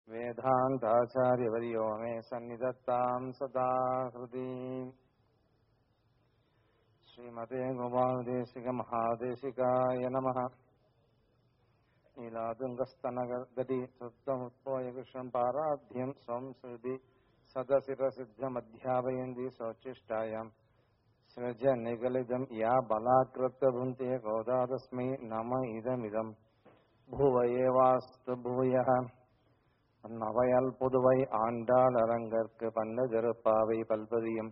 वेदान्ताचार्यवर्यो मे सन्निधत्ताम् सदा हृदि श्रीमते गोपालदेशिकमहादेशिकाय नमः नीलादुङ्गस्तनगदि सुप्तमुत्पोयकृष्णम् पाराध्यम् स्वम् श्रुति सदशिरसिद्धमध्यापयन्ति स्वोच्छिष्टायाम् सृज निगलितम् या बलाकृत्य भुन्ते गोदादस्मै नम इदमिदम् भुव एवास्तु भूयः நவையால் புதுவை ஆண்டாள் அரங்கற்கு பண்ண ஜெருப்பாவை பல்பதியும்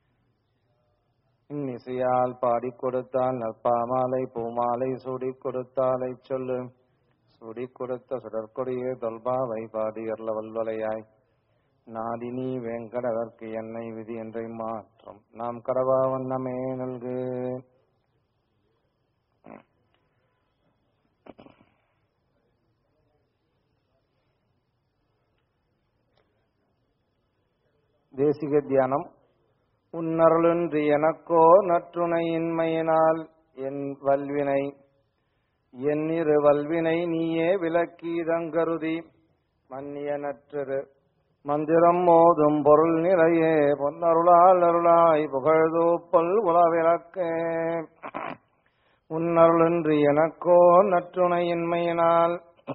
இன்னிசையால் பாடிக் கொடுத்தால் நற்பாமாலை பூமாலை சூடிக் கொடுத்தாலை சொல்லு சூடிக் கொடுத்த சுடற்கொடியே தொல்பாவை பாடியர்ல வல்வலையாய் நாதினி வேங்கடவர்க்கு என்னை விதி என்றை மாற்றம் நாம் கடவா வண்ணமே நல்கு தேசிக தியானம் உன்னருளின்றி எனக்கோ நற்றுணையின்மையினால் என் வல்வினை என்னிரு வல்வினை நீயே விலக்கீதங்கருதி மன்னிய நற்றிரு மந்திரம் மோதும் பொருள் நிறையே பொன்னருளால் அருளாய் புகழ்தூப்பல் உலவிளக்கே உன்னருளின்றி எனக்கோ நற்றுணையின்மையினால்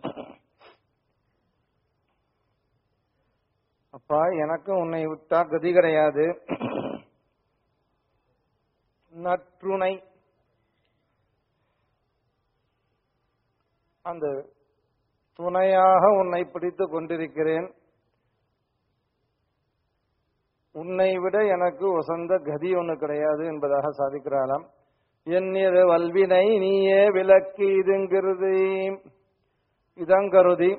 அப்பா எனக்கு உன்னை விட்டா கதி கிடையாது நற்றுணை அந்த துணையாக உன்னை பிடித்து கொண்டிருக்கிறேன் உன்னை விட எனக்கு உசந்த கதி ஒன்று கிடையாது என்பதாக சாதிக்கிறாளாம் என்னிரு வல்வினை நீயே விலக்கி இதுங்கிறது இதங்கருதி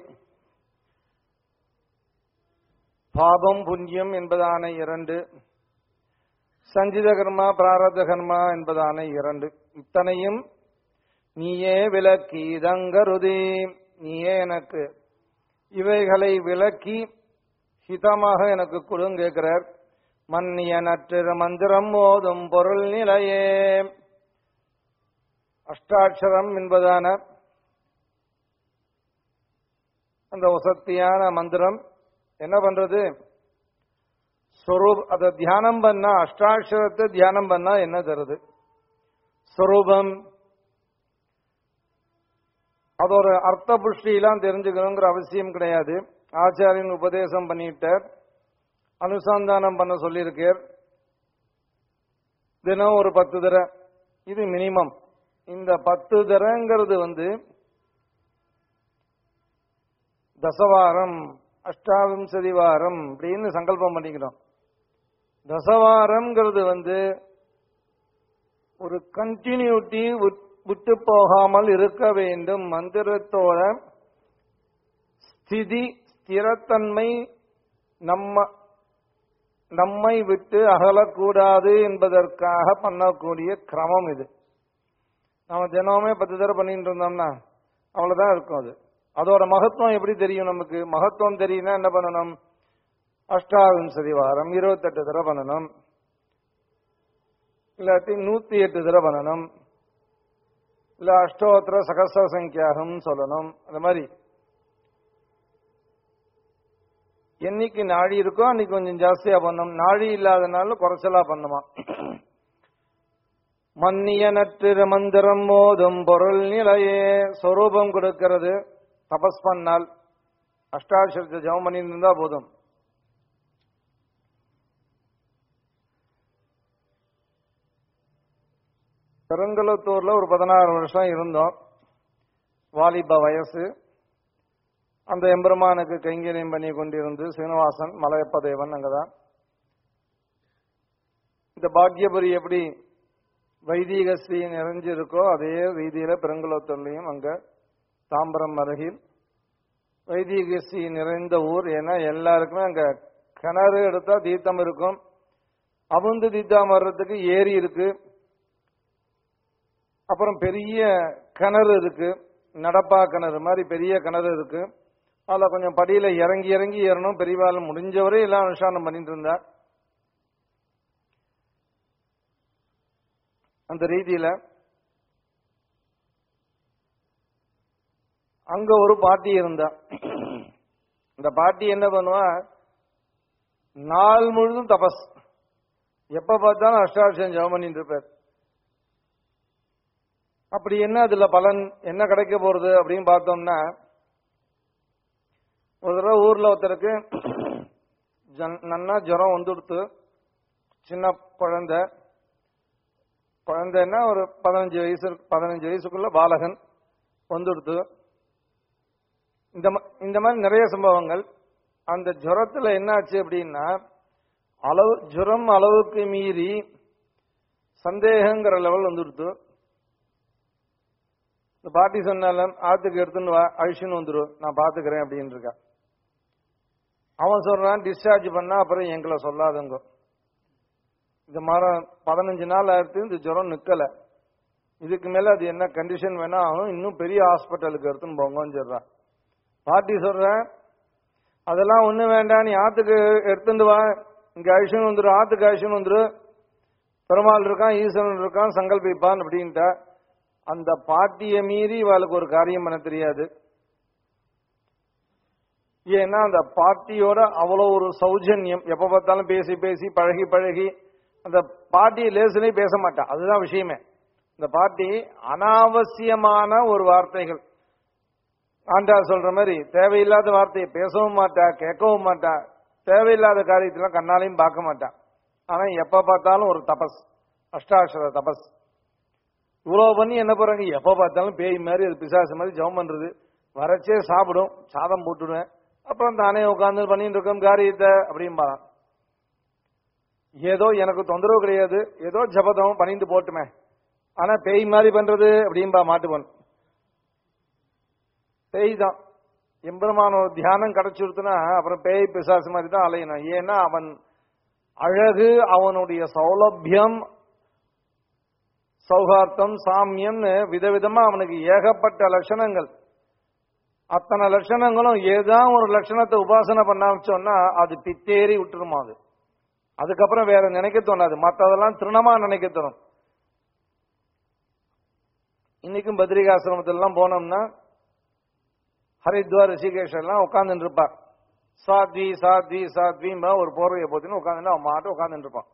பாபம் புண்ணியம் என்பதான இரண்டு சஞ்சித கர்மா பிராரத கர்மா என்பதான இரண்டு இத்தனையும் நீயே விலக்கி இதங்கருதி நீயே எனக்கு இவைகளை விலக்கி ஹிதமாக எனக்கு கொடுங்க கேட்கிறார் மன்னிய நற்று மந்திரம் ஓதும் பொருள் நிலையே அஷ்டாட்சரம் என்பதான அந்த வசத்தியான மந்திரம் என்ன பண்றது ஸ்வரூப் அதை தியானம் பண்ணா அஷ்டாட்சரத்தை தியானம் பண்ணா என்ன தருது ஸ்வரூபம் அதோட அர்த்த புஷ்டியெல்லாம் தெரிஞ்சுக்கணுங்கிற அவசியம் கிடையாது ஆச்சாரியன் உபதேசம் பண்ணிட்டார் அனுசந்தானம் பண்ண சொல்லியிருக்கார் தினம் ஒரு பத்து தர இது மினிமம் இந்த பத்து தரங்கிறது வந்து தசவாரம் அஷ்டாவிம்சதி வாரம் அப்படின்னு சங்கல்பம் பண்ணிக்கிறோம் தசவாரம்ங்கிறது வந்து ஒரு கண்டினியூட்டி விட்டு போகாமல் இருக்க வேண்டும் மந்திரத்தோட ஸ்திதி ஸ்திரத்தன்மை நம்ம நம்மை விட்டு அகலக்கூடாது என்பதற்காக பண்ணக்கூடிய கிரமம் இது நம்ம தினமுமே பத்து தடவை பண்ணிட்டு இருந்தோம்னா அவ்வளவுதான் இருக்கும் அது அதோட மகத்துவம் எப்படி தெரியும் நமக்கு மகத்துவம் தெரியும்னா என்ன பண்ணணும் அஷ்டாவிம்சதி வாரம் இருபத்தெட்டு தடவை பண்ணணும் இல்லாட்டி நூத்தி எட்டு தடவை பண்ணணும் இல்ல அஷ்டோத்திர சகச சங்கியாகம் சொல்லணும் அந்த மாதிரி என்னைக்கு நாடி இருக்கோ அன்னைக்கு கொஞ்சம் ஜாஸ்தியா பண்ணும் நாடி இல்லாதனால குறைச்சலா பண்ணுமா மன்னிய நற்று மந்திரம் மோதும் பொருள் நிலையே சொரூபம் கொடுக்கிறது தபஸ் பண்ணால் அஷ்டாட்சரத்தை ஜபம் பண்ணி இருந்தா போதும் பெருங்கலத்தூர்ல ஒரு பதினாறு வருஷம் இருந்தோம் வாலிப வயசு அந்த எம்பெருமானுக்கு கைங்கரியம் பண்ணி கொண்டிருந்து சீனிவாசன் மலையப்ப தேவன் அங்கதான் இந்த பாக்யபுரி எப்படி வைதீக ஸ்ரீ நிறைஞ்சிருக்கோ அதே ரீதியில பெருங்குளத்தூர்லையும் அங்க தாம்பரம் அருகில் வைதீக ஸ்ரீ நிறைந்த ஊர் ஏன்னா எல்லாருக்குமே அங்க கிணறு எடுத்தா தீர்த்தம் இருக்கும் அவுந்து தீர்த்தம் வர்றதுக்கு ஏரி இருக்கு அப்புறம் பெரிய கிணறு இருக்கு நடப்பா கிணறு மாதிரி பெரிய கிணறு இருக்கு அதில் கொஞ்சம் படியில இறங்கி இறங்கி ஏறணும் பெரியவாள் முடிஞ்சவரை எல்லாம் அனுஷ்டானம் பண்ணிட்டு இருந்தா அந்த ரீதியில அங்க ஒரு பாட்டி இருந்தா இந்த பாட்டி என்ன பண்ணுவா நாள் முழுதும் தபஸ் எப்ப பார்த்தாலும் அஷ்டாட்சம் ஜெபம் பண்ணிட்டு இருப்பார் அப்படி என்ன அதுல பலன் என்ன கிடைக்க போறது அப்படின்னு பார்த்தோம்னா ஒரு தடவை ஊர்ல ஒருத்தருக்கு ஜன்- நன்னா ஜுரம் வந்துடுத்து சின்ன குழந்தை குழந்தைன்னா ஒரு பதினஞ்சு வயசு பதினஞ்சு வயசுக்குள்ள பாலகன் வந்துடுத்து இந்த ம- இந்த மாதிரி நிறைய சம்பவங்கள் அந்த ஜுரத்துல என்னாச்சு அப்படின்னா அளவு ஜுரம் அளவுக்கு மீறி சந்தேகங்கிற லெவல் வந்துடுத்து இந்த பாட்டி சொன்னால ஆத்துக்கு எடுத்துன்னு வா அழிச்சுன்னு வந்துரு நான் பாத்துக்கிறேன் அப்படின்னு இருக்கா அவன் சொல்றான் டிஸ்சார்ஜ் பண்ணா அப்புறம் எங்களை சொல்லாதங்க இந்த மாதிரி பதினஞ்சு நாள் ஆயிடுத்து இந்த ஜுரம் நிக்கல இதுக்கு மேல அது என்ன கண்டிஷன் வேணா ஆகும் இன்னும் பெரிய ஹாஸ்பிட்டலுக்கு எடுத்துன்னு போங்கன்னு சொல்றான் பாட்டி சொல்றேன் அதெல்லாம் ஒண்ணு வேண்டாம் நீ ஆத்துக்கு எடுத்துட்டு வா இங்க அழிச்சுன்னு வந்துரு ஆத்துக்கு அழிச்சுன்னு வந்துரு பெருமாள் இருக்கான் ஈஸ்வரன் இருக்கான் சங்கல்பிப்பான் அப்படின்ட்டா அந்த பாட்டியை மீறி இவாளுக்கு ஒரு காரியம் பண்ண தெரியாது ஏன்னா அந்த பாட்டியோட அவ்வளோ ஒரு சௌஜன்யம் எப்ப பார்த்தாலும் பேசி பேசி பழகி பழகி அந்த பாட்டி லேசுனே பேச மாட்டா அதுதான் விஷயமே இந்த பாட்டி அனாவசியமான ஒரு வார்த்தைகள் ஆண்டா சொல்ற மாதிரி தேவையில்லாத வார்த்தையை பேசவும் மாட்டா கேட்கவும் மாட்டா தேவையில்லாத காரியத்தெல்லாம் கண்ணாலையும் பார்க்க மாட்டா ஆனா எப்ப பார்த்தாலும் ஒரு தபஸ் அஷ்டாட்சர தபஸ் இவ்வளவு பண்ணி என்ன போறாங்க எப்ப பார்த்தாலும் பேய் மாதிரி அது பிசாசு மாதிரி ஜெபம் பண்றது வரச்சே சாப்பிடும் சாதம் போட்டுடுவேன் அப்புறம் தானே உட்கார்ந்து பண்ணிட்டு இருக்கோம் காரியத்தை அப்படிம்பாரான் ஏதோ எனக்கு தொந்தரவு கிடையாது ஏதோ ஜபதம் பண்ணிட்டு போட்டுமே ஆனா பேய் மாதிரி பண்றது அப்படின்பா மாட்டுவன் பேய் தான் எம்பெருமான ஒரு தியானம் கிடைச்சிருத்துனா அப்புறம் பேய் பிசாசு மாதிரி தான் அலையணும் ஏன்னா அவன் அழகு அவனுடைய சௌலபியம் சௌகார்த்தம் சாமியம்னு விதவிதமா அவனுக்கு ஏகப்பட்ட லட்சணங்கள் அத்தனை லட்சணங்களும் ஏதாவது ஒரு லட்சணத்தை உபாசனை பண்ண ஆரம்பிச்சோம்னா அது பித்தேறி விட்டுருமா அது அதுக்கப்புறம் வேற நினைக்க தோணாது மற்றதெல்லாம் திருணமா நினைக்க தோணும் இன்னைக்கும் பத்ரிகாசிரமத்திலாம் போனோம்னா ஹரித்வார் ரிஷிகேஷ் எல்லாம் உட்கார்ந்துட்டு இருப்பா சாத்வி சாத்வி சாத்விம்பா ஒரு போர்வையை போத்தின்னு உட்காந்துட்டு அவன் மாட்டு உட்காந்துட்டு இருப்பான்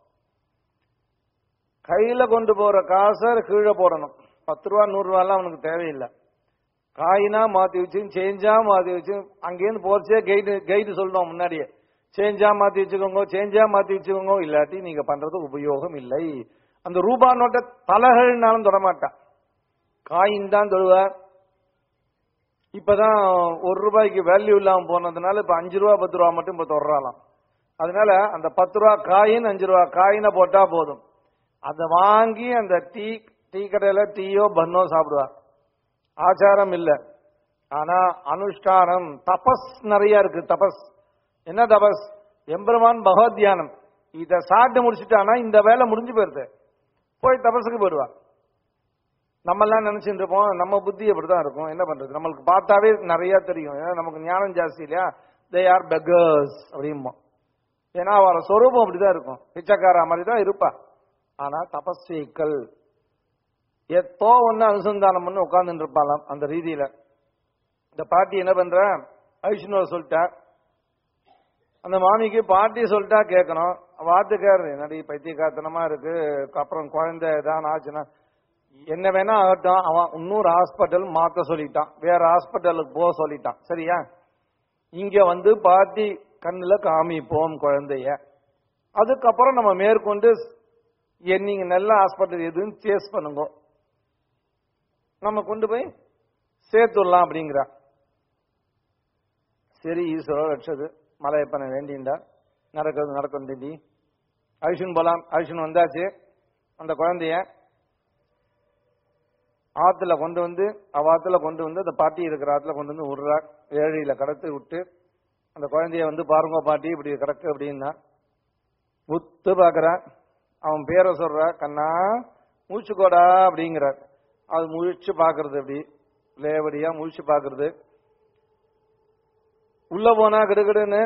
கையில கொண்டு போற காசை கீழே போடணும் பத்து ரூபா நூறு ரூபாய்லாம் அவனுக்கு தேவையில்லை காயினா மாத்தி வச்சு சேஞ்சா மாத்தி வச்சு அங்கேருந்து போறச்சே கைடு கைடு சொல்லணும் முன்னாடியே சேஞ்சா மாத்தி வச்சுக்கோங்க சேஞ்சா மாத்தி வச்சுக்கோங்க இல்லாட்டி நீங்க பண்றது உபயோகம் இல்லை அந்த ரூபா நோட்டை தலகள்னாலும் தொடமாட்டான் காயின் தான் தொழுவார் இப்பதான் ஒரு ரூபாய்க்கு வேல்யூ இல்லாம போனதுனால இப்ப அஞ்சு ரூபா பத்து ரூபா மட்டும் இப்ப தொடரலாம் அதனால அந்த பத்து ரூபா காயின் அஞ்சு ரூபா காயினை போட்டா போதும் அதை வாங்கி அந்த டீ டீ கடையில டீயோ பன்னோ சாப்பிடுவா ஆச்சாரம் இல்ல ஆனா அனுஷ்டானம் தபஸ் நிறைய இருக்கு தபஸ் என்ன தபஸ் எம்பெருமான் பகவத் தியானம் இத சாப்பிட்டு முடிச்சுட்டானா இந்த வேலை முடிஞ்சு போயிருது போய் தபஸுக்கு போயிடுவா நம்ம எல்லாம் நினைச்சிட்டு இருப்போம் நம்ம புத்தி அப்படிதான் இருக்கும் என்ன பண்றது நம்மளுக்கு பார்த்தாவே நிறைய தெரியும் ஏன்னா நமக்கு ஞானம் ஜாஸ்தி இல்லையா தே ஆர் பெகர்ஸ் அப்படிம்போம் ஏன்னா அவரோட சொரூபம் அப்படிதான் இருக்கும் பிச்சைக்காரா மாதிரி தான் இருப்பா ஆனா தபஸ்வீக்கள் எப்போ ஒண்ணு அனுசந்தானம் பண்ணி உட்கார்ந்துட்டு இருப்பாளாம் அந்த ரீதியில இந்த பாட்டி என்ன பண்ற ஐஷ்ணுவ சொல்லிட்டா அந்த மாமிக்கு பாட்டி சொல்லிட்டா கேட்கணும் வாத்துக்கார் என்னடி பைத்தியக்காரத்தனமா இருக்கு அப்புறம் குழந்தை ஏதாவது ஆச்சுன்னா என்ன வேணா ஆகட்டும் அவன் இன்னொரு ஹாஸ்பிட்டல் மாத்த சொல்லிட்டான் வேற ஹாஸ்பிட்டலுக்கு போக சொல்லிட்டான் சரியா இங்க வந்து பாட்டி கண்ணுல காமிப்போம் குழந்தைய அதுக்கப்புறம் நம்ம மேற்கொண்டு எ- நீங்க நல்ல ஹாஸ்பிட்டல் எதுன்னு சேஸ் பண்ணுங்க நம்ம கொண்டு போய் சேர்த்துடலாம் அப்படிங்கிறா சரி ஈஸ்வரோ ரட்சது மலையப்பனை வேண்டிண்டா நடக்கிறது நடக்கும் திண்டி அழிச்சுன்னு போலாம் அழிச்சுன்னு வந்தாச்சு அந்த குழந்தைய ஆத்துல கொண்டு வந்து அவ ஆத்துல கொண்டு வந்து அந்த பாட்டி இருக்கிற ஆத்துல கொண்டு வந்து விடுறா ஏழியில கடத்தி விட்டு அந்த குழந்தைய வந்து பாருங்க பாட்டி இப்படி கிடக்கு அப்படின்னா உத்து பாக்குறான் அவன் பேரை சொல்றா கண்ணா முழிச்சுக்கோடா அப்படிங்கிறார் அது முழிச்சு பாக்குறது அப்படி லேவடியா முழிச்சு பாக்குறது உள்ள போனா கிடுகிடுன்னு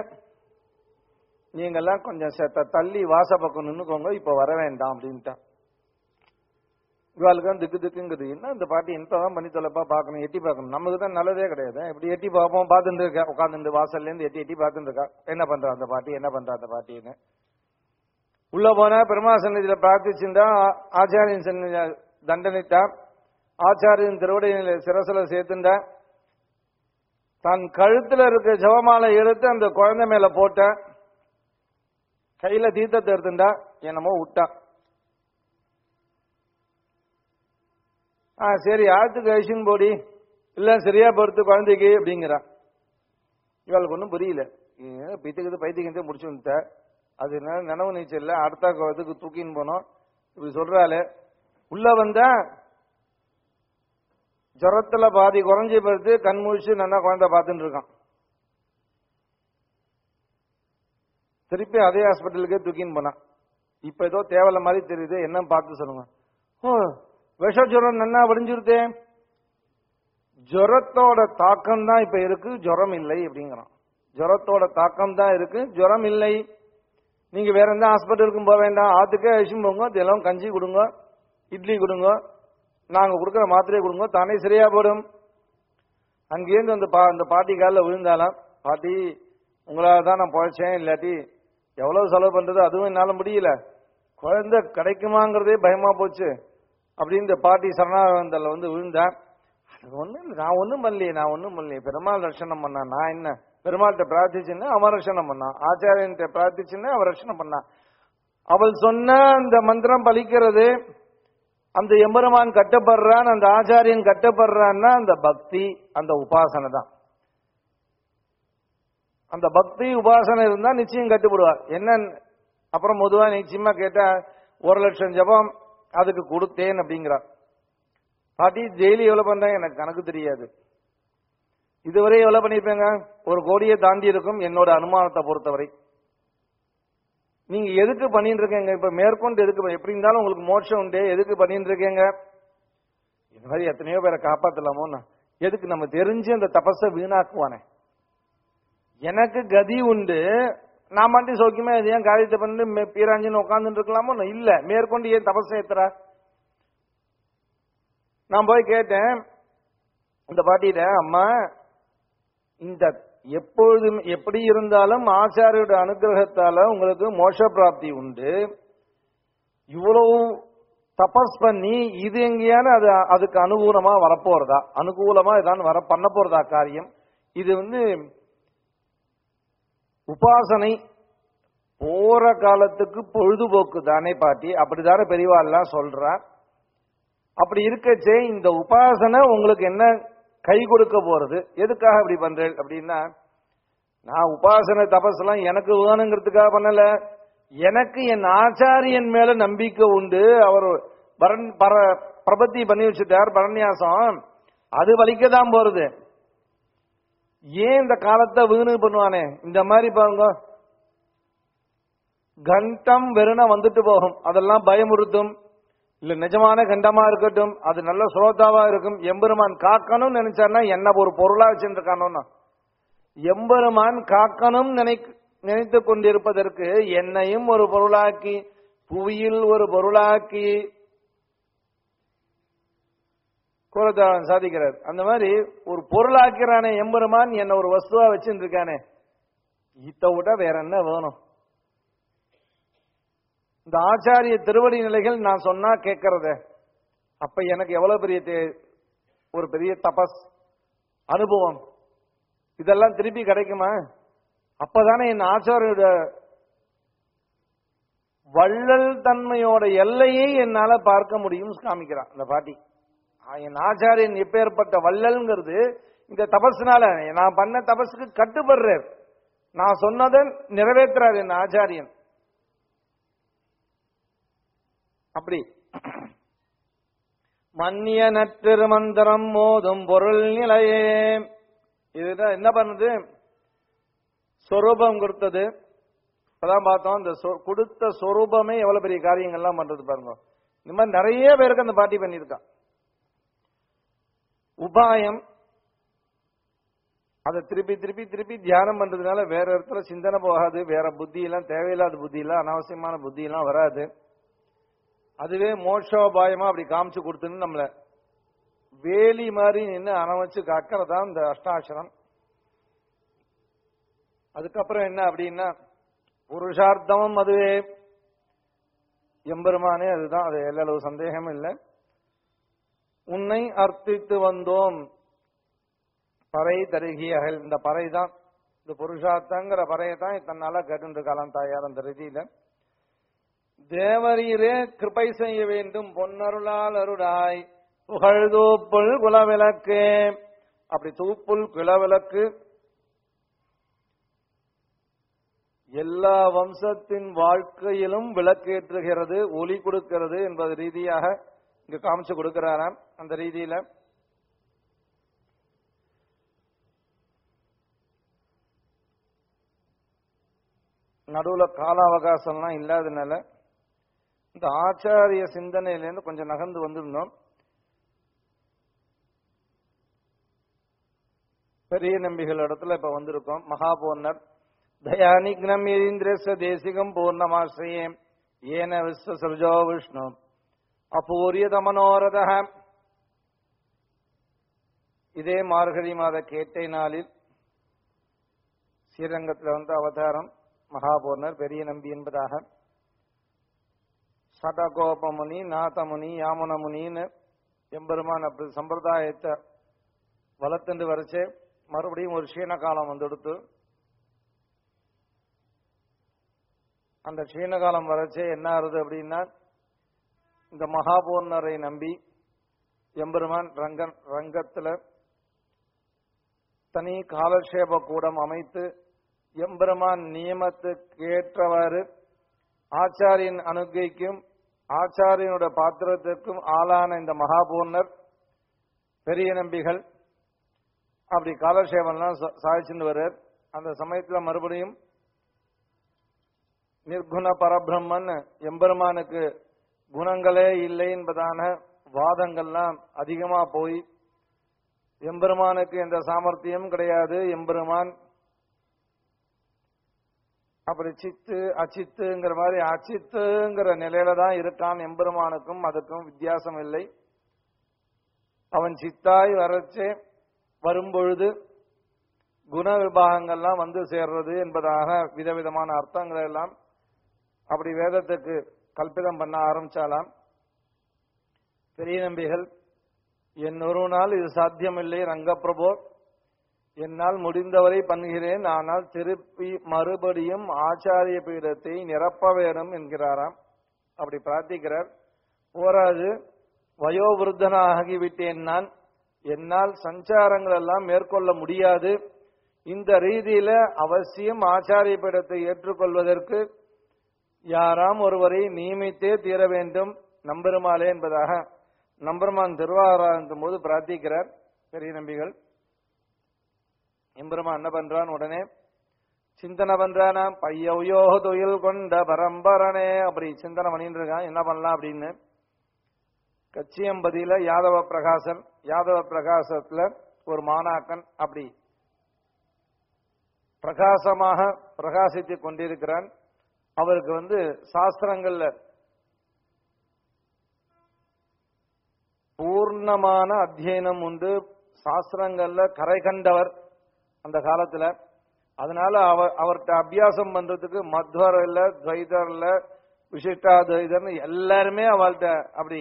நீங்கெல்லாம் கொஞ்சம் செத்த தள்ளி வாச பக்கம் நின்னுக்கோங்க இப்ப வர வேண்டாம் அப்படின்ட்டான் இவாளுக்கு தான் திக்கு திக்குங்குது என்ன இந்த பாட்டி என்னதான் பண்ணி தொலைப்பா பார்க்கணும் எட்டி பார்க்கணும் நமக்கு தான் நல்லதே கிடையாது இப்படி எட்டி பார்ப்போம் பார்த்துட்டு இருக்கா உட்காந்துட்டு வாசல்ல இருந்து எட்டி எட்டி பார்த்துட்டு இருக்கா என்ன பண்றா அந்த பாட்டி என்ன பண்றா அந்த பாட்டின்னு உள்ள போனா பெருமா சன்னதியில பிரார்த்திச்சுட்டா ஆச்சாரியன் சன்னதி தண்டனிட்டா ஆச்சாரியன் திருவடியில சிரசில சேர்த்துண்டா தன் கழுத்துல இருக்க ஜவமாலை எடுத்து அந்த குழந்தை மேல போட்ட கையில தீர்த்தத்தை எடுத்துண்டா என்னமோ விட்டா ஆ சரி ஆத்துக்கு ஐஷன் போடி இல்ல சரியா பொறுத்து குழந்தைக்கு அப்படிங்கிறா இவளுக்கு ஒன்றும் புரியல பித்துக்கிட்டு பைத்தியத்தை முடிச்சு வந்துட்ட அது என்ன நினைவு நீச்சல் இல்ல அடுத்த இதுக்கு தூக்கின்னு போனோம் இப்படி சொல்றாளே உள்ள வந்தா ஜுரத்துல பாதி குறைஞ்சி படுத்து கண் முழிச்சு நல்லா குழந்தை பார்த்துட்டு இருக்கான் திருப்பி அதே ஹாஸ்பிட்டலுக்கே தூக்கின்னு போனான் இப்ப ஏதோ தேவையில்ல மாதிரி தெரியுது என்ன பார்த்து சொல்லுங்க ஓ விஷ ஜுரம் நன்னா வடிஞ்சிருத்தே ஜுரத்தோட தாக்கம் தான் இப்ப இருக்கு ஜுரம் இல்லை அப்படிங்கிறான் ஜுரத்தோட தாக்கம் தான் இருக்கு ஜுரம் இல்லை நீங்க வேற எந்த ஹாஸ்பிட்டலுக்கும் போக வேண்டாம் ஆத்துக்கே அழிச்சும் போங்க தினம் கஞ்சி கொடுங்க இட்லி கொடுங்க நாங்க கொடுக்குற மாத்திரையை கொடுங்க தானே சரியா போடும் அங்கேருந்து அந்த பா அந்த பாட்டி காலில் விழுந்தாலாம் பாட்டி உங்களால தான் நான் பழைச்சேன் இல்லாட்டி எவ்வளவு செலவு பண்றது அதுவும் என்னால முடியல குழந்தை கிடைக்குமாங்கிறதே பயமா போச்சு அப்படின்னு இந்த பாட்டி சரணானந்தல வந்து விழுந்தேன் அது ஒண்ணும் இல்ல, நான் ஒண்ணும் பண்ணலையே நான் ஒண்ணும் பண்ணலையே பெருமாள் ரட்சணம் பண்ணான் நான் என்ன பெருமாள்கிட்ட பிரார்த்திச்சுன்னு அவன் ரட்சணம் பண்ணான் ஆச்சாரியன்ட்ட பிரார்த்திச்சுன்னு அவன் ரட்சணம் பண்ணான் அவள் சொன்ன அந்த மந்திரம் பலிக்கிறது அந்த எம்பெருமான் கட்டப்படுறான் அந்த ஆச்சாரியன் கட்டப்படுறான்னா அந்த பக்தி அந்த உபாசனை தான் அந்த பக்தி உபாசனை இருந்தா நிச்சயம் கட்டுப்படுவார் என்ன அப்புறம் பொதுவா நிச்சயமா கேட்டா ஒரு லட்சம் ஜபம் அதுக்கு கொடுத்தேன் அப்படிங்கிறார் பாட்டி டெய்லி எவ்வளவு பண்றேன் எனக்கு கணக்கு தெரியாது இதுவரை எவ்வளவு பண்ணிருப்பேங்க ஒரு கோடியை தாண்டி இருக்கும் என்னோட அனுமானத்தை பொறுத்தவரை நீங்க எதுக்கு பண்ணிட்டு இருக்கீங்க இப்ப மேற்கொண்டு எதுக்கு எப்படி இருந்தாலும் உங்களுக்கு மோட்சம் உண்டு எதுக்கு பண்ணிட்டு இருக்கீங்க இந்த மாதிரி எத்தனையோ பேரை காப்பாத்தலாமோ எதுக்கு நம்ம தெரிஞ்சு அந்த தபஸை வீணாக்குவானே எனக்கு கதி உண்டு நான் மட்டும் சௌக்கியமா இது ஏன் காரியத்தை பண்ணி மே- பீராஞ்சின்னு உட்காந்துட்டு இருக்கலாமோ இல்ல மேற்கொண்டு ஏன் தபஸை ஏத்துறா நான் போய் கேட்டேன் இந்த பாட்டிட்ட அம்மா இந்த எப்பொழுதும் எப்படி இருந்தாலும் ஆச்சாரியோட அனுகிரகத்தால உங்களுக்கு மோட்ச பிராப்தி உண்டு இவ்வளவு தபஸ் பண்ணி இது எங்கேயான அது அதுக்கு அனுகூலமா வரப்போறதா அனுகூலமா இதான் வர பண்ண போறதா காரியம் இது வந்து உபாசனை போற காலத்துக்கு பொழுதுபோக்கு தானே பாட்டி அப்படிதானே பெரியவா எல்லாம் சொல்றா அப்படி இருக்கச்சே இந்த உபாசனை உங்களுக்கு என்ன கை கொடுக்க போறது எதுக்காக அப்படி பண்றேன் அப்படின்னா நான் உபாசனை தபஸ் எல்லாம் எனக்கு வேணுங்கிறதுக்காக பண்ணல எனக்கு என் ஆச்சாரியன் மேல நம்பிக்கை உண்டு அவர் பரண் பர பிரபத்தி பண்ணி வச்சுட்டார் பரண்யாசம் அது வலிக்க தான் போறது ஏன் இந்த காலத்தை வீணு பண்ணுவானே இந்த மாதிரி பாருங்க கண்டம் வெறுன வந்துட்டு போகும் அதெல்லாம் பயமுறுத்தும் இல்ல நிஜமான கண்டமா இருக்கட்டும் அது நல்ல சுரோதாவா இருக்கும் எம்பெருமான் காக்கணும்னு நினைச்சாருன்னா என்ன ஒரு பொருளா வச்சுருக்கானோன்னா எம்பெருமான் காக்கணும் நினை நினைத்து கொண்டிருப்பதற்கு என்னையும் ஒரு பொருளாக்கி புவியில் ஒரு பொருளாக்கி கோரத்தாளன் சாதிக்கிறார் அந்த மாதிரி ஒரு பொருளாக்கிறானே எம்பெருமான் என்ன ஒரு வஸ்துவா வச்சுட்டு இருக்கானே இதை விட வேற என்ன வேணும் இந்த ஆச்சாரிய திருவடி நிலைகள் நான் சொன்னா கேட்கறத அப்ப எனக்கு எவ்வளவு பெரிய தே- ஒரு பெரிய தபஸ் அனுபவம் இதெல்லாம் திருப்பி கிடைக்குமா அப்பதானே என் ஆச்சாரியோட வள்ளல் தன்மையோட எல்லையை என்னால பார்க்க முடியும் காமிக்கிறான் அந்த பாட்டி ஆ, என் ஆச்சாரியன் எப்பேற்பட்ட வள்ளல்ங்கிறது இந்த தபஸ்னால நான் பண்ண தபஸுக்கு கட்டுப்படுறார் நான் சொன்னதை நிறைவேற்றுறார் என் ஆச்சாரியன் அப்படி மன்னிய நற்றிருமந்திரம் மோதும் பொருள் நிலையே இதுதான் என்ன பண்ணுது சொரூபம் கொடுத்தது இப்பதான் பார்த்தோம் இந்த சொ- கொடுத்த சொரூபமே எவ்வளவு பெரிய காரியங்கள்லாம் பண்றது பாருங்க இந்த மாதிரி நிறைய பேருக்கு அந்த பாட்டி பண்ணியிருக்கான் உபாயம் அதை திருப்பி திருப்பி திருப்பி தியானம் பண்றதுனால வேற இடத்துல சிந்தனை போகாது வேற புத்தி எல்லாம் தேவையில்லாத புத்தி எல்லாம் அனாவசியமான புத்தி எல்லாம் வராது அதுவே மோட்சோபாயமா அப்படி காமிச்சு கொடுத்துன்னு நம்மள வேலி மாதிரி நின்று அணவச்சு காக்கிறதா இந்த அஷ்டாட்சரம் அதுக்கப்புறம் என்ன அப்படின்னா புருஷார்த்தமும் அதுவே எம்பெருமானே அதுதான் அது எல்லளவு சந்தேகம் இல்லை உன்னை அர்த்தித்து வந்தோம் பறை தருகி அகல் இந்த பறை தான் இந்த புருஷார்த்தங்கிற பறையை தான் தன்னால கேட்டு இருக்கலாம் தாயார் அந்த ரீதியில தேவரீரே கிருபை செய்ய வேண்டும் பொன்னருளால் அருளாய் புகழ்தூப்புள் குலவிளக்கு அப்படி தூப்புள் குலவிளக்கு எல்லா வம்சத்தின் வாழ்க்கையிலும் விளக்கேற்றுகிறது ஒளி கொடுக்கிறது என்பது ரீதியாக இங்க காமிச்சு கொடுக்கிறாராம் அந்த ரீதியில நடுவுல கால அவகாசம்லாம் இல்லாதனால இந்த ஆச்சாரிய சிந்தனையிலேருந்து கொஞ்சம் நகர்ந்து வந்திருந்தோம் பெரிய நம்பிகள் இடத்துல இப்ப வந்திருக்கோம் மகாபூர்ணர் தயானிக்னம் யதீந்திரஸ்ய தேசிகம் பூர்ணமாசிரியே ஏன விஸ்வசர்ஜோ விஷ்ணு அபூரியத மனோரத இதே மார்கழி மாத கேட்டை நாளில் ஸ்ரீரங்கத்தில் வந்து அவதாரம் மகாபூர்ணர் பெரிய நம்பி என்பதாக சடகோபமுனி நாதமுனி யாமுனமுனின்னு எம்பெருமான் அப்படி சம்பிரதாயத்தை வளர்த்துண்டு வரைச்சு மறுபடியும் ஒரு க்ஷீண காலம் வந்துடுத்து அந்த க்ஷீண காலம் வரைச்சே என்ன ஆறுது அப்படின்னா இந்த மகாபூர்ணரை நம்பி எம்பெருமான் ரங்கன் ரங்கத்துல தனி காலக்ஷேப கூடம் அமைத்து எம்பெருமான் நியமத்துக்கு ஏற்றவாறு ஆச்சாரியின் அனுகைக்கும் ஆச்சாரியனுடைய பாத்திரத்திற்கும் ஆளான இந்த மகாபூர்ணர் பெரிய நம்பிகள் அப்படி காலக்ஷேபம்லாம் சா- சாதிச்சுட்டு வர்றார் அந்த சமயத்துல மறுபடியும் நிர்குண பரபிரம்மன் எம்பெருமானுக்கு குணங்களே இல்லை என்பதான வாதங்கள்லாம் அதிகமா போய் எம்பெருமானுக்கு எந்த சாமர்த்தியம் கிடையாது எம்பெருமான் அப்படி சித்து அச்சித்துங்கிற மாதிரி அச்சித்துங்கிற நிலையில தான் இருக்கான் எம்பெருமானுக்கும் அதுக்கும் வித்தியாசம் இல்லை அவன் சித்தாய் வரச்சே வரும்பொழுது குண விபாகங்கள்லாம் வந்து சேர்றது என்பதாக விதவிதமான அர்த்தங்களை எல்லாம் அப்படி வேதத்துக்கு கல்பிதம் பண்ண ஆரம்பிச்சாலாம் பெரிய நம்பிகள் என் ஒரு நாள் இது சாத்தியமில்லை ரங்கப்பிரபோ என்னால் முடிந்தவரை பண்ணுகிறேன் ஆனால் திருப்பி மறுபடியும் ஆச்சாரிய பீடத்தை நிரப்ப வேணும் என்கிறாராம் அப்படி பிரார்த்திக்கிறார் போராது வயோவிருத்தனாகிவிட்டேன் நான் என்னால் சஞ்சாரங்கள் எல்லாம் மேற்கொள்ள முடியாது இந்த ரீதியில அவசியம் ஆச்சாரிய பீடத்தை ஏற்றுக்கொள்வதற்கு யாராம் ஒருவரை நியமித்தே தீர வேண்டும் நம்பெருமாளே என்பதாக நம்பெருமான் திருவாராயணத்தின் போது பிரார்த்திக்கிறார் பெரிய நம்பிகள் எம்பெருமான் என்ன பண்றான் உடனே சிந்தனை பண்றானா பையவையோ தொழில் கொண்ட பரம்பரனே அப்படி சிந்தனை பண்ணிட்டு இருக்கான் என்ன பண்ணலாம் அப்படின்னு கச்சியம்பதியில யாதவ பிரகாசன் யாதவ பிரகாசத்துல ஒரு மாணாக்கன் அப்படி பிரகாசமாக பிரகாசித்துக் கொண்டிருக்கிறான் அவருக்கு வந்து சாஸ்திரங்கள்ல பூர்ணமான அத்தியனம் உண்டு சாஸ்திரங்கள்ல கரை கண்டவர் அந்த காலத்துல அதனால அவர் அவர்கிட்ட அபியாசம் பண்றதுக்கு மத்வர் இல்ல துவைதர் இல்ல விசிஷ்டாத்வைதர்னு எல்லாருமே அவள்கிட்ட அப்படி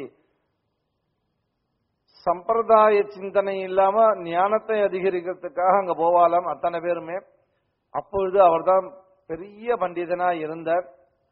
சம்பிரதாய சிந்தனை இல்லாம ஞானத்தை அதிகரிக்கிறதுக்காக அங்க போவாலாம் அத்தனை பேருமே அப்பொழுது அவர்தான் பெரிய பண்டிதனா இருந்தார்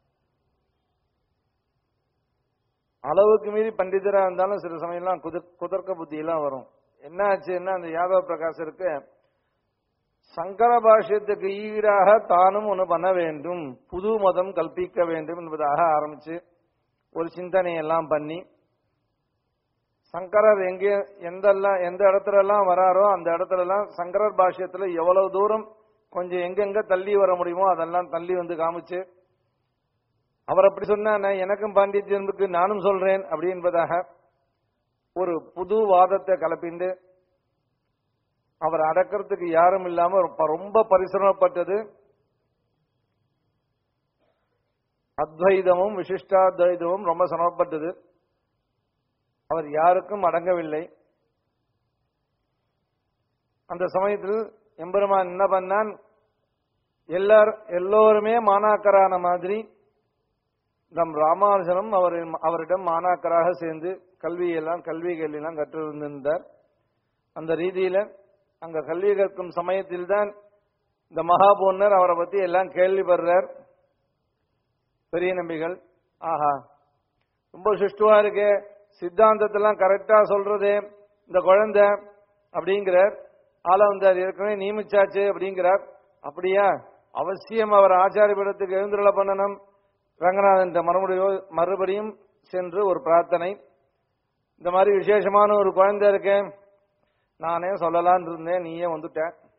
அளவுக்கு மீறி பண்டிதரா இருந்தாலும் சில சமயம்லாம் குதிர் குதர்க்க புத்தி எல்லாம் வரும் என்ன ஆச்சுன்னா அந்த யாதவ பிரகாசருக்கு சங்கர பாஷ்யத்துக்கு ஈடாக தானும் ஒண்ணு பண்ண வேண்டும் புது மதம் கல்பிக்க வேண்டும் என்பதாக ஆரம்பிச்சு ஒரு சிந்தனையெல்லாம் பண்ணி சங்கரர் எங்கே எந்தெல்லாம் எந்த இடத்துல எல்லாம் வராரோ அந்த இடத்துல எல்லாம் சங்கரர் பாஷ்யத்துல எவ்வளவு தூரம் கொஞ்சம் எங்கெங்க தள்ளி வர முடியுமோ அதெல்லாம் தள்ளி வந்து காமிச்சு அவர் அப்படி சொன்னா நான் எனக்கும் பாண்டித்யம் இருக்கு நானும் சொல்றேன் அப்படி என்பதாக ஒரு புது வாதத்தை கலப்பிண்டு அவர் அடக்கிறதுக்கு யாரும் இல்லாம ரொம்ப- ரொம்ப பரிசிரமப்பட்டது அத்வைதமும் விசிஷ்டாத்வைதமும் ரொம்ப சிரமப்பட்டது அவர் யாருக்கும் அடங்கவில்லை அந்த சமயத்தில் எம்பெருமான் என்ன பண்ணான் எல்லார் எல்லோருமே மாணாக்கரான மாதிரி நம் ராமானுஜனும் அவர் அவரிடம் மாணாக்கராக சேர்ந்து கல்வியெல்லாம் கல்வி கல்வியெல்லாம் கற்றிருந்தார் அந்த ரீதியில அங்க கல்வி கற்கும் சமயத்தில் தான் இந்த மகாபூர்ணர் அவரை பத்தி எல்லாம் கேள்விப்படுறார் பெரிய நம்பிகள் ஆஹா ரொம்ப சுஷ்டுவா இருக்கே சித்தாந்தத்தெல்லாம் கரெக்டா சொல்றதே இந்த குழந்தை அப்படிங்கிறார் ஆள வந்தார் ஏற்கனவே நியமிச்சாச்சு அப்படிங்கிறார் அப்படியா அவசியம் அவர் ஆச்சாரியபீடத்துக்கு எழுந்துள்ள பண்ணணும் ரங்கநாதன் மறுபடியும் மறுபடியும் சென்று ஒரு பிரார்த்தனை இந்த மாதிரி விசேஷமான ஒரு குழந்தை இருக்கேன் நானே சொல்லலான் இருந்தேன் நீயே வந்துட்ட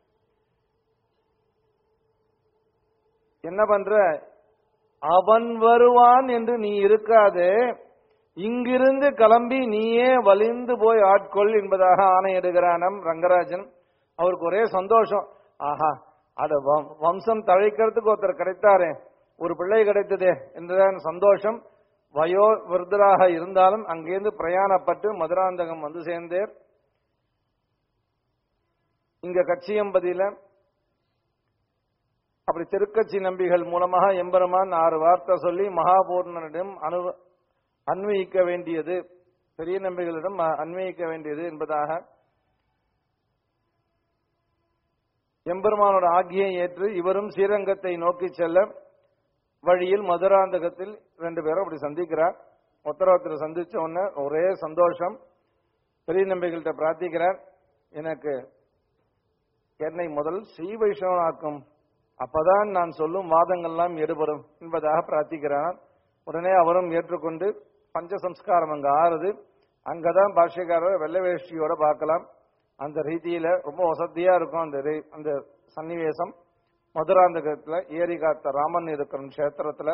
என்ன பண்ற அவன் வருவான் என்று நீ இருக்காதே இங்கிருந்து கிளம்பி நீயே வலிந்து போய் ஆட்கொள் என்பதாக ஆணையிடுகிறானம் ரங்கராஜன் அவருக்கு ஒரே சந்தோஷம் ஆஹா அத வம்- வம்சம் தழைக்கிறதுக்கு ஒருத்தர் கிடைத்தாரே ஒரு பிள்ளை கிடைத்ததே என்றுதான் சந்தோஷம் வயோ விருதராக இருந்தாலும் அங்கிருந்து பிரயாணப்பட்டு மதுராந்தகம் வந்து சேர்ந்தேர் இங்க கட்சியம்பதியில அப்படி திருக்கட்சி நம்பிகள் மூலமாக எம்பெருமான் ஆறு வார்த்தை சொல்லி மகாபூர்ணனிடம் அனு அன்வயிக்க வேண்டியது பெரிய நம்பிகளிடம் அ- அன்வயிக்க வேண்டியது என்பதாக எம்பெருமானோட ஆக்கியை ஏற்று இவரும் ஸ்ரீரங்கத்தை நோக்கி செல்ல வழியில் மதுராந்தகத்தில் ரெண்டு பேரும் அப்படி சந்திக்கிறார் ஒருத்தர் சந்திச்ச உடனே ஒரே சந்தோஷம் பெரிய நம்பிகள்கிட்ட பிரார்த்திக்கிறார் எனக்கு என்னை முதல் ஸ்ரீ வைஷ்ணவனாக்கும் அப்பதான் நான் சொல்லும் வாதங்கள்லாம் எடுபடும் என்பதாக பிரார்த்திக்கிறார் உடனே அவரும் ஏற்றுக்கொண்டு பஞ்ச சம்ஸ்காரம் அங்க ஆறுது அங்கதான் பாஷ்யக்காரர் வெள்ளை வேஷ்டியோட பார்க்கலாம் அந்த ரீதியில ரொம்ப வசதியா இருக்கும் அந்த ரீ- அந்த சன்னிவேசம் மதுராந்தகத்துல ஏரி காத்த ராமன் இருக்கிற கஷேத்திரத்துல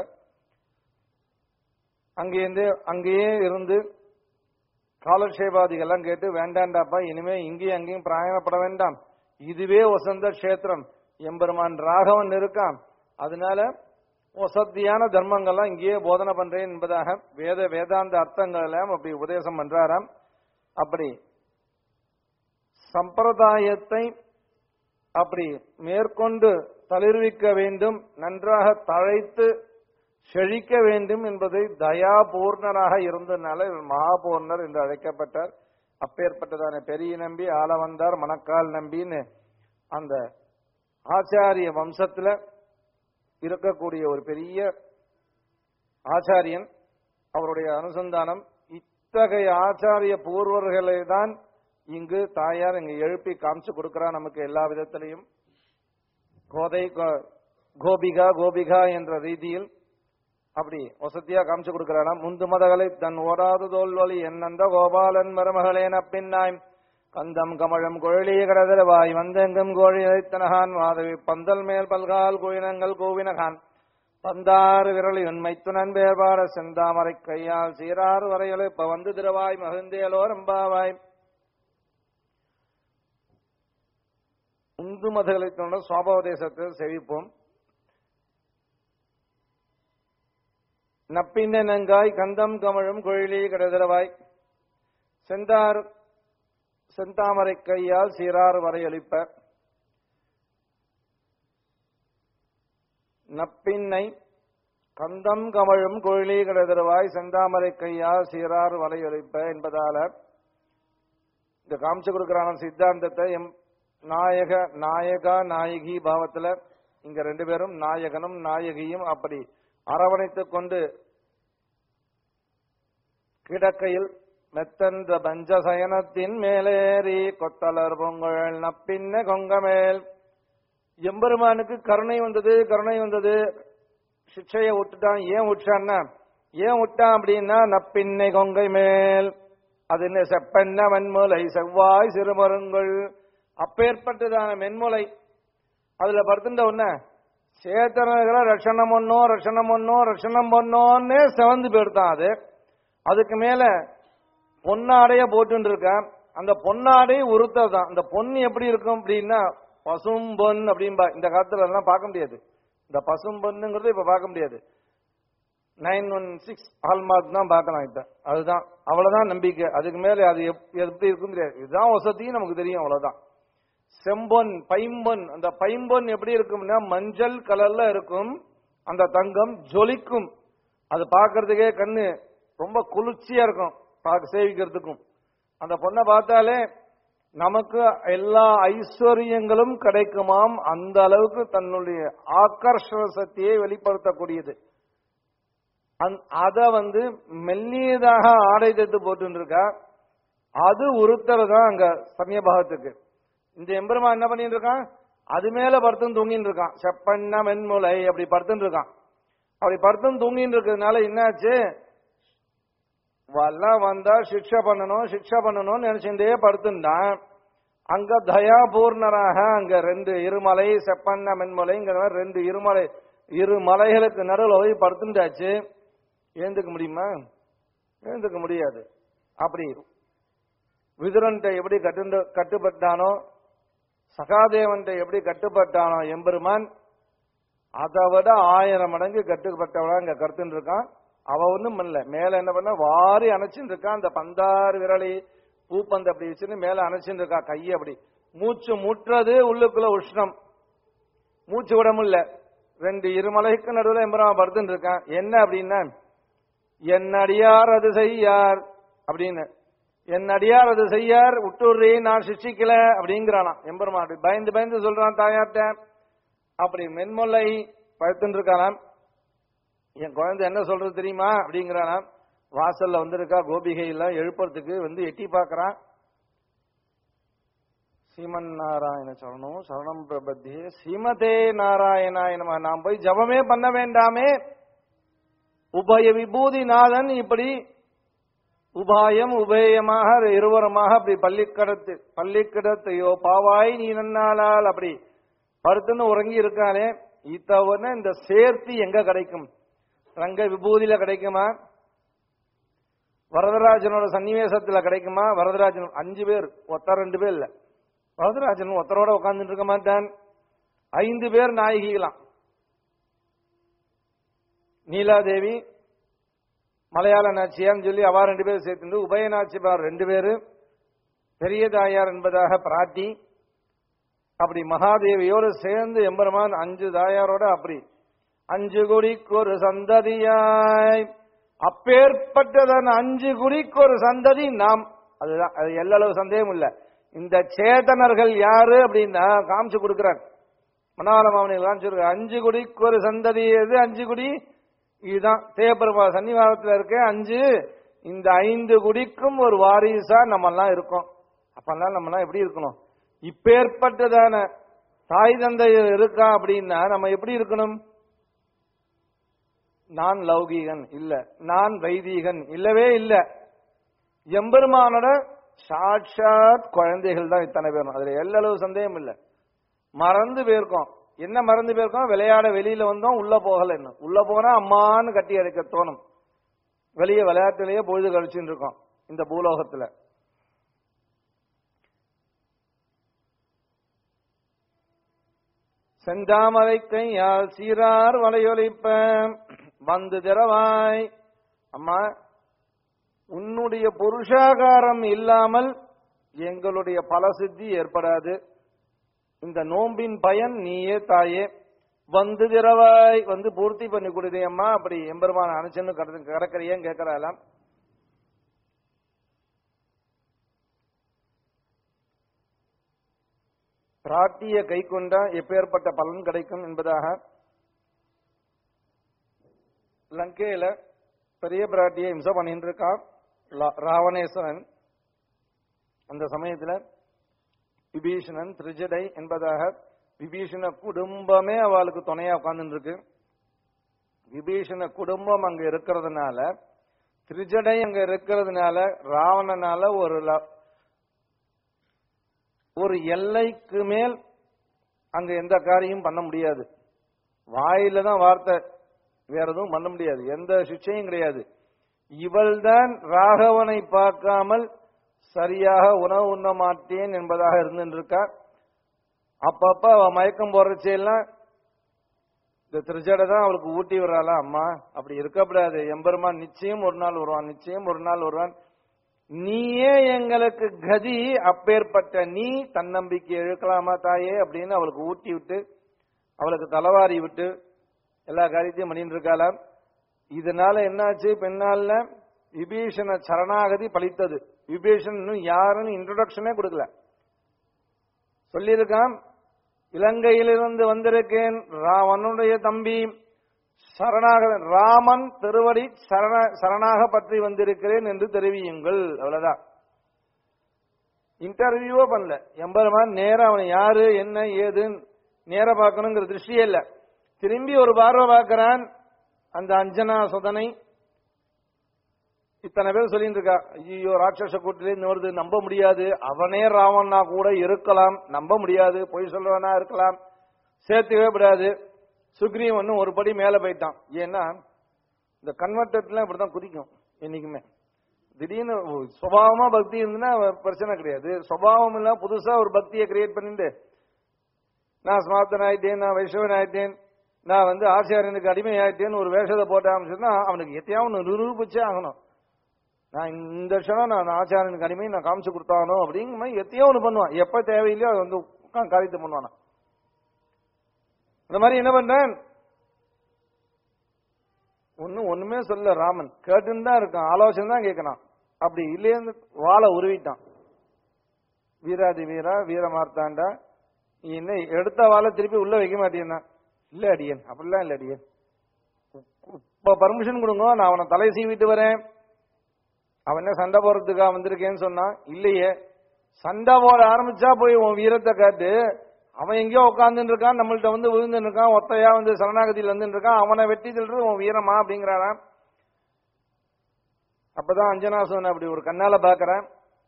அங்கேருந்து அங்கேயே இருந்து காலக்ஷேபாதிகள்லாம் கேட்டு வேண்டாண்டாப்பா இனிமே இங்கேயும் அங்கேயும் பிரயாணப்பட வேண்டாம் இதுவே வசந்த கஷேத்திரம் எம்பெருமான் ராகவன் இருக்கான் அதனால வசதியான தர்மங்கள்லாம் இங்கேயே போதனை பண்றேன் என்பதாக வேத வேதாந்த அர்த்தங்கள் எல்லாம் அப்படி உபதேசம் பண்றாராம் அப்படி சம்பிரதாயத்தை அப்படி மேற்கொண்டு தளிர்விக்க வேண்டும் நன்றாக தழைத்து செழிக்க வேண்டும் என்பதை தயாபூர்ணராக இருந்ததுனால இவர் மகாபூர்ணர் என்று அழைக்கப்பட்டார் அப்பேற்பட்டதான பெரிய நம்பி ஆள வந்தார் மணக்கால் நம்பின்னு அந்த ஆச்சாரிய வம்சத்துல இருக்கக்கூடிய ஒரு பெரிய ஆச்சாரியன் அவருடைய அனுசந்தானம் இத்தகைய ஆச்சாரிய பூர்வர்களை தான் இங்கு தாயார் இங்கு எழுப்பி காமிச்சு கொடுக்கிறா நமக்கு எல்லா விதத்திலையும் கோதை கோ- கோபிகா கோபிகா என்ற ரீதியில் அப்படி வசதியா காமிச்சு கொடுக்கிறாராம் முந்து மதகளை தன் ஓடாது தோல்வழி என்னந்த கோபாலன் மருமகளேன பின்னாய் கந்தம் கமழம் குழலி கடதரவாய் வந்தெங்கும் கோழி இழைத்தனகான் மாதவி பந்தல் மேல் பல்கால் குயினங்கள் கூவினகான் பந்தாறு விரலி உண்மைத்துணன் பேர்பார செந்தாமரை கையால் சீராறு வரையலை இப்ப வந்து திருவாய் மகிழ்ந்தேலோ ரம்பாவாய் உந்து மதகளை தொண்ட சுவாபோதேசத்தை செவிப்போம் நப்பின்ன நங்காய் கந்தம் கமழும் குழிலி கடதரவாய் செந்தார் செந்தாமரை கையால் சீரார் வரையளிப்ப நப்பின்னை கந்தம் கமழும் குழிலி கடதரவாய் செந்தாமரை கையால் சீரார் வரையளிப்ப என்பதால இந்த காமிச்சு கொடுக்கிறான சித்தாந்தத்தை எம் நாயக நாயகா நாயகி பாவத்துல இங்க ரெண்டு பேரும் நாயகனும் நாயகியும் அப்படி அரவணைத்துக் கொண்டு கிடக்கையில் மெத்தந்த பஞ்சசயனத்தின் மேலேறி கொத்தலர் பொங்கல் நப்பின்ன கொங்கமேல் எம்பெருமானுக்கு கருணை வந்தது கருணை வந்தது சிக்ஷையை விட்டுட்டான் ஏன் விட்டான்னா ஏன் விட்டான் அப்படின்னா நப்பின்னை கொங்கை மேல் அது என்ன செப்பென்ன மென்முலை செவ்வாய் சிறுமருங்கள் அப்பேற்பட்டதான மென்முலை அதுல படுத்துட்ட உடனே சேத்தனர்களை ரட்சணம் பண்ணோம் ரட்சணம் பண்ணோம் ரட்சணம் பண்ணோன்னே செவந்து போயிடுதான் அது அதுக்கு மேல பொன்னாடைய போட்டு இருக்கான் அந்த பொன்னாடை உருத்தர் தான் அந்த பொன் எப்படி இருக்கும் அப்படின்னா பசும்பொன் அப்படின்பா இந்த காலத்துல எல்லாம் பார்க்க முடியாது இந்த பசும்பொன்னுங்கிறது இப்ப பார்க்க முடியாது நைன் ஒன் சிக்ஸ் ஹால்மார்க் தான் பார்க்கலாம் இப்ப அதுதான் அவ்வளவுதான் நம்பிக்கை அதுக்கு மேல அது எப்- எப்படி இருக்கும் தெரியாது இதுதான் வசதியும் நமக்கு தெரியும் அவ்வளவுதான் செம்பொன் பைம்பொன் அந்த பைம்பொன் எப்படி இருக்கும்னா மஞ்சள் கலர்ல இருக்கும் அந்த தங்கம் ஜொலிக்கும் அது பார்க்கிறதுக்கே கண்ணு ரொம்ப குளிர்ச்சியா இருக்கும் பார்க்க சேவிக்கிறதுக்கும் அந்த பொண்ணை பார்த்தாலே நமக்கு எல்லா ஐஸ்வர்யங்களும் கிடைக்குமாம் அந்த அளவுக்கு தன்னுடைய ஆக்கர்ஷண சக்தியை வெளிப்படுத்தக்கூடியது அத வந்து மெல்லியதாக ஆடை தைத்து போட்டு இருக்கா அது ஒருத்தர் தான் அங்க சமயபாகத்துக்கு இந்த எம்பெருமான் என்ன பண்ணிட்டு இருக்கான் அது மேல படுத்துன்னு தூங்கின்னு இருக்கான் செப்பண்ண மென்முலை அப்படி படுத்துன்னு இருக்கான் அப்படி படுத்துன்னு தூங்கின்னு இருக்கிறதுனால என்னாச்சு எல்லாம் வந்தா சிக்ஷை பண்ணணும் சிக்ஷை பண்ணணும்னு நினைச்சுட்டே படுத்துட்டான் அங்க தயாபூர்ணராக அங்க ரெண்டு இருமலை செப்பண்ண மென்மலைங்கிற மாதிரி ரெண்டு இருமலை இரு மலைகளுக்கு நடுவில் போய் படுத்துட்டாச்சு ஏந்துக்க முடியுமா ஏந்துக்க முடியாது அப்படி விதுரன்ட்ட எப்படி கட்டு கட்டுப்பட்டானோ சகாதேவன்ட்ட எப்படி கட்டுப்பட்டானோ எம்பெருமான் அதை விட ஆயிரம் மடங்கு கட்டுப்பட்டவளா இங்க கருத்துன்னு இருக்கான் அவ ஒண்ணும் பண்ணல மேல என்ன பண்ண வாரி அணைச்சுட்டு இருக்கான் அந்த பந்தாறு விரலை பூப்பந்து அப்படி வச்சுன்னு மேல அணைச்சுட்டு இருக்கா கையை அப்படி மூச்சு முட்டுறது உள்ளுக்குள்ள உஷ்ணம் மூச்சு விட முடியல ரெண்டு இருமலைக்கு நடுவில் எம்பெருமான் படுத்துட்டு இருக்கான் என்ன அப்படின்னா என் அடியார் அது செய்யார் அப்படின்னு என் அடியார் அது செய்யார் விட்டுறே நான் சிக்ஷிக்கல அப்படிங்கிறானா எம்பெருமான் அப்படி பயந்து பயந்து சொல்றான் தாயார்ட்ட அப்படி மென்மொல்லை படுத்துட்டு இருக்கானாம் என் குழந்தை என்ன சொல்றது தெரியுமா அப்படிங்கிறானாம் வாசல்ல வந்திருக்கா கோபிகை எல்லாம் எழுப்புறதுக்கு வந்து எட்டி பார்க்கறான் சீமன் நாராயண சரணம் சரணம் பிரபத்தியே சீமதே நாராயணாய நம நாம் போய் ஜபமே பண்ண வேண்டாமே உபய விபூதி நாதன் இப்படி உபாயம் உபேயமாக இருவரமாக அப்படி பள்ளிக்கடத்து பள்ளிக்கிடத்தையோ பாவாய் நீ நன்னாளால் அப்படி படுத்துன்னு உறங்கி இருக்கானே இத்தவன இந்த சேர்த்தி எங்க கிடைக்கும் ரங்க விபூதியில கிடைக்குமா வரதராஜனோட சன்னிவேசத்துல கிடைக்குமா வரதராஜன் அஞ்சு பேர் ஒத்த ரெண்டு பேர் இல்ல வரதராஜன் ஒத்தரோட உட்கார்ந்துட்டு இருக்க மாட்டான் ஐந்து பேர் நாயகிகளாம் நீலாதேவி மலையாள நாச்சியார்னு சொல்லி அவா ரெண்டு பேரும் சேர்த்து உபய நாச்சிமார் ரெண்டு பேரு பெரிய தாயார் என்பதாக பிராட்டி அப்படி மகாதேவியோடு சேர்ந்து எம்பெருமான் அஞ்சு தாயாரோட அப்படி அஞ்சு குடிக்கு ஒரு சந்ததியாய் அப்பேற்பட்டதன் அஞ்சு குடிக்கு ஒரு சந்ததி நாம் அதுதான் அது எல்லளவு சந்தேகம் இல்ல இந்த சேதனர்கள் யாரு அப்படின்னா காமிச்சு கொடுக்கிறார் மணாலம் அவனை காமிச்சிருக்க அஞ்சு குடிக்கு ஒரு சந்ததி எது அஞ்சு குடி இதுதான் தேவபெருமா சன்னிவாதத்துல இருக்க அஞ்சு இந்த ஐந்து குடிக்கும் ஒரு வாரிசா நம்ம எல்லாம் இருக்கோம் அப்பெல்லாம் நம்ம எல்லாம் எப்படி இருக்கணும் இப்பேற்பட்டதான தாய் தந்தை இருக்கா அப்படின்னா நம்ம எப்படி இருக்கணும் நான் லௌகீகன் இல்ல நான் வைதீகன் இல்லவே இல்ல எம்பெருமானோட சாட்சாத் குழந்தைகள் தான் இத்தனை பேரும் அதுல எல்லளவு சந்தேகம் இல்ல மறந்து போயிருக்கோம் என்ன மறந்து போயிருக்கோம் விளையாட வெளியில வந்தோம் உள்ள போகல இன்னும் உள்ள போனா அம்மான்னு கட்டி அடைக்க தோணும் வெளியே விளையாட்டுலயே பொழுது கழிச்சுட்டு இருக்கோம் இந்த பூலோகத்துல செந்தாமரை கையால் சீரார் வலையொலிப்ப வந்து திறவாய் அம்மா உன்னுடைய புருஷாகாரம் இல்லாமல் எங்களுடைய பலசித்தி ஏற்படாது இந்த நோம்பின் பயன் நீயே தாயே வந்து திறவாய் வந்து பூர்த்தி பண்ணி கொடுதே அம்மா அப்படி எம்பெருமான அனுச்சன்னு கடற்கரையேன்னு கேட்கறாளாம் பிராட்டிய கை கொண்டா எப்பேற்பட்ட பலன் கிடைக்கும் என்பதாக லங்கையில பெரிய பிராட்டியை இம்சை பண்ணிட்டு இருக்கான் லா- ராவணேஸ்வரன் அந்த சமயத்துல விபீஷணன் திரிஜடை என்பதாக விபீஷண குடும்பமே அவளுக்கு துணையா உட்கார்ந்துட்டு இருக்கு விபீஷண குடும்பம் அங்க இருக்கிறதுனால திரிஜடை அங்க இருக்கிறதுனால ராவணனால ஒரு ல- ஒரு எல்லைக்கு மேல் அங்க எந்த காரியம் பண்ண முடியாது வாயில தான் வார்த்தை வேற எதுவும் பண்ண முடியாது எந்த சிக்ஷையும் கிடையாது இவள்தான் ராகவனை பார்க்காமல் சரியாக உணவு உண்ண மாட்டேன் என்பதாக இருந்துட்டு இருக்கா அப்பப்ப அவ மயக்கம் போடுறச்செல்லாம் இந்த திருச்சடை தான் அவளுக்கு ஊட்டி விடுறாளா அம்மா அப்படி இருக்கக்கூடாது எம்பெருமான் நிச்சயம் ஒரு நாள் வருவான் நிச்சயம் ஒரு நாள் வருவான் நீயே எங்களுக்கு கதி அப்பேற்பட்ட நீ தன்னம்பிக்கை இழுக்கலாமா தாயே அப்படின்னு அவளுக்கு ஊட்டி விட்டு அவளுக்கு தலைவாரி விட்டு எல்லா காரியத்தையும் பண்ணிட்டு இருக்காளாம் இதனால என்னாச்சு பெண்ணால விபீஷண சரணாகதி பலித்தது விபீஷன் இன்னும் யாருன்னு இன்ட்ரோடக்ஷனே கொடுக்கல சொல்லியிருக்கான் இலங்கையிலிருந்து வந்திருக்கேன் ராவனுடைய தம்பி சரணாக ராமன் திருவடி சரண சரணாக பற்றி வந்திருக்கிறேன் என்று தெரிவியுங்கள் அவ்வளவுதான் இன்டர்வியூவோ பண்ணல எம்பெருமான் நேரா அவன் யாரு என்ன ஏது நேர பார்க்கணுங்கிற திருஷ்டியே இல்ல திரும்பி ஒரு பார்வை பார்க்கிறான் அந்த அஞ்சனா சுதனை இத்தனை பேர் சொல்லிட்டு இருக்கா ஐயோ ராட்சச கூட்டிலே இருந்து வருது நம்ப முடியாது அவனே ராவணனா கூட இருக்கலாம் நம்ப முடியாது பொய் சொல்றவனா இருக்கலாம் சேர்த்துக்கவே கூடாது சுக்ரீவன் ஒரு படி மேல போயிட்டான் ஏன்னா இந்த கன்வெர்டட்லாம் இப்படிதான் குதிக்கும் என்னைக்குமே திடீர்னு சுபாவமா பக்தி இருந்துன்னா பிரச்சனை கிடையாது சுபாவம் இல்ல புதுசா ஒரு பக்தியை கிரியேட் பண்ணிட்டு நான் ஸ்மார்த்தன் ஆயிட்டேன் நான் வைஷ்ணவன் ஆயிட்டேன் நான் வந்து ஆசிரியனுக்கு அடிமை ஆயிட்டேன்னு ஒரு வேஷத்தை போட்டான்னு சொன்னா அவனுக்கு எத்தையாவது நிரூபிச்சே ஆகணும் நான் இந்த வருஷம் நான் ஆச்சாரனுக்கு அடிமை நான் காமிச்சு கொடுத்தானோ அப்படிங்கிற மாதிரி எத்தையோ ஒன்று பண்ணுவான் எப்ப தேவையில்லையோ அது வந்து உட்காந்து காரியத்தை பண்ணுவானா அந்த மாதிரி என்ன பண்றேன் ஒன்னும் ஒண்ணுமே சொல்ல ராமன் கேட்டுன்னு தான் இருக்கான் ஆலோசனை தான் கேட்கறான் அப்படி இல்லையே வாழை உருவிட்டான் வீராதி வீரா வீர மார்த்தாண்டா நீ என்ன எடுத்த வாழை திருப்பி உள்ள வைக்க மாட்டேன்னா இல்ல அடியன் அப்படிலாம் இல்ல அடியன் இப்ப பர்மிஷன் கொடுங்க நான் அவனை தலை சீவிட்டு வரேன் அவன் என்ன சண்டை போறதுக்காக வந்திருக்கேன்னு சொன்னான் இல்லையே சண்டை போட ஆரம்பிச்சா போய் உன் வீரத்தை காட்டு அவன் எங்கேயோ உட்காந்துட்டு இருக்கான் நம்மள்ட்ட வந்து விழுந்து இருக்கான் ஒத்தையா வந்து சரணாகதியில் வந்து இருக்கான் அவனை வெட்டி சொல்றது உன் வீரமா அப்படிங்கிறாராம் அப்பதான் அஞ்சனாசன் அப்படி ஒரு கண்ணால பாக்குறேன்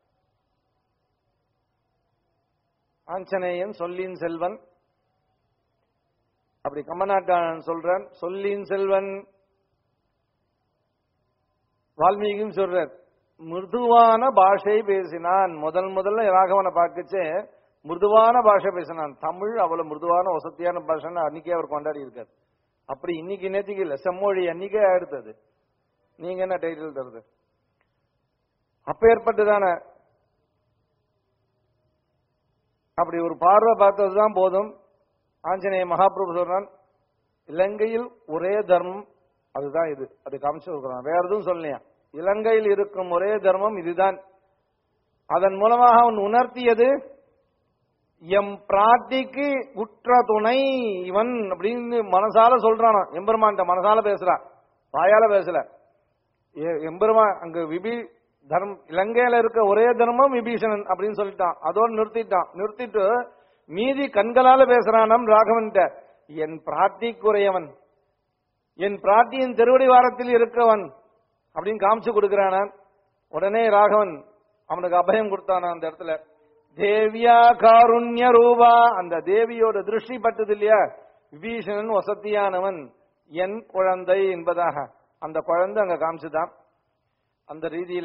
ஆஞ்சநேயன் சொல்லின் செல்வன் அப்படி கம்மநாட்டாளன் சொல்றான் சொல்லின் செல்வன் வால்மீகியும் சொல்றார் மிருதுவான பாஷை பேசினான் முதல் முதல்ல ராகவனை பார்க்கச்சே மிருதுவான பாஷை பேசினான் தமிழ் அவ்வளவு மிருதுவான வசதியான பாஷைன்னு அன்னைக்கே அவர் கொண்டாடி இருக்கார் அப்படி இன்னைக்கு நேற்றுக்கு இல்ல செம்மொழி அன்னைக்கே எடுத்தது நீங்க என்ன டைட்டில் தருது அப்ப ஏற்பட்டுதான அப்படி ஒரு பார்வை பார்த்ததுதான் போதும் ஆஞ்சநேய மகாபிரபு சொல்றான் இலங்கையில் ஒரே தர்மம் அதுதான் இது அது காமிச்சு கொடுக்குறான் வேற எதுவும் சொல்லலையா இலங்கையில் இருக்கும் ஒரே தர்மம் இதுதான் அதன் மூலமாக அவன் உணர்த்தியது எம் பிராட்டிக்கு உற்ற துணை இவன் அப்படின்னு மனசால சொல்றானா எம்பெருமான்ட்ட மனசால பேசுறான் வாயால பேசல எ- எம்பெருமான் அங்க விபி தர்மம் இலங்கையில இருக்க ஒரே தர்மம் விபீஷணன் அப்படின்னு சொல்லிட்டான் அதோடு நிறுத்திட்டான் நிறுத்திட்டு மீதி கண்களால பேசுறானாம் ராகவன்ட்ட என் பிராட்டிக்குரியவன் என் பிராட்டியின் திருவடி வாரத்தில் இருக்கவன் அப்படின்னு காமிச்சு கொடுக்கிறானான் உடனே ராகவன் அவனுக்கு அபயம் கொடுத்தானா அந்த இடத்துல தேவியா காருண்ய ரூபா அந்த தேவியோட திருஷ்டி பட்டது இல்லையா விபீஷணன் வசதியானவன் என் குழந்தை என்பதாக அந்த குழந்தை அங்க காமிச்சுதான் அந்த ரீதியில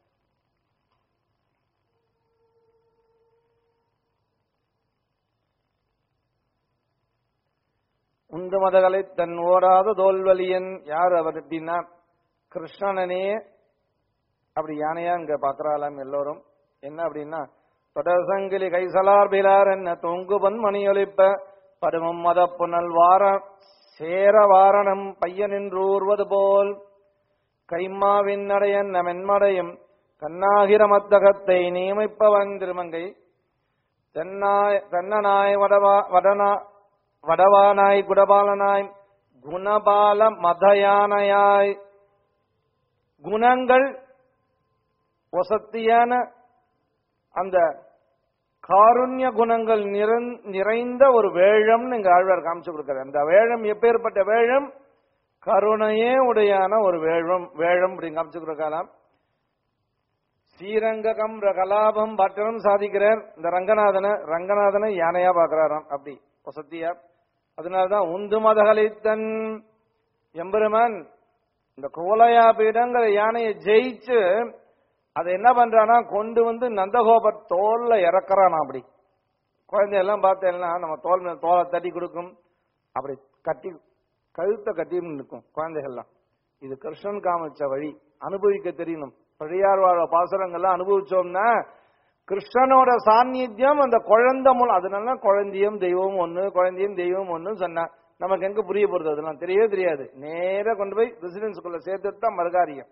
உந்து மதகளை தன் ஓடாத தோல்வலியன் யார் அவர் அப்படின்னா கிருஷ்ணனனே அப்படி யானையா இங்க பாக்குறாளாம் எல்லோரும் என்ன அப்படின்னா தொடர்சங்கிலி கைசலார் பிலார் என்ன தொங்குபன் மணியொலிப்ப பருமம் மத புனல் வார சேர வாரணம் பையனின்றூர்வது போல் கைம்மாவின் நடையன் மென்மடையும் கண்ணாகிர மத்தகத்தை நியமிப்பவன் திருமங்கை தென்னாய் தென்னனாய் வடவா வடனா வடவானாய் குடபாலனாய் குணபால மதயானையாய் குணங்கள் வசத்தியான அந்த காருண்ய குணங்கள் நிறந்- நிறைந்த ஒரு வேழம்னு இங்க ஆழ்வார் காமிச்சு கொடுக்கிறார் அந்த வேழம் எப்பேற்பட்ட வேழம் கருணையே உடையான ஒரு வேழம் வேழம் அப்படின்னு காமிச்சு கொடுக்கலாம் ஸ்ரீரங்ககம் கலாபம் பட்டணம் சாதிக்கிறார் இந்த ரங்கநாதனை ரங்கநாதனை யானையா பாக்குறாராம் அப்படி வசத்தியா அதனாலதான் உந்து மதகலித்தன் எம்பெருமான் இந்த கோலையா பீடங்கிற யானையை ஜெயிச்சு அதை என்ன பண்றானா கொண்டு வந்து நந்தகோபர் தோல்ல இறக்குறானா அப்படி குழந்தையெல்லாம் பார்த்தேன்னா நம்ம தோல் மேல தோலை தட்டி கொடுக்கும் அப்படி கட்டி கழுத்தை கட்டின்னு நிற்கும் குழந்தைகள்லாம் இது கிருஷ்ணன் காமிச்ச வழி அனுபவிக்க தெரியணும் பழையார் வாழ பாசுரங்கள்லாம் அனுபவிச்சோம்னா கிருஷ்ணனோட சாநித்தியம் அந்த குழந்தை மூலம் அதனால குழந்தையும் தெய்வம் ஒண்ணு குழந்தையும் தெய்வம் ஒண்ணு சொன்னா நமக்கு எங்க புரிய போறது அதெல்லாம் தெரியவே தெரியாது நேரா கொண்டு போய் ரெசிடென்ஸ்குள்ள சேர்த்துட்டு தான் மறுகாரியம்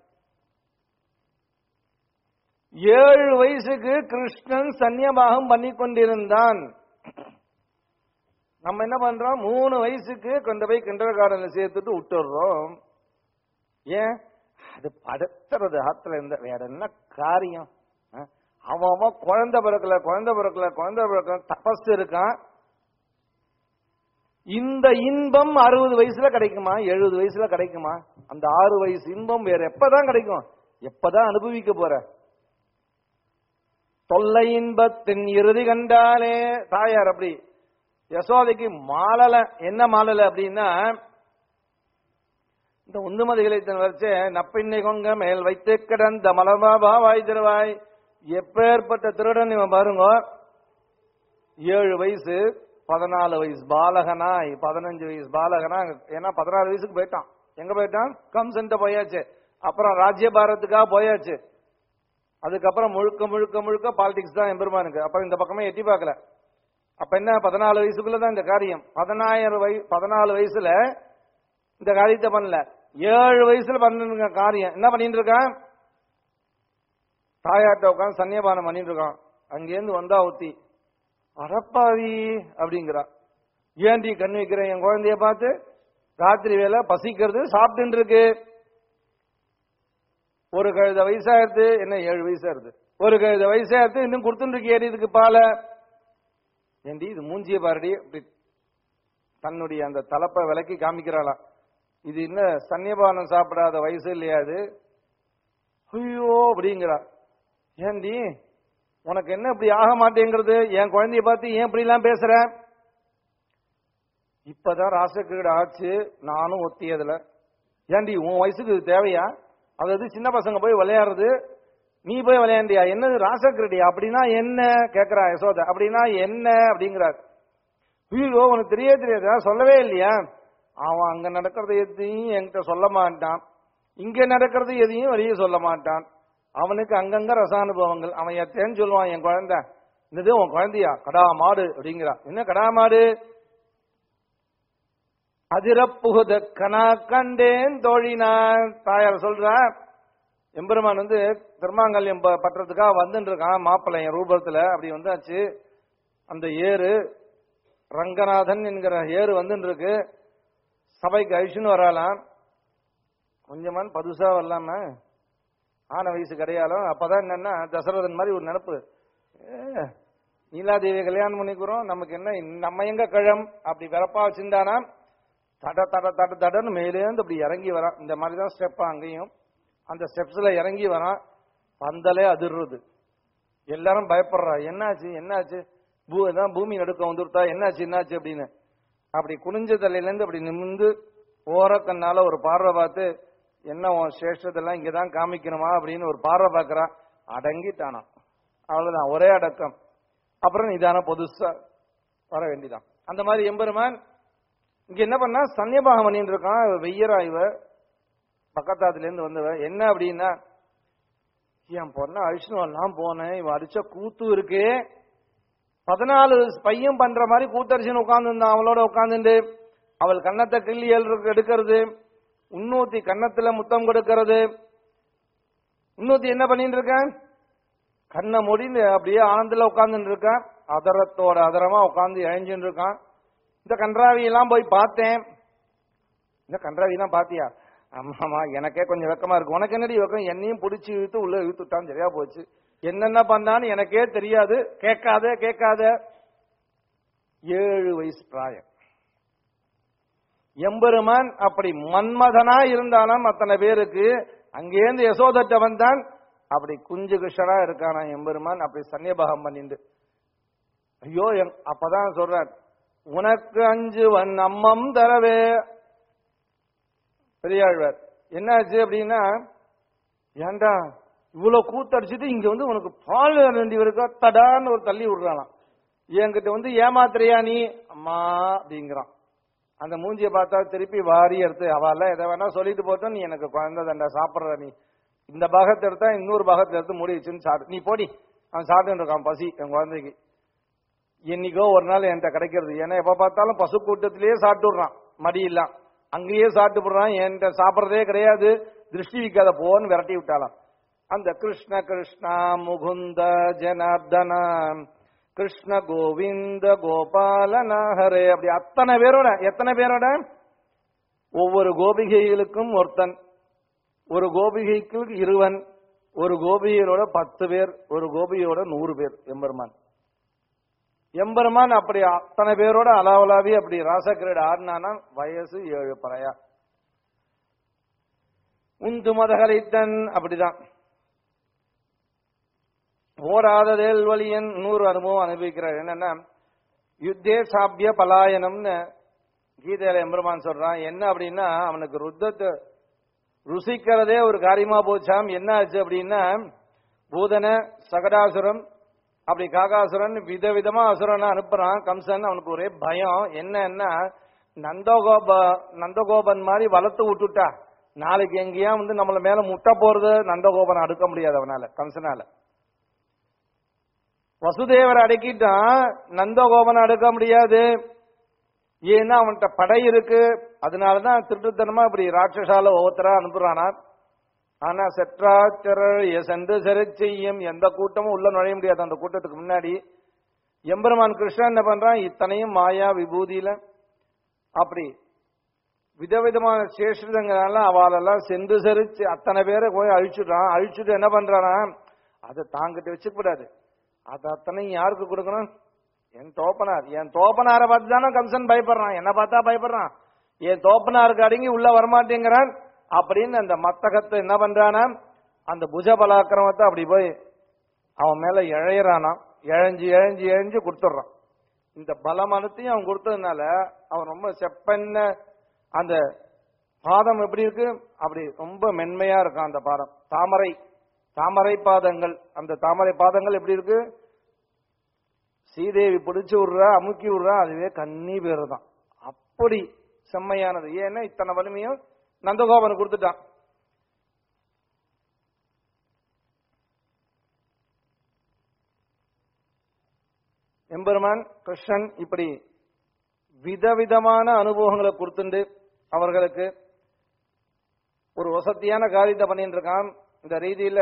ஏழு வயசுக்கு கிருஷ்ணன் சன்னியபாகம் பண்ணி கொண்டிருந்தான் நம்ம என்ன பண்றோம் மூணு வயசுக்கு கொண்டு போய் கிண்டர் கார்டன்ல சேர்த்துட்டு விட்டுடுறோம் ஏன் அது படுத்துறது ஆத்துல இருந்த வேற என்ன காரியம் ஆ? அவன் அவன் குழந்தை பிறக்கல குழந்தை பிறக்கல குழந்தை பிறக்கல தபஸ் இருக்கான் இந்த இன்பம் அறுபது வயசுல கிடைக்குமா எழுபது வயசுல கிடைக்குமா அந்த ஆறு வயசு இன்பம் வேற எப்பதான் கிடைக்கும் எப்பதான் அனுபவிக்க போற தொல்லை இன்பத்தின் இறுதி கண்டாலே தாயார் அப்படி யசோதைக்கு மாலல என்ன மாலல அப்படின்னா இந்த உந்துமதிகளை வச்சு நப்பிண்ணை கொங்க மேல் வைத்து கிடந்த மலர்பாபா வாய் திருவாய் எப்பேற்பட்ட திருடன் இவன் பாருங்க ஏழு வயசு பதினாலு வயசு பாலகனாய் பதினஞ்சு வயசு பாலகனா ஏன்னா பதினாலு வயசுக்கு போயிட்டான் எங்க போயிட்டான் கம்சன்ட்ட போயாச்சு அப்புறம் ராஜ்யபாரத்துக்காக போயாச்சு அதுக்கப்புறம் முழுக்க முழுக்க முழுக்க பாலிடிக்ஸ் தான் எம்பெருமானுக்கு அப்புறம் இந்த பக்கமே எட்டி பார்க்கல அப்ப என்ன பதினாலு வயசுக்குள்ள தான் இந்த காரியம் பதினாயிரம் வயசு பதினாலு வயசுல இந்த காரியத்தை பண்ணல ஏழு வயசுல பண்ணிருக்க காரியம் என்ன பண்ணிட்டு இருக்கான் தாயாட்ட உட்காந்து சன்னியபானம் பண்ணிட்டு இருக்கான் அங்கேருந்து வந்தா ஊத்தி அறப்பாவி அப்படிங்கிறா ஏன்டி கண் வைக்கிறேன் என் குழந்தைய பார்த்து ராத்திரி வேலை பசிக்கிறது சாப்பிட்டு இருக்கு ஒரு கழுத வயசாயிருது என்ன ஏழு வயசாயிருது ஒரு கழுத வயசாயிருது இன்னும் கொடுத்துட்டு இருக்கு இதுக்கு பாலை ஏண்டி இது மூஞ்சிய பாருடி அப்படி தன்னுடைய அந்த தலப்பை விலக்கி காமிக்கிறாளாம் இது என்ன சன்னியபானம் சாப்பிடாத வயசு இல்லையா அது ஐயோ அப்படிங்கிறா ஏண்டி உனக்கு என்ன இப்படி ஆக மாட்டேங்கிறது என் குழந்தைய பார்த்து ஏன் இப்படி எல்லாம் பேசுற இப்பதான் ராசக்கிரீட ஆச்சு நானும் ஒத்தியதுல ஏண்டி உன் வயசுக்கு இது தேவையா அதாவது சின்ன பசங்க போய் விளையாடுறது நீ போய் விளையாண்டியா என்னது ராசக்கிரடியா அப்படின்னா என்ன கேக்குறா யசோதா அப்படின்னா என்ன அப்படிங்கிறார் ஐயோ உனக்கு தெரிய தெரியாதா சொல்லவே இல்லையா அவன் அங்க நடக்கிறது எதையும் என்கிட்ட சொல்ல மாட்டான் இங்க நடக்கிறது எதையும் வெளியே சொல்ல மாட்டான் அவனுக்கு அங்கங்க ரசானுபவங்கள் அவன் எத்தேன்னு சொல்லுவான் என் குழந்தை இது உன் குழந்தையா கடா மாடு அப்படிங்கிறா என்ன கடா மாடு அதிரப்புகுத கனா கண்டேன் தோழினான் தாயார் சொல்ற எம்பெருமான் வந்து திருமாங்கல்யம் ப- பற்றத்துக்காக வந்துட்டு இருக்கான் மாப்பிள்ளை என் ரூபத்துல அப்படி வந்தாச்சு அந்த ஏறு ரங்கநாதன் என்கிற ஏறு வந்துட்டு இருக்கு சபைக்கு அழிச்சுன்னு வராலாம் கொஞ்சமான பதுசா வரலாம ஆன வயசு கிடையாலும் அப்பதான் என்னன்னா தசரதன் மாதிரி ஒரு நினப்பு ஏ, நீலாதேவியை கல்யாணம் பண்ணிக்கிறோம் நமக்கு என்ன நம்ம எங்க கிழம் அப்படி வெறப்பா வச்சிருந்தானா தட தட தட தடன்னு மேலேந்து அப்படி இறங்கி வரான் இந்த மாதிரி தான் ஸ்டெப் அங்கேயும் அந்த ஸ்டெப்ஸ்ல இறங்கி வரான் பந்தலே அதிர்றது எல்லாரும் பயப்படுறா என்னாச்சு என்னாச்சு பூ தான் பூமி நடுக்க வந்துருத்தா என்னாச்சு என்னாச்சு அப்படின்னு அப்படி குனிஞ்ச தலையில இருந்து அப்படி நிமிந்து ஓரக்கண்ணால ஒரு பார்வை பார்த்து என்ன உன் சேஷத்தெல்லாம் இங்கதான் காமிக்கணுமா அப்படின்னு ஒரு பார்வை பார்க்கறான் அடங்கிட்டானா அவ்வளவுதான் ஒரே அடக்கம் அப்புறம் நிதான பொதுசா வர வேண்டிதான் அந்த மாதிரி எம்பெருமான் இங்க என்ன பண்ணா சன்னியபாகம் பண்ணிட்டு இருக்கான் இவ வெய்யரா இவ பக்கத்தாத்துல இருந்து வந்தவ என்ன அப்படின்னா என் பொண்ணை அழிச்சுன்னு வரலாம் போனேன் இவன் அடிச்ச கூத்து இருக்கு பதினாலு பையன் பண்ற மாதிரி கூத்தரிசின்னு உட்கார்ந்து இருந்தான் அவளோட உட்கார்ந்துட்டு அவள் கன்னத்தை கிள்ளி எழு- எடுக்கிறது உன்னூத்தி கன்னத்துல முத்தம் கொடுக்கிறது உன்னூத்தி என்ன பண்ணிட்டு இருக்கான் கண்ணை மூடின்னு அப்படியே ஆனந்தில உட்கார்ந்துட்டு இருக்கான் அதரத்தோட அதரமா உட்கார்ந்து இழைஞ்சுட்டு இருக்கான் இந்த கன்றாவி எல்லாம் போய் பார்த்தேன் இந்த கன்றாவி எல்லாம் பாத்தியா ஆமாமா எனக்கே கொஞ்சம் வெக்கமா இருக்கு உனக்கு என்னடி வெக்கம் என்னையும் பிடிச்சி இழுத்து உள்ள இழுத்துட்டான் சரியா போச்சு என்னென்ன பண்ணான்னு எனக்கே தெரியாது கேட்காத கேட்காத ஏழு வயசு பிராயம் எம்பெருமான் அப்படி மன்மதனா இருந்தாலும் அத்தனை பேருக்கு அங்கேருந்து யசோதட்ட வந்தான் அப்படி குஞ்சு கிருஷ்ணனா இருக்கானா எம்பெருமான் அப்படி சன்னியபாகம் பண்ணிண்டு ஐயோ என்- அப்பதான் சொல்றார் உனக்கு அஞ்சுவன் அம்மம் தரவே பெரியாழ்வார் என்னாச்சு அப்படின்னா ஏன்டா இவ்வளவு கூத்தடிச்சிட்டு இங்க வந்து உனக்கு பால் வேண்டி இருக்கா தடான்னு ஒரு தள்ளி விடுறானாம் என்கிட்ட வந்து ஏமாத்துறியா நீ அம்மா அப்படிங்கிறான் அந்த மூஞ்சியை பார்த்தா திருப்பி வாரி எடுத்து அவெல்லாம் எதை வேணா சொல்லிட்டு போட்டோம் நீ எனக்கு குழந்தை தண்டை சாப்பிடுற நீ இந்த பாகத்தை எடுத்தா இன்னொரு பாகத்தை எடுத்து மூடி வச்சுன்னு சாப்பிட்டு நீ போடி அவன் சாப்பிட்டு இருக்கான் பசி என் குழந்தைக்கு என்னைக்கோ ஒரு நாள் என்கிட்ட கிடைக்கிறது ஏன்னா எப்ப பார்த்தாலும் பசு கூட்டத்திலேயே சாப்பிட்டு விடுறான் மடி இல்லாம் அங்கேயே சாப்பிட்டு விடுறான் என்கிட்ட சாப்பிடுறதே கிடையாது திருஷ்டி விக்காத போன்னு விரட்டி விட்டாலாம் அந்த கிருஷ்ண கிருஷ்ணா முகுந்த ஜனார்தன கிருஷ்ண கோவிந்த கோபால நாகரே அப்படி அத்தனை பேரோட எத்தனை பேரோட ஒவ்வொரு கோபிகைகளுக்கும் ஒருத்தன் ஒரு கோபிகைக்கு இருவன் ஒரு கோபிகையோட பத்து பேர் ஒரு கோபிகையோட நூறு பேர் எம்பெருமான் எம்பெருமான் அப்படி அத்தனை பேரோட அலாவலாவி அப்படி ராசக்கிரீட ஆடினானா வயசு ஏழு பறையா உந்து மதகலைத்தன் அப்படிதான் ஓடாததேல் வலியன் நூறு அனுபவம் அனுபவிக்கிறார் என்னன்னா யுத்தே சாப்பிய பலாயனம்னு கீதையில எம்பெருமான் சொல்றான் என்ன அப்படின்னா அவனுக்கு ருத்தத்தை ருசிக்கிறதே ஒரு காரியமா போச்சாம் என்ன ஆச்சு அப்படின்னா பூதன சகடாசுரம் அப்படி காகாசுரன் விதவிதமா அசுரனை அனுப்புறான் கம்சன் அவனுக்கு ஒரே பயம் என்னன்னா நந்தகோப நந்தகோபன் மாதிரி வளர்த்து விட்டுட்டா நாளைக்கு எங்கேயா வந்து நம்மள மேல முட்டை போறது நந்தகோபனை அடுக்க முடியாது அவனால கம்சனால வசுதேவரை அடக்கிட்டான் நந்தகோபனை அடுக்க முடியாது ஏன்னா அவன்கிட்ட படை இருக்கு அதனாலதான் திருட்டுத்தனமா இப்படி ராட்சசால ஒவ்வொருத்தரா அனுப்புறானா ஆனா செற்றாச்சர சென்று சிறை செய்யும் எந்த கூட்டமும் உள்ள நுழைய முடியாது அந்த கூட்டத்துக்கு முன்னாடி எம்பெருமான் கிருஷ்ணன் என்ன பண்றான் இத்தனையும் மாயா விபூதியில அப்படி விதவிதமான சேஷங்களால அவளெல்லாம் சென்று செரிச்சு அத்தனை பேரை போய் அழிச்சுட்டான் அழிச்சுட்டு என்ன பண்றானா அதை தாங்கிட்டு வச்சுக்கூடாது அது அத்தனையும் யாருக்கு கொடுக்கணும் என் தோப்பனார் என் தோப்பனாரை பார்த்து தானே கம்சன் பயப்படுறான் என்ன பார்த்தா பயப்படுறான் என் தோப்பனாருக்கு அடங்கி உள்ள வரமாட்டேங்கிறான் அப்படின்னு அந்த மத்தகத்தை என்ன பண்றானா அந்த புஜ பலாக்கிரமத்தை அப்படி போய் அவன் மேல இழையறானா இழஞ்சு இழஞ்சு இழஞ்சு கொடுத்துட்றான் இந்த பலமானத்தையும் அவன் கொடுத்ததுனால அவன் ரொம்ப செப்பன்ன அந்த பாதம் எப்படி இருக்கு அப்படி ரொம்ப மென்மையா இருக்கான் அந்த பாதம் தாமரை தாமரை பாதங்கள் அந்த தாமரை பாதங்கள் எப்படி இருக்கு சீதேவி பிடிச்சு விடுறா அமுக்கி விடுறா அதுவே கண்ணி பேரு தான் அப்படி செம்மையானது ஏன்னா இத்தனை வலிமையும் நந்தகோபன் கொடுத்துட்டான் எம்பெருமான் கிருஷ்ணன் இப்படி விதவிதமான அனுபவங்களை கொடுத்துண்டு அவர்களுக்கு ஒரு வசதியான காரியத்தை பண்ணிட்டு இருக்கான் இந்த ரீதியில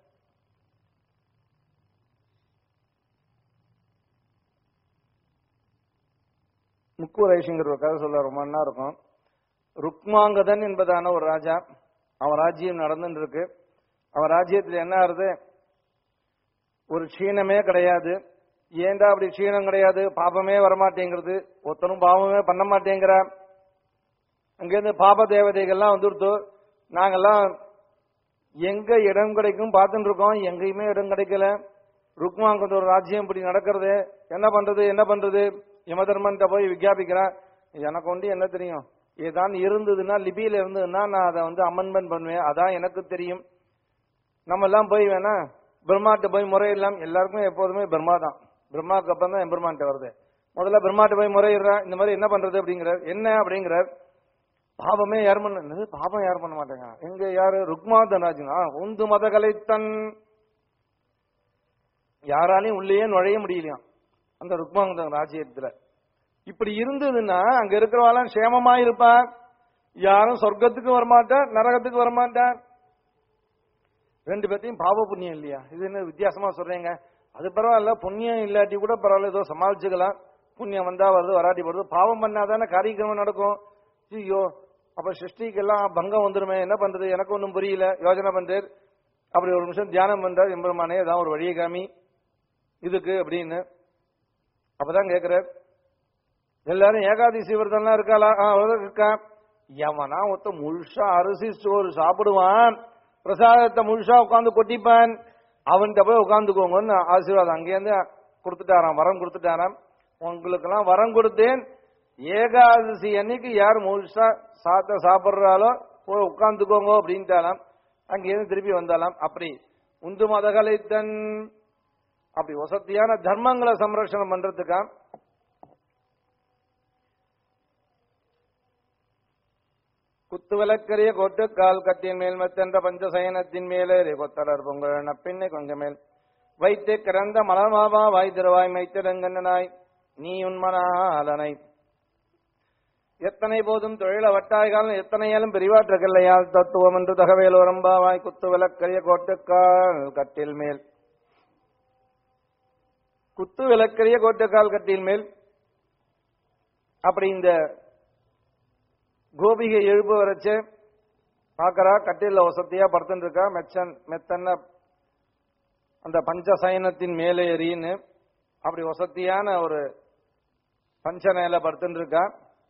முக்கு ரைஷிங்கிற ஒரு கதை சொல்ல ரொம்ப நல்லா இருக்கும் ருக்மாங்கதன் என்பதான ஒரு ராஜா அவன் ராஜ்யம் நடந்துட்டு இருக்கு அவன் ராஜ்யத்தில் என்ன ஆறுது ஒரு க்ஷீணமே கிடையாது ஏன்டா அப்படி க்ஷீணம் கிடையாது பாபமே வரமாட்டேங்கிறது ஒருத்தனும் பாவமே பண்ண மாட்டேங்கிற அங்கேருந்து பாப தேவதைகள்லாம் வந்துடுத்து நாங்கெல்லாம் எங்க இடம் கிடைக்கும் பார்த்துட்டு இருக்கோம் எங்கேயுமே இடம் கிடைக்கல ருக்மாங்கத ஒரு ராஜ்யம் இப்படி நடக்கிறது என்ன பண்றது என்ன பண்றது யமதர்மன்ட்ட போய் விஞ்ஞாபிக்கிறேன் எனக்கு ஒண்டி என்ன தெரியும் ஏதான் இருந்ததுன்னா லிபியில இருந்ததுன்னா நான் அதை வந்து அமெண்ட்மெண்ட் பண்ணுவேன் அதான் எனக்கு தெரியும் நம்ம எல்லாம் போய் வேணா பிரம்மாட்ட போய் முறையிடலாம் எல்லாருக்கும் எப்போதுமே பிரம்மா தான் பிரம்மாக்கு அப்புறம் தான் எம்பெருமான்ட்ட வருது முதல்ல பிரம்மாட்ட போய் முறையிடுறேன் இந்த மாதிரி என்ன பண்றது அப்படிங்கிறார் என்ன அப்படிங்கிறார் பாவமே யார் பண்ண என்னது பாவம் யார் பண்ண மாட்டாங்க எங்க யாரு ருக்மா தனராஜன் உந்து மத கலைத்தன் யாராலையும் உள்ளேயே நுழைய முடியலையாம் அந்த ருக்மாங்கதன் ராஜ்யத்துல இப்படி இருந்ததுன்னா அங்க இருக்கிறவாலாம் சேமமா இருப்பா யாரும் சொர்க்கத்துக்கு வரமாட்டா நரகத்துக்கு வரமாட்டா ரெண்டு பேர்த்தையும் பாவ புண்ணியம் இல்லையா இது என்ன வித்தியாசமா சொல்றீங்க அது பரவாயில்ல புண்ணியம் இல்லாட்டி கூட பரவாயில்ல ஏதோ சமாளிச்சுக்கலாம் புண்ணியம் வந்தா வருது வராட்டி வருது பாவம் பண்ணாதானே காரியக்கிரமம் நடக்கும் ஐயோ அப்ப சிருஷ்டிக்கெல்லாம் பங்கம் வந்துருமே என்ன பண்றது எனக்கு ஒன்றும் புரியல யோசனை பண்றார் அப்படி ஒரு நிமிஷம் தியானம் பண்றார் எம்பெருமானே ஏதாவது ஒரு வழியை காமி இதுக்கு அப்படின்னு அப்பதான் கேட்கிறார் எல்லாரும் ஏகாதசி விரதம்லாம் இருக்காளா ஆ விரதம் இருக்கா எவனா ஒருத்த முழுசா அரிசி சோறு சாப்பிடுவான் பிரசாதத்தை முழுசா உட்காந்து கொட்டிப்பான் அவன்கிட்ட போய் உட்காந்துக்கோங்கன்னு ஆசீர்வாதம் அங்கேருந்து கொடுத்துட்டாராம் வரம் கொடுத்துட்டாராம் உங்களுக்கெல்லாம் வரம் கொடுத்தேன் ஏகாதசி அன்னைக்கு யார் முழுசா சாத்த சாப்பிடுறாலோ போய் உட்காந்துக்கோங்க அப்படின்ட்டாலாம் அங்கேருந்து திருப்பி வந்தாலாம் அப்படி உந்து மதகலைத்தன் அப்படி வசதியான தர்மங்களை சம்ரட்சணம் பண்றதுக்கா குத்துவிளக்கரிய கோட்டுக்கால் கட்டின் மேல் மெத்தென்ற பஞ்சசயனத்தின் மேலேறி கொத்தலர் பொங்கல் நப்பின்னை கொஞ்ச மேல் வைத்து கிடந்த மலர்மாவா வாய் திருவாய் மைத்திடங்கண்ணனாய் நீ உண்மனாலனை எத்தனை போதும் தொழில வட்டாய்கால் எத்தனையாலும் பிரிவாற்றுகில்லையால் தத்துவம் என்று தகவேல் உரம்பாவாய் குத்து விளக்கரிய கோட்டுக்கால் கட்டில் மேல் குத்து விளக்கரிய கோட்டுக்கால் கட்டில் மேல் அப்படி இந்த கோபிகை எழுப்பு வரைச்சு பாக்கறா கட்டில வசதியா படுத்துட்டு இருக்கா மெச்சன் மெத்தன்ன அந்த பஞ்சசயனத்தின் மேலே ஏறின்னு அப்படி வசதியான ஒரு பஞ்ச மேல படுத்துட்டு இருக்கா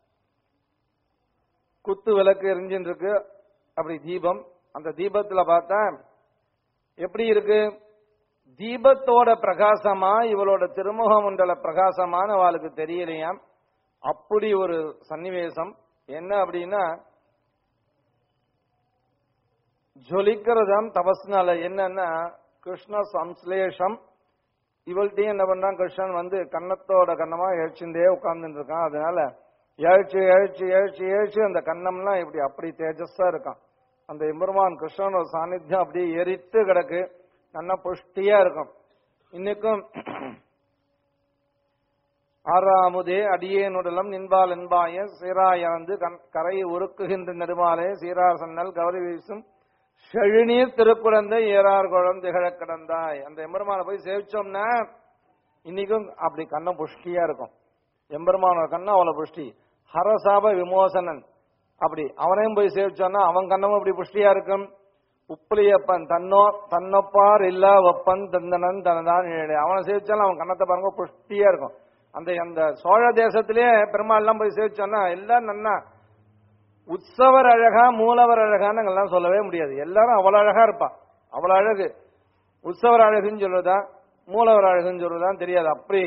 குத்து விளக்கு எரிஞ்சுட்டு இருக்கு அப்படி தீபம் அந்த தீபத்துல பார்த்தா எப்படி இருக்கு தீபத்தோட பிரகாசமா இவளோட திருமுக மண்டல பிரகாசமான அவளுக்கு தெரியலையாம் அப்படி ஒரு சன்னிவேசம் என்ன அப்படின்னா ஜொலிக்கிறதாம் தபஸ்னால என்னன்னா கிருஷ்ண சம்ஸ்லேஷம் இவள்கிட்டயும் என்ன பண்றான் கிருஷ்ணன் வந்து கன்னத்தோட கன்னமா எழுச்சுட்டே உட்கார்ந்துட்டு இருக்கான் அதனால எழுச்சு எழுச்சு எழுச்சு எழுச்சு அந்த கன்னம்லாம் இப்படி அப்படி தேஜஸா இருக்கான் அந்த எம்பெருமான் கிருஷ்ணனோட சாநித்தியம் அப்படியே எரித்து கிடக்கு நல்லா புஷ்டியா இருக்கும் இன்னைக்கும் ஆறாமுதே அடியேனுடலம் நின்பால் என்பாய சீராயந்து கரை உருக்குகின்ற நெடுமாலே சீரார் சன்னல் கௌரி வீசும் செழுநீர் திருக்குழந்தை ஏறார் குழம் திகழ கிடந்தாய் அந்த எம்பெருமானை போய் சேவிச்சோம்னா இன்னைக்கும் அப்படி கண்ணம் புஷ்டியா இருக்கும் எம்பெருமானோட கண்ணம் அவ்வளவு புஷ்டி ஹரசாப விமோசனன் அப்படி அவனையும் போய் சேவிச்சோன்னா அவன் கண்ணமும் அப்படி புஷ்டியா இருக்கும் உப்புலியப்பன் தன்னோ தன்னொப்பார் இல்லா ஒப்பன் தந்தனன் தனதான் ஏழு அவனை சேவிச்சாலும் அவன் கண்ணத்தை பாருங்க புஷ்டியா இருக்கும் அந்த அந்த சோழ தேசத்திலேயே பெருமாள் எல்லாம் போய் சேவிச்சோன்னா எல்லாம் நன்னா உற்சவர் அழகா மூலவர் அழகான்னு எல்லாம் சொல்லவே முடியாது எல்லாரும் அவ்வளவு அழகா இருப்பா அவ்வளவு அழகு உற்சவர் அழகுன்னு சொல்றதா மூலவர் அழகுன்னு சொல்றதான் தெரியாது அப்படி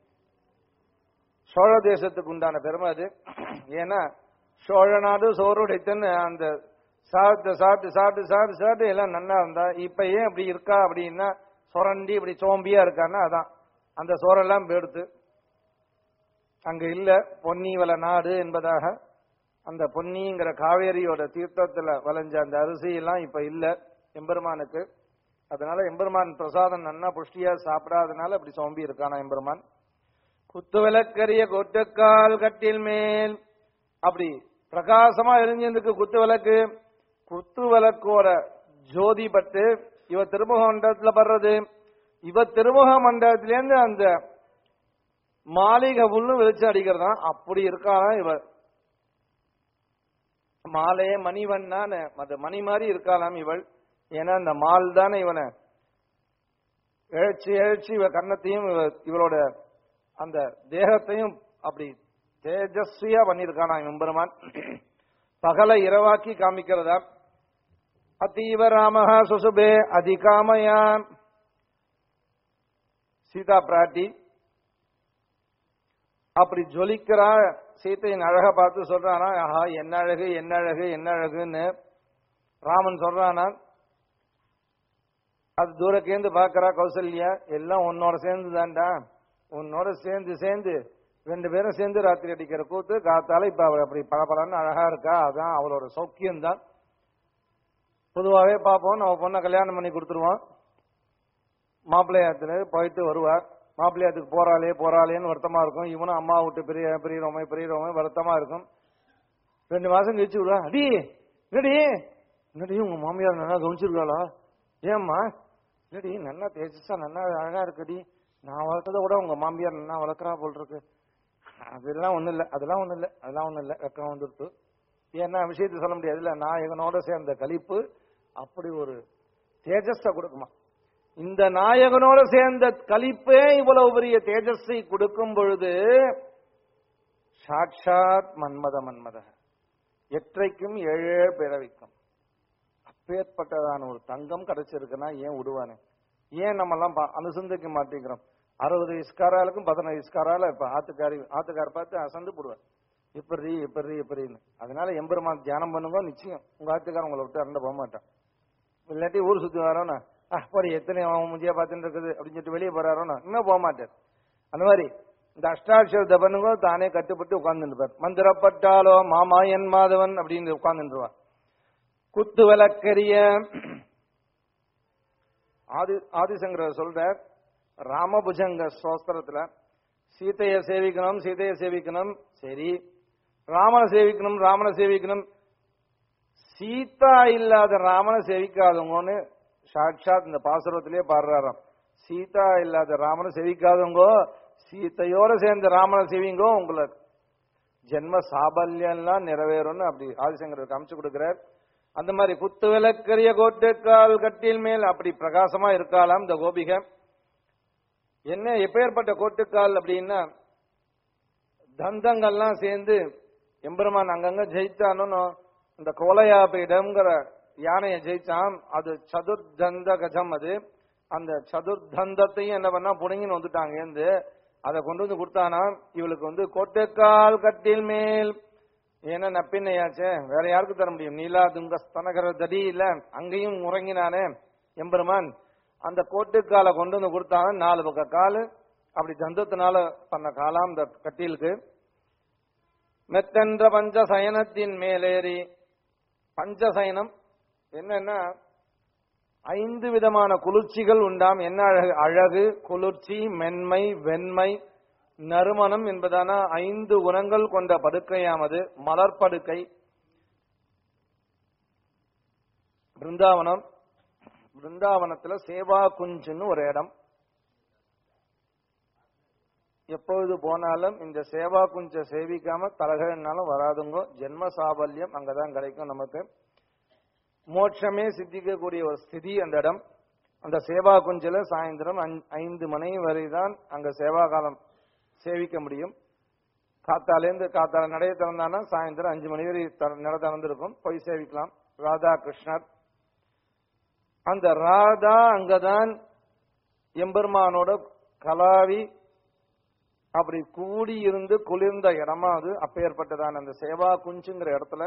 சோழ தேசத்துக்கு உண்டான பெருமை அது ஏன்னா சோழ நாடு சோறுடைத்தன்னு அந்த சாப்பிட்டு சாப்பிட்டு சாப்பிட்டு சாப்பிட்டு சாப்பிட்டு எல்லாம் நன்னா இருந்தா இப்ப ஏன் இப்படி இருக்கா அப்படின்னா சுரண்டி இப்படி சோம்பியா இருக்கான்னா அதான் அந்த சோறெல்லாம் போடுத்து அங்க இல்ல பொன்னிவள நாடு என்பதாக அந்த பொன்னிங்கிற காவேரியோட தீர்த்தத்துல வளைஞ்ச அந்த அரிசி எல்லாம் இப்ப இல்ல எம்பெருமானுக்கு அதனால எம்பெருமான் பிரசாதம் நன்னா புஷ்டியா சாப்பிடாதனால அப்படி சோம்பி இருக்கானா எம்பெருமான் குத்துவிளக்கரிய கொட்டுக்கால் கட்டில் மேல் அப்படி பிரகாசமா எரிஞ்சிருக்கு குத்து விளக்கு குத்து விளக்கோட ஜோதி பட்டு இவ திருமுக மண்டலத்துல படுறது இவ திருமுக மண்டலத்திலேருந்து அந்த மாளிகை புல்லு வெளிச்சம் அடிக்கிறதா அப்படி இருக்கானா இவ மாலையே மணிவண்ணான்னு அது மணி மாதிரி இருக்காளாம் இவள் ஏன்னா அந்த மால் தானே இவனை எழுச்சி எழுச்சி இவ கன்னத்தையும் இவ- இவளோட அந்த தேகத்தையும் அப்படி தேஜஸ்வியா பண்ணியிருக்கானா எம்பெருமான் பகலை இரவாக்கி காமிக்கிறதா அத்தீவ ராமஹ சுசுபே அதிகாமயான் சீதா பிராட்டி அப்படி ஜொலிக்கிறா சீத்தையின் அழக பார்த்து சொல்றானா ஆஹா என்ன அழகு என்ன அழகு என்ன அழகுன்னு ராமன் சொல்றானா அது தூரக்கேந்து பாக்குறா கௌசல்யா எல்லாம் உன்னோட சேர்ந்து தான்டா உன்னோட சேர்ந்து சேர்ந்து ரெண்டு பேரும் சேர்ந்து ராத்திரி அடிக்கிற கூத்து காத்தால இப்ப அவ அப்படி பளபளன்னு அழகா இருக்கா அதான் அவளோட சௌக்கியம் தான் பொதுவாகவே பார்ப்போம் நம்ம பொண்ணை கல்யாணம் பண்ணி கொடுத்துருவோம் மாப்பிள்ளையாத்துல போயிட்டு வருவார் மாப்பிள்ளையாத்துக்கு போறாளே போறாளேன்னு வருத்தமா இருக்கும் இவனும் அம்மா விட்டு பெரிய பெரியரோமை பெரியரோமை வருத்தமா இருக்கும் ரெண்டு மாசம் கழிச்சு விடுவா அடி என்னடி என்னடி உங்க மாமியார் நல்லா கவனிச்சிருக்காளா ஏம்மா என்னடி நல்லா தேஜஸா நல்லா அழகா இருக்குடி நான் வளர்த்ததை விட உங்க மாமியார் நல்லா வளர்க்குறா போல் இருக்கு அதெல்லாம் ஒண்ணும் இல்ல அதெல்லாம் ஒண்ணும் இல்ல அதெல்லாம் ஒண்ணும் இல்ல வெக்கம் வந்துருத்து ஏன்னா விஷயத்தை சொல்ல முடியாது இல்ல நாயகனோட சேர்ந்த கலிப்பு அப்படி ஒரு தேஜஸ கொடுக்குமா இந்த நாயகனோட சேர்ந்த கலிப்பே இவ்வளவு பெரிய தேஜஸை கொடுக்கும் பொழுது சாட்சாத் மன்மத மன்மத எற்றைக்கும் ஏழே பிறவிக்கும் அப்பேற்பட்டதான ஒரு தங்கம் கிடைச்சிருக்குன்னா ஏன் விடுவானே ஏன் நம்ம எல்லாம் பா- அனுசந்திக்க மாட்டேங்கிறோம் அறுபது இஸ்காராலுக்கும் பதினஞ்சு இஸ்காரால இப்ப ஆத்துக்காரி ஆத்துக்கார பார்த்து அசந்து போடுவார் இப்படி இப்படி இப்படின்னு அதனால எம்பெருமான் தியானம் பண்ணுங்க நிச்சயம் உங்க ஆத்துக்காரன் உங்களை விட்டு அறண்ட போக மாட்டான் இல்லாட்டி ஊர் சுத்தி வரோன்னா ஆ போடி எத்தனை அவன் முந்தியா பார்த்துட்டு இருக்குது அப்படின்னு சொல்லிட்டு வெளியே போறாரோன்னா இன்னும் போக மாட்டார் அந்த மாதிரி இந்த அஷ்டாட்சர தபனுங்க தானே கட்டுப்பட்டு உட்கார்ந்துருப்பார் மந்திரப்பட்டாலோ மாமா என் மாதவன் அப்படின்னு உட்கார்ந்துருவார் குத்து விளக்கரிய ஆதி ஆதிசங்கரர் சொல்றார் ராமபுஜங்க ஸ்தோத்திரத்துல சீதையை சேவிக்கணும் சீதையை சேவிக்கணும் சரி ராமனை சேவிக்கணும் ராமனை சேவிக்கணும் சீதா இல்லாத ராமனை சேவிக்காதவங்கன்னு சாட்சாத் இந்த பாசுரத்திலே பாடுறாராம் சீதா இல்லாத ராமனை சேவிக்காதவங்க சீதையோட சேர்ந்த ராமனை சேவிங்கோ உங்களுக்கு ஜென்ம சாபல்யம்லாம் நிறைவேறும்னு அப்படி ஆதிசங்கருக்கு அமைச்சு கொடுக்கிறார் அந்த மாதிரி குத்து விளக்கரிய கோட்டுக்கால் கட்டில் மேல் அப்படி பிரகாசமா இருக்காளாம் இந்த கோபிகை என்ன எப்பேற்பட்ட கோட்டுக்கால் அப்படின்னா தந்தங்கள்லாம் சேர்ந்து எம்பெருமான் அங்கங்க ஜெயிச்சானு இந்த கோலையாபீடம்ங்கிற யானையை ஜெயிச்சான் அது சதுர்தந்த கஜம் அது அந்த சதுர்தந்தத்தையும் என்ன பண்ணா புடுங்கின்னு வந்துட்டாங்க ஏந்து அதை கொண்டு வந்து கொடுத்தானா இவளுக்கு வந்து கோட்டுக்கால் கட்டில் மேல் ஏன்னா நப்பின்னையாச்சே வேற யாருக்கு தர முடியும் நீலா துங்க ஸ்தனகர தடி இல்ல அங்கேயும் உறங்கினானே எம்பெருமான் அந்த கோட்டுக்காலை கொண்டு வந்து கொடுத்தாங்க நாலு பக்க காலு அப்படி தந்தத்தினால பண்ண காலாம் இந்த கட்டிலுக்கு மெத்தென்ற பஞ்சசயனத்தின் மேலேறி பஞ்சசயனம் என்னன்னா ஐந்து விதமான குளிர்ச்சிகள் உண்டாம் என்ன அழகு அழகு குளிர்ச்சி மென்மை வெண்மை நறுமணம் என்பதான ஐந்து குணங்கள் கொண்ட படுக்கையாமது மலர்படுக்கை பிருந்தாவனம் பிருந்தாவனத்துல சேவா குஞ்சுன்னு ஒரு இடம் எப்பொழுது போனாலும் இந்த சேவா குஞ்ச சேவிக்காம தலகனாலும் வராதுங்கோ ஜென்ம சாபல்யம் அங்கதான் கிடைக்கும் நமக்கு மோட்சமே சித்திக்கக்கூடிய ஒரு ஸ்திதி அந்த இடம் அந்த சேவா குஞ்சில சாயந்தரம் ஐந்- ஐந்து மணி வரை தான் அங்க சேவா காலம் சேவிக்க முடியும் காத்தாலேருந்து காத்தால நடைய திறந்தானா சாயந்தரம் அஞ்சு மணி வரை த- நட திறந்திருக்கும் போய் சேவிக்கலாம் ராதா கிருஷ்ணர் அந்த ராதா அங்கதான் எம்பெருமானோட கலாவி அப்படி கூடி இருந்து குளிர்ந்த இடமா அது அப்பேற்பட்டதான அந்த சேவா குஞ்சுங்கிற இடத்துல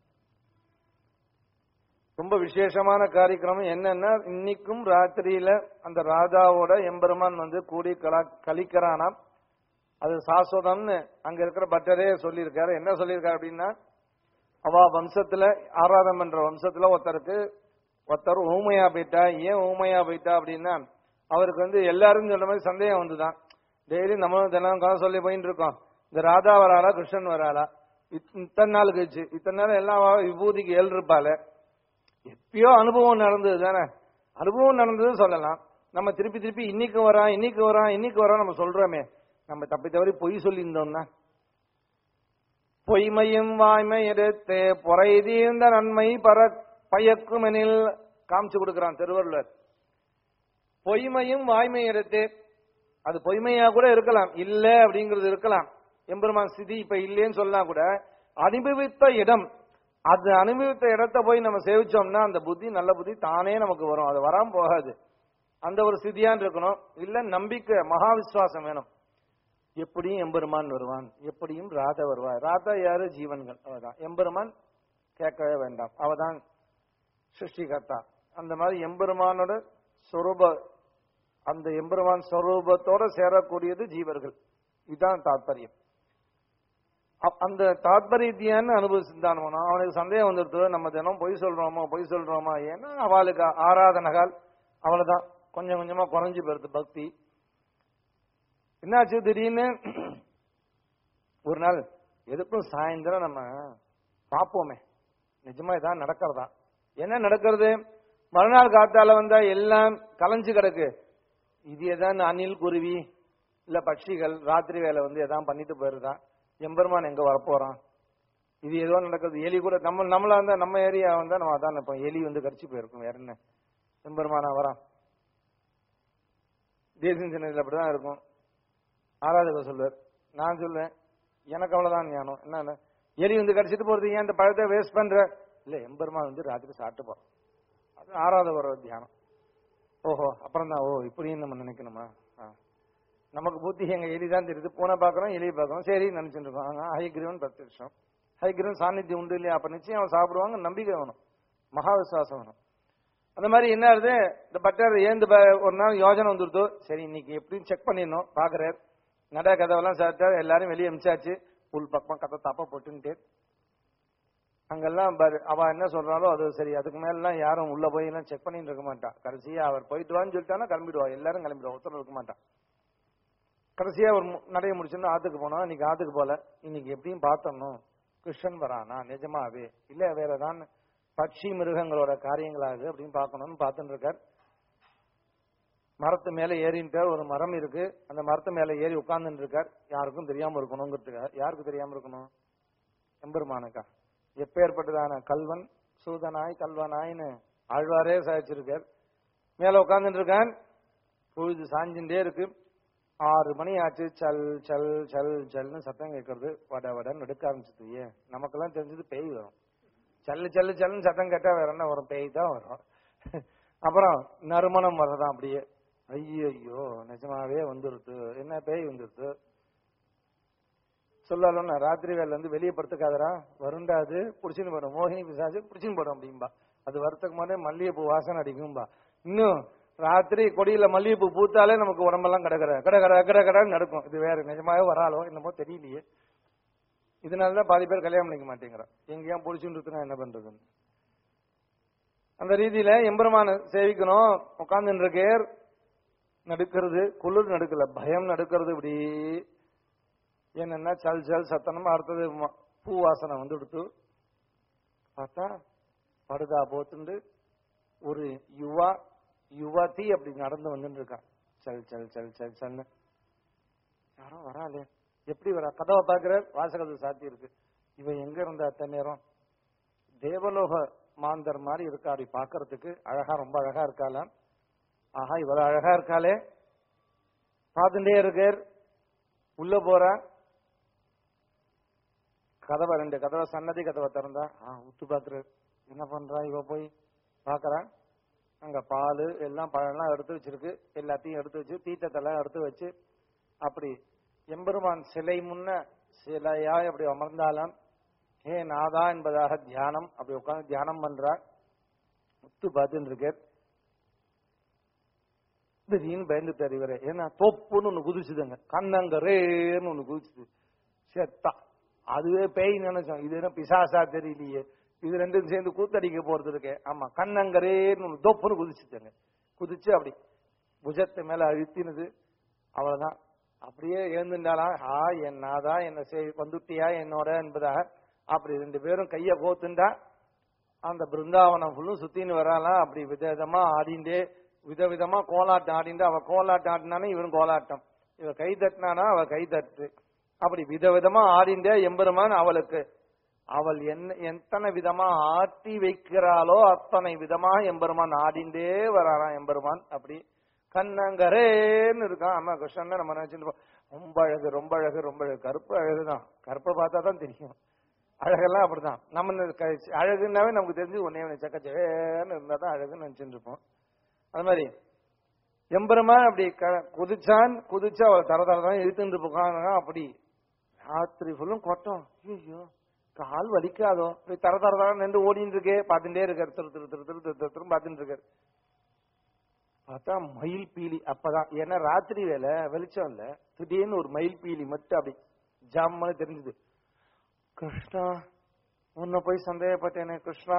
ரொம்ப விசேஷமான காரியக்கிரமம் என்னன்னா இன்னைக்கும் ராத்திரியில அந்த ராஜாவோட எம்பெருமான் வந்து கூடி கலா கலிக்கிறானாம் அது சாஸ்வதம்னு அங்க இருக்கிற பட்டரே சொல்லியிருக்காரு என்ன சொல்லியிருக்காரு அப்படின்னா அவ வம்சத்துல ஆராதம் என்ற வம்சத்துல ஒருத்தருக்கு ஒருத்தர் ஊமையா போயிட்டா ஏன் ஊமையா போயிட்டா அப்படின்னா அவருக்கு வந்து எல்லாரும் சொல்ற மாதிரி சந்தேகம் வந்துதான் டெய்லி நம்ம தினம் கதை சொல்லி போயிட்டு இருக்கோம் இந்த ராதா வராளா கிருஷ்ணன் வராளா இத்- இத்தனை நாள் கழிச்சு இத்தனை நாள் எல்லாம் அவ விபூதிக்கு ஏழு இருப்பாளே எப்பயோ அனுபவம் நடந்தது தானே அனுபவம் நடந்தது சொல்லலாம் நம்ம திருப்பி திருப்பி இன்னைக்கு வரான் இன்னைக்கு வரான் இன்னைக்கு வரான் நம்ம சொல்றோமே நம்ம தப்பி தவறி பொய் சொல்லியிருந்தோம்னா பொய்மையும் வாய்மை எடுத்து பொறைதீர்ந்த நன்மை பர பயக்குமெனில் காமிச்சு கொடுக்கிறான் திருவள்ளுவர் பொய்மையும் வாய்மை எடுத்து அது பொய்மையா கூட இருக்கலாம் இல்ல அப்படிங்கிறது இருக்கலாம் எம்பெருமான் ஸ்திதி இப்ப இல்லைன்னு சொன்னா கூட அனுபவித்த இடம் அது அனுபவித்த இடத்த போய் நம்ம சேவிச்சோம்னா அந்த புத்தி நல்ல புத்தி தானே நமக்கு வரும் அது வராம போகாது அந்த ஒரு ஸ்திதியான் இருக்கணும் இல்ல நம்பிக்கை மகா விசுவாசம் வேணும் எப்படியும் எம்பெருமான் வருவான் எப்படியும் ராதா வருவார் ராதா யாரு ஜீவன்கள் அவதான் எம்பெருமான் கேட்கவே வேண்டாம் அவதான் சிருஷ்டிகர்த்தா அந்த மாதிரி எம்பெருமானோட சொரூப அந்த எம்பெருமான் சொரூபத்தோட சேரக்கூடியது ஜீவர்கள் இதுதான் தாத்பரியம் அப்- அந்த தாத்பரியத்தியான்னு அனுபவிச்சுதான் அவனுக்கு சந்தேகம் வந்துடுது நம்ம தினம் பொய் சொல்றோமா பொய் சொல்றோமா ஏன்னா அவளுக்கு ஆராதனகால் அவ்வளவுதான் கொஞ்சம் கொஞ்சமா குறைஞ்சு போயிருது பக்தி என்னாச்சு திடீர்னு ஒரு நாள் எதுக்கும் சாயந்தரம் நம்ம பார்ப்போமே நிஜமா இதான் நடக்கிறதா என்ன நடக்கிறது மறுநாள் காத்தால வந்தா எல்லாம் கலைஞ்சு கிடக்கு இது எதான் அணில் குருவி இல்ல பட்சிகள் ராத்திரி வேலை வந்து எதாவது பண்ணிட்டு போயிருதான் எம்பெருமான் எங்க வரப்போறான் இது ஏதோ நடக்குது எலி கூட நம்ம நம்மளா இருந்தா நம்ம ஏரியா வந்தா நம்ம அதான் நினைப்போம் எலி வந்து கடிச்சு போயிருக்கும் வேற என்ன எம்பெருமானா வரான் தேசிய சின்னத்தில் அப்படிதான் இருக்கும் ஆராதகர் சொல்லுவார் நான் சொல்லுவேன் எனக்கு அவ்வளவுதான் ஞானம் என்ன எலி வந்து கடிச்சிட்டு போறது ஏன் இந்த பழத்தை வேஸ்ட் பண்ற இல்ல எம்பெருமான் வந்து ராத்திரி சாப்பிட்டு போறோம் அது ஆராதகரோட தியானம் ஓஹோ அப்புறம் தான் ஓ இப்படியும் நம்ம நினைக்கணுமா ஆ. நமக்கு புத்தி எங்க எலி தான் தெரியுது பூனை பார்க்கறோம் எலி பார்க்கறோம் சரி நினைச்சிட்டு இருக்கோம் ஆனா ஹைகிரீவன் பத்து வருஷம் ஹைகிரீவன் சாநித்தியம் உண்டு இல்லையா அப்ப நிச்சயம் அவன் சாப்பிடுவாங்க நம்பிக்கை வேணும் மகா விசுவாசம் வேணும் அந்த மாதிரி என்ன ஆகுது இந்த பட்டர் ஏந்து ப- ஒரு நாள் யோஜனை வந்துருதோ சரி இன்னைக்கு எப்படியும் செக் பண்ணிடணும் பாக்குறாரு நட கதவெல்லாம் சாப்பிட்டா எல்லாரும் வெளியே அமிச்சாச்சு உள் பக்கமா கதை தப்ப போட்டுன்ட்டு அங்கெல்லாம் பாரு அவ என்ன சொல்றாலோ அது சரி அதுக்கு மேலாம் யாரும் உள்ள போய் எல்லாம் செக் பண்ணிட்டு இருக்க மாட்டா கடைசியா அவர் போயிட்டு வான்னு சொல்லிட்டானா கிளம்பிடுவா எல்லாரும் கிளம்பிடுவா ஒருத்தர் இருக்க மாட்டான் கடைசியா ஒரு மு- நடைய முடிச்சுன்னு ஆத்துக்கு போனோம் இன்னைக்கு ஆத்துக்கு போல இன்னைக்கு எப்படியும் பார்த்தணும் கிருஷ்ணன் வரானா நிஜமாவே இல்ல வேற ஏதாவது பட்சி மிருகங்களோட காரியங்களாக அப்படின்னு பார்க்கணும்னு பார்த்துட்டு இருக்கார் மரத்து மேல ஏறின்ட்டு ஒரு மரம் இருக்கு அந்த மரத்து மேல ஏறி உட்கார்ந்துட்டு இருக்கார் யாருக்கும் தெரியாம இருக்கணுங்கிறதுக்காக யாருக்கு தெரியாம இருக்கணும் எம்பெருமானுக்கா எப்பேற்பட்டதான கல்வன் சூதனாய் கல்வனாய்னு ஆழ்வாரே சாதிச்சிருக்கார் மேல உட்கார்ந்துட்டு இருக்கான் பொழுது சாஞ்சுட்டே இருக்கு ஆறு மணி ஆச்சு சல் சல் சல் சல்னு சத்தம் கேட்கறது வட வடன்னு எடுக்க ஆரம்பிச்சது ஏன் நமக்கெல்லாம் தெரிஞ்சது பேய் வரும் சல்லு சல்லு சல்லுன்னு சத்தம் கேட்டா வேற என்ன வரும் பேய் தான் வரும் அப்புறம் நறுமணம் வர்றதான் அப்படியே ஐயோ நிஜமாவே வந்துருது என்ன பேய் வந்துருது சொல்லலாம் ராத்திரி வேலை வந்து வெளியே படுத்துக்காதரா வருண்டாது புடிச்சுன்னு போடும் மோகினி பிசாசு புடிச்சுன்னு போடும் அப்படிம்பா அது வரத்துக்கு முன்னாடி மல்லிகைப்பூ வாசனை அடிக்கும்பா இன்னும் ராத்திரி கொடியில மல்லிகைப்பூ பூத்தாலே நமக்கு உடம்பெல்லாம் கிடக்கிற கடகட கடகடன்னு நடக்கும் இது வேற நிஜமாவே வராலோ என்னமோ தெரியலையே இதனாலதான் பாதி பேர் கல்யாணம் பண்ணிக்க மாட்டேங்கிறான் எங்கேயும் புடிச்சுன்னு இருக்குன்னா என்ன பண்றதுன்னு அந்த ரீதியில எம்பெருமான சேவிக்கணும் உட்கார்ந்து இருக்கேர் நடுக்கிறது குளிர் நடுக்கல பயம் நடுக்கிறது இப்படி என்னன்னா சல் சல் சத்தனமா அடுத்தது ம- பூ வாசனை வந்து எடுத்து பார்த்தா படுதா போத்துண்டு ஒரு யுவா யுவதி அப்படி நடந்து வந்துட்டு இருக்கா சல் சல் சல் சல் சல்னு யாரும் வராளே எப்படி வரா கதவை பாக்குற வாசகதவு சாத்தி இருக்கு இவன் எங்க இருந்தா அத்தனை நேரம் தேவலோக மாந்தர் மாதிரி இருக்கா அப்படி பாக்குறதுக்கு அழகா ரொம்ப அழகா இருக்காளாம் ஆஹா இவ்வளவு அழகா இருக்காளே பார்த்துட்டே இருக்கார் உள்ள போறா கதவை ரெண்டு கதவை சன்னதி கதவை திறந்தா ஆ உத்து பாக்குறாரு என்ன பண்றா இவ போய் பாக்குறா அங்க பால் எல்லாம் பழம்லாம் எடுத்து வச்சிருக்கு எல்லாத்தையும் எடுத்து வச்சு தீட்டத்தெல்லாம் எடுத்து வச்சு அப்படி எம்பெருமான் சிலை முன்ன சிலையாய் அப்படி அமர்ந்தாலாம் ஹே நாதா என்பதாக தியானம் அப்படி உட்கார்ந்து தியானம் பண்றா உத்து பார்த்துட்டு இருக்கார் திடீர்னு பயந்துட்டார் இவரே ஏன்னா தொப்புன்னு ஒண்ணு குதிச்சுதுங்க கண்ணங்கரேன்னு ஒண்ணு குதிச்சுது செத்தா அதுவே பேய் நினைச்சோம் இது என்ன பிசாசா தெரியலையே இது ரெண்டும் சேர்ந்து கூத்தடிக்க போறது இருக்கே ஆமா கண்ணங்கரேன்னு ஒண்ணு தொப்புன்னு குதிச்சுதுங்க குதிச்சு அப்படி புஜத்தை மேல அழுத்தினது அவ்வளவுதான் அப்படியே எழுந்துட்டாலாம் ஆ என் நாதா என்ன செய் வந்துட்டியா என்னோட என்பதாக அப்படி ரெண்டு பேரும் கைய கோத்துண்டா அந்த பிருந்தாவனம் ஃபுல்லும் சுத்தின்னு வராலாம் அப்படி விதவிதமா ஆடிண்டே விதவிதமா கோலாட்டம் ஆடிண்டு அவ கோலாட்டம் ஆடினானே இவன் கோலாட்டம் இவ கை தட்டினானா அவ கை தட்டு அப்படி விதவிதமா ஆடிண்டே எம்பெருமான் அவளுக்கு அவள் என்ன எத்தனை விதமா ஆட்டி வைக்கிறாளோ அத்தனை விதமா எம்பெருமான் ஆடிண்டே வராராம் எம்பெருமான் அப்படி கண்ணங்கரேன்னு இருக்கான் ஆமா கிருஷ்ணன் நம்ம நினைச்சுட்டு இருப்போம். ரொம்ப அழகு ரொம்ப அழகு ரொம்ப அழகு கருப்பு அழகுதான் கருப்பை பார்த்தா தான் தெரியும் அழகெல்லாம் அப்படிதான் நம்ம இந்த க- அழகுன்னாவே நமக்கு தெரிஞ்சு ஒன்னே ஒண்ணு சக்கச்சேன்னு இருந்தா தான் அழகுன்னு நினைச்சுட்டு இருப்போம் அது மாதிரி எம்பெருமான் அப்படி க- குதிச்சான் குதிச்சு அவள் தர தர தான் இழுத்துட்டு போக்காங்க அப்படி ராத்திரி ஃபுல்லும் கொட்டம் ஐயோ கால் வலிக்காதோ இப்படி தர தர தர நின்று ஓடிட்டு இருக்கே பார்த்துட்டே இருக்காரு திரு திரு திரு திரு திரு திரு திரு பார்த்துட்டு இருக்காரு பார்த்தா மயில் பீலி அப்பதான் ஏன்னா ராத்திரி வேலை வெளிச்சம் இல்ல திடீர்னு ஒரு மயில் பீலி மட்டும் அப்படி ஜாமன்னு தெரிஞ்சது கிருஷ்ணா உன்னை போய் சந்தேகப்பட்டேனே கிருஷ்ணா